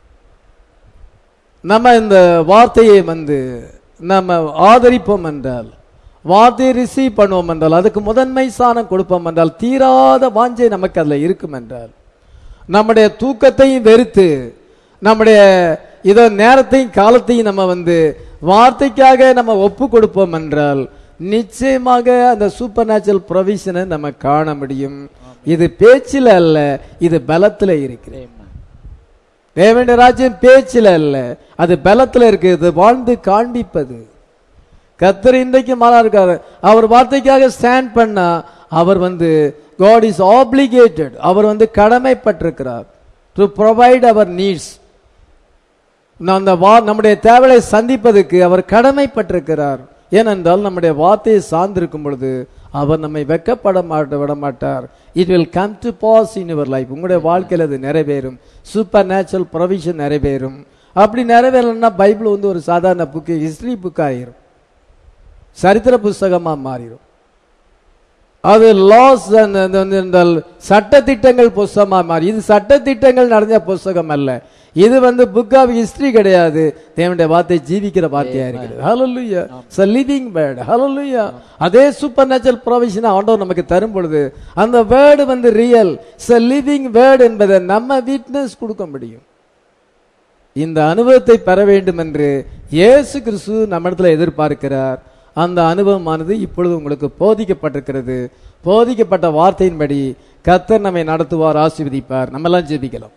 நம்ம இந்த வார்த்தையை வந்து நம்ம ஆதரிப்போம் என்றால் வார்த்தையை ரிசீவ் பண்ணுவோம் என்றால் அதுக்கு முதன்மை சாணம் கொடுப்போம் என்றால் தீராத வாஞ்சை நமக்கு அதுல இருக்கும் என்றால் நம்முடைய தூக்கத்தையும் வெறுத்து நம்முடைய இதோ நேரத்தையும் காலத்தையும் நம்ம வந்து வார்த்தைக்காக நம்ம ஒப்பு கொடுப்போம் என்றால் நிச்சயமாக அந்த சூப்பர் நேச்சுரல் ப்ரொவிஷனை நம்ம காண முடியும் இது பேச்சில் அல்ல இது பலத்துல இருக்கிறது தேவனுடைய ராஜ்யம் பேச்சில் அல்ல அது பலத்துல இருக்கு இது வாழ்ந்து காண்பிப்பது கத்தர் இன்றைக்கு மாறா இருக்காரு அவர் வார்த்தைக்காக ஸ்டாண்ட் பண்ணா அவர் வந்து காட் இஸ் ஆப்ளிகேட்டட் அவர் வந்து கடமைப்பட்டிருக்கிறார் டு ப்ரொவைட் அவர் நீட்ஸ் அந்த வா நம்முடைய தேவையை சந்திப்பதற்கு அவர் கடமைப்பட்டிருக்கிறார் ஏனென்றால் நம்முடைய வார்த்தையை சார்ந்திருக்கும் பொழுது அவர் நம்மை வெக்கப்பட மாட்ட விட மாட்டார் it will come to pass in your life உங்களுடைய வாழ்க்கையில் அது நிறைவேறும் சூப்பர் நேச்சுரல் ப்ரொவிஷன் நிறைவேறும் அப்படி நிறைவேறலைன்னா பைபிள் வந்து ஒரு சாதாரண புக்கு ஹிஸ்டரி புக் ஆயிரும் சரித்திர புஸ்தகமா மாறிடும் அது லாஸ் என்றால் சட்டத்திட்டங்கள் புஸ்தகமா மாறி இது சட்டத்திட்டங்கள் நிறைஞ்ச புஸ்தகம் அல்ல இது வந்து புக் ஆஃப் ஹிஸ்டரி கிடையாது தேவனுடைய வார்த்தை ஜீவிக்கிற வார்த்தையா இருக்கிறது ஹalleluya it's a living word hallelujah அதே சூப்பர் நேச்சுரல் ப்ரொவிஷன் ஆண்டவர் நமக்கு தரும் பொழுது அந்த வேர்டு வந்து real it's a living word என்பதை நம்ம விட்னஸ் கொடுக்க முடியும் இந்த அனுபவத்தை பெற வேண்டும் என்று இயேசு கிறிஸ்து நம்மிடத்துல எதிர்பார்க்கிறார் அந்த அனுபவமானது இப்பொழுது உங்களுக்கு போதிக்கப்பட்டிருக்கிறது போதிக்கப்பட்ட வார்த்தையின்படி கர்த்தர் நம்மை நடத்துவார் ஆசீர்வதிப்பார் நம்ம எல்லாம் ஜெபிக்கலாம்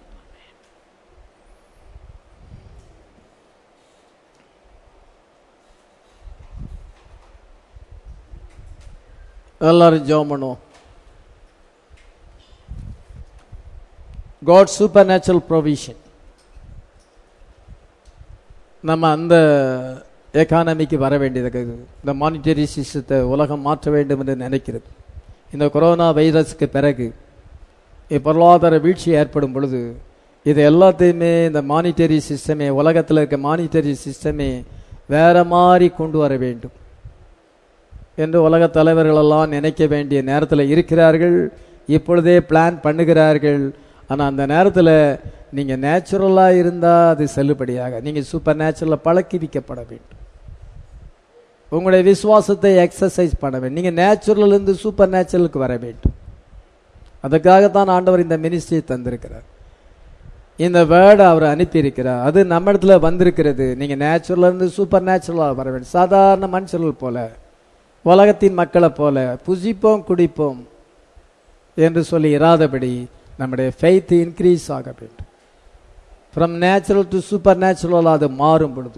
எல்லாரும் ஜெபம் பண்ணுவோம் காட் சூப்பர் நேச்சுரல் ப்ரொவிஷன் நம்ம அந்த எக்கானமிக்கு வர வேண்டியது இந்த மானிட்டரி சிஸ்டத்தை உலகம் மாற்ற வேண்டும் என்று நினைக்கிறது இந்த கொரோனா வைரஸ்க்கு பிறகு பொருளாதார வீழ்ச்சி ஏற்படும் பொழுது இது எல்லாத்தையுமே இந்த மானிட்டரி சிஸ்டமே உலகத்தில் இருக்க மானிட்டரி சிஸ்டமே வேற மாதிரி கொண்டு வர வேண்டும் என்று உலக தலைவர்களெல்லாம் நினைக்க வேண்டிய நேரத்தில் இருக்கிறார்கள் இப்பொழுதே பிளான் பண்ணுகிறார்கள் ஆனால் அந்த நேரத்தில் நீங்கள் நேச்சுரலாக இருந்தால் அது செல்லுபடியாக நீங்கள் சூப்பர் நேச்சுரலாக பழக்கிவிக்கப்பட வேண்டும் உங்களுடைய விசுவாசத்தை எக்ஸசைஸ் பண்ண வேண்டும் நீங்கள் நேச்சுரலிருந்து சூப்பர் நேச்சுரலுக்கு வர வேண்டும் அதுக்காகத்தான் ஆண்டவர் இந்த மினிஸ்ட்ரியை தந்திருக்கிறார் இந்த வேர்டை அவர் அனுப்பியிருக்கிறார் அது நம்ம இடத்துல வந்திருக்கிறது நீங்கள் நேச்சுரலேருந்து சூப்பர் நேச்சுரலாக வர வேண்டும் சாதாரண மனுஷர்கள் போல உலகத்தின் மக்களை போல புசிப்போம் குடிப்போம் என்று சொல்லி இராதபடி நம்முடைய ஃபெய்த் இன்க்ரீஸ் ஆக வேண்டும் from natural to supernatural அது மாறும் பொழுது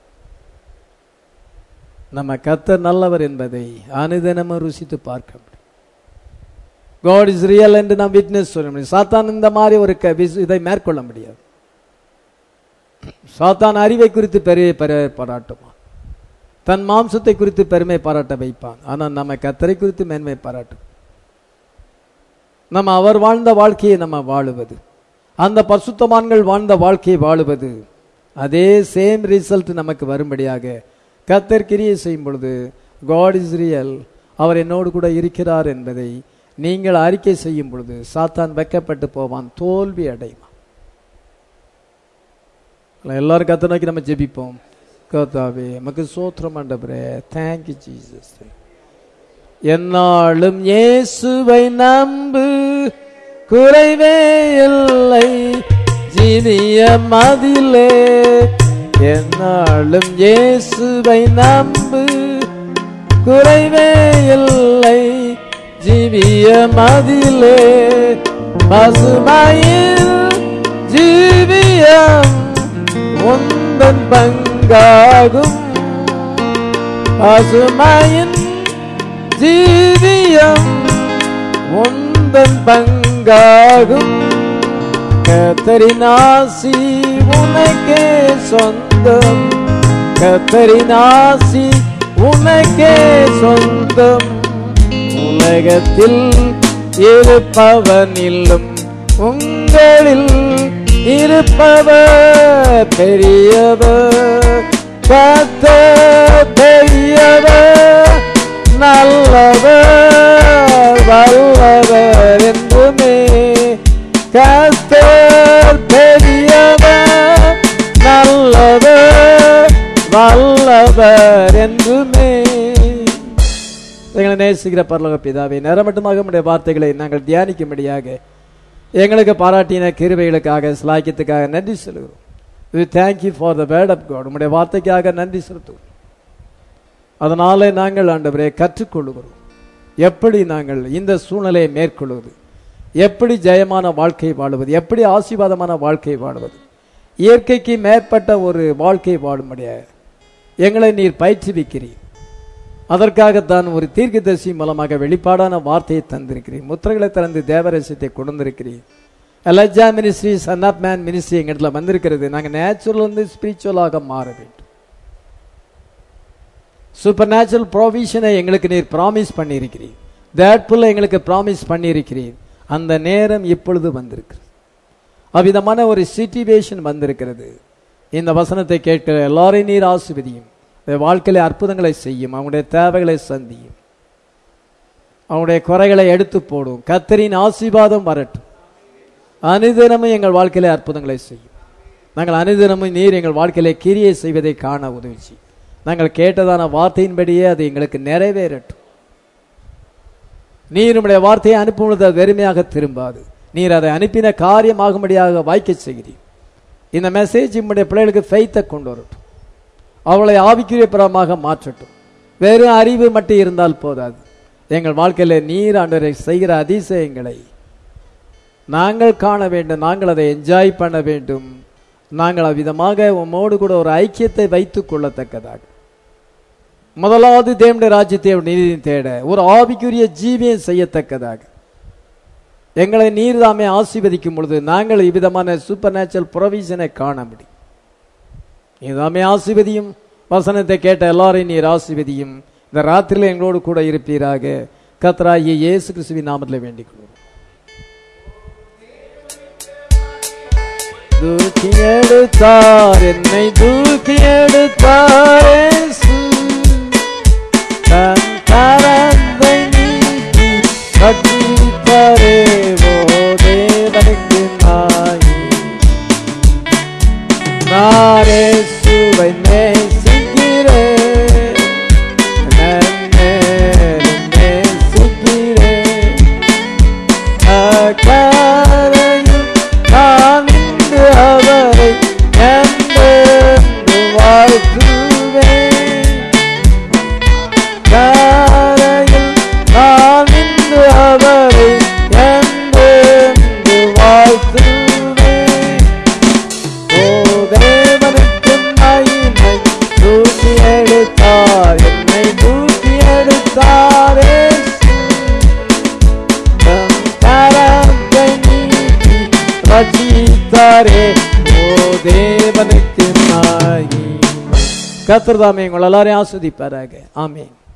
நம்ம கத்தர் நல்லவர் என்பதை அனுதினமும் ருசித்து பார்க்க முடியும் காட் இஸ் ரியல் என்று நாம் விட்னஸ் சொல்ல முடியும் சாத்தான் இந்த மாதிரி ஒரு க- விஸ்- இதை மேற்கொள்ள முடியாது சாத்தான் அறிவை குறித்து பெரிய பெரிய பாராட்டுமா தன் மாம்சத்தை குறித்து பெருமை பாராட்ட வைப்பான் ஆனால் நம்ம கத்தரை குறித்து மேன்மை பாராட்டும் நம்ம அவர் வாழ்ந்த வாழ்க்கையை நம்ம வாழுவது அந்த பரிசுத்தமான்கள் வாழ்ந்த வாழ்க்கையை வாழுவது அதே சேம் ரிசல்ட் நமக்கு வரும்படியாக கத்தர் கிரியை செய்யும் பொழுது காட் இஸ் ரியல் அவர் என்னோடு கூட இருக்கிறார் என்பதை நீங்கள் அறிக்கை செய்யும் பொழுது சாத்தான் வெக்கப்பட்டு போவான் தோல்வி அடைவான் எல்லாரும் கத்த நோக்கி நம்ம ஜெபிப்போம் கர்த்தாவே நமக்கு சோத்திரம் ஆண்டவரே தேங்க்யூ ஜீசஸ் என்னாலும் இயேசுவை நம்பு குறைவே இல்லை ஜீவிய மதிலே என்னாலும் இயேசுவை நம்பு குறைவே இல்லை ஜீவிய மதிலே பசுமையில் ஜீவியம் உந்தன் பங்காகும் பசுமையின் ஜீவியம் உந்தன் பங்காகும் கத்தரினாசி உனக்கே சொந்தம் கத்தரினாசி உனக்கே சொந்தம் உலகத்தில் இருப்பவனிலும் உங்களில் இருப்பவர் பெரியவர் கத்த பெரியவர் நல்லவர் வல்லவர் என்றுமே கத்தர் பெரியவர் நல்லவர் வல்லவர் என்றுமே எங்களை நேசிக்கிற பரலோக பிதாவே நேரமட்டுமாக உடைய வார்த்தைகளை நாங்கள் தியானிக்கும்படியாக எங்களுக்கு பாராட்டின கிருபைகளுக்காக சிலாக்கியத்துக்காக நன்றி சொல்கிறோம் we thank you for the word of God உம்முடைய வார்த்தைக்காக நன்றி செலுத்துவோம் அதனாலே நாங்கள் ஆண்டவரே கற்றுக்கொள்கிறோம் எப்படி நாங்கள் இந்த சூழ்நிலையை மேற்கொள்வது எப்படி ஜெயமான வாழ்க்கை வாழுவது எப்படி ஆசீர்வாதமான வாழ்க்கை வாழுவது இயற்கைக்கு மேற்பட்ட ஒரு வாழ்க்கை வாழும்படியாக எங்களை நீர் பயிற்றுவிக்கிறீர் அதற்காகத்தான் ஒரு தீர்க்கதரிசி மூலமாக வெளிப்பாடான வார்த்தையை தந்திருக்கிறீர் முத்திரைகளை திறந்து தேவரசியத்தை கொண்டு வந்திருக்கிறீர் Elijah ministry son of man ministry எங்க இடத்துல வந்திருக்கிறது நாங்கள் நேச்சுரல் வந்து ஸ்பிரிச்சுவலாக மாற வேண்டும் சூப்பர் நேச்சுரல் ப்ரொவிஷனை எங்களுக்கு நீர் ப்ராமிஸ் பண்ணியிருக்கிறீர் தேட்ஃபுல்ல எங்களுக்கு ப்ராமிஸ் பண்ணியிருக்கிறீர் அந்த நேரம் இப்பொழுது வந்திருக்கிறது அவ்விதமான ஒரு சிச்சுவேஷன் வந்திருக்கிறது இந்த வசனத்தை கேட்கிற எல்லாரையும் நீர் ஆசிர்வதியும் வாழ்க்கையில அற்புதங்களை செய்யும் அவங்களுடைய தேவைகளை சந்தியும் அவனுடைய குறைகளை எடுத்து போடும் கத்தரின் ஆசீர்வாதம் வரட்டும் அனுதினமும் எங்கள் வாழ்க்கையிலே அற்புதங்களை செய்யும் நாங்கள் அனுதினமும் நீர் எங்கள் வாழ்க்கையிலே கிரியை செய்வதை காண உதவி செய்யும் நாங்கள் கேட்டதான வார்த்தையின்படியே அது எங்களுக்கு நிறைவேறட்டும் நீர் உம்முடைய வார்த்தையை அனுப்பும் பொழுது அது வெறுமையாக திரும்பாது நீர் அதை அனுப்பின காரியமாகும்படியாக வாய்க்க செய்கிறீர் இந்த மெசேஜ் உம்முடைய பிள்ளைகளுக்கு ஃபெய்த்தை கொண்டு வரட்டும் அவளை ஆவிக்குரிய புறமாக மாற்றட்டும் வெறும் அறிவு மட்டும் இருந்தால் போதாது எங்கள் வாழ்க்கையில நீர் ஆண்டவரை செய்கிற அதிசயங்களை நாங்கள் காண வேண்டும் நாங்கள் அதை என்ஜாய் பண்ண வேண்டும் நாங்கள் அவ்விதமாக உம்மோடு கூட ஒரு ஐக்கியத்தை வைத்துக் கொள்ளத்தக்கதாக முதலாவது தேவனுடைய ராஜ்யத்தை நீதியும் தேட ஒரு ஆவிக்குரிய ஜீவியம் செய்யத்தக்கதாக எங்களை நீர் தாமே ஆசீர்வதிக்கும் பொழுது நாங்கள் இவ்விதமான சூப்பர் நேச்சுரல் ப்ரொவிஷனை காண முடியும் நீதாமே ஆசீர்வதியும் வசனத்தை கேட்ட எல்லாரையும் நீர் ஆசீர்வதியும் இந்த ராத்திரியில் எங்களோடு கூட இருப்பீராக கத்ராகிய இயேசு கிறிஸ்துவின் நாமத்தில் வேண்டிக் கொள்வோம் தூக்கி எடுத்தார் என்னை தூக்கி எடுத்தார் இயேசு. தன் கரத்தை நீட்டி ரட்சித்தாரே, ஓ தேவனுக்கு நாயி. நான் இயேசுவை நேசிக்கிறேன். நன்னேரும் நேசிக்கிறேன். அக்கரையில் நான் இன்று அவரை என்றென்று வாழ்த்துவேன். கரையில் நான் இன்று அவரை என்றென்று வாழ்த்துவேன். ஓ தேவனுக்கு மகிமை தூக்கி எடுத்தார் என்னை தூக்கி எடுத்தாரே தம் கரத்தை நீட்டி ரட்சித்தாரே ஓ தேவனுக்கு மகிமை கர்த்தர் தாமே உங்கள் எல்லாரையும் ஆஸ்வதிப்பாராக ஆமென்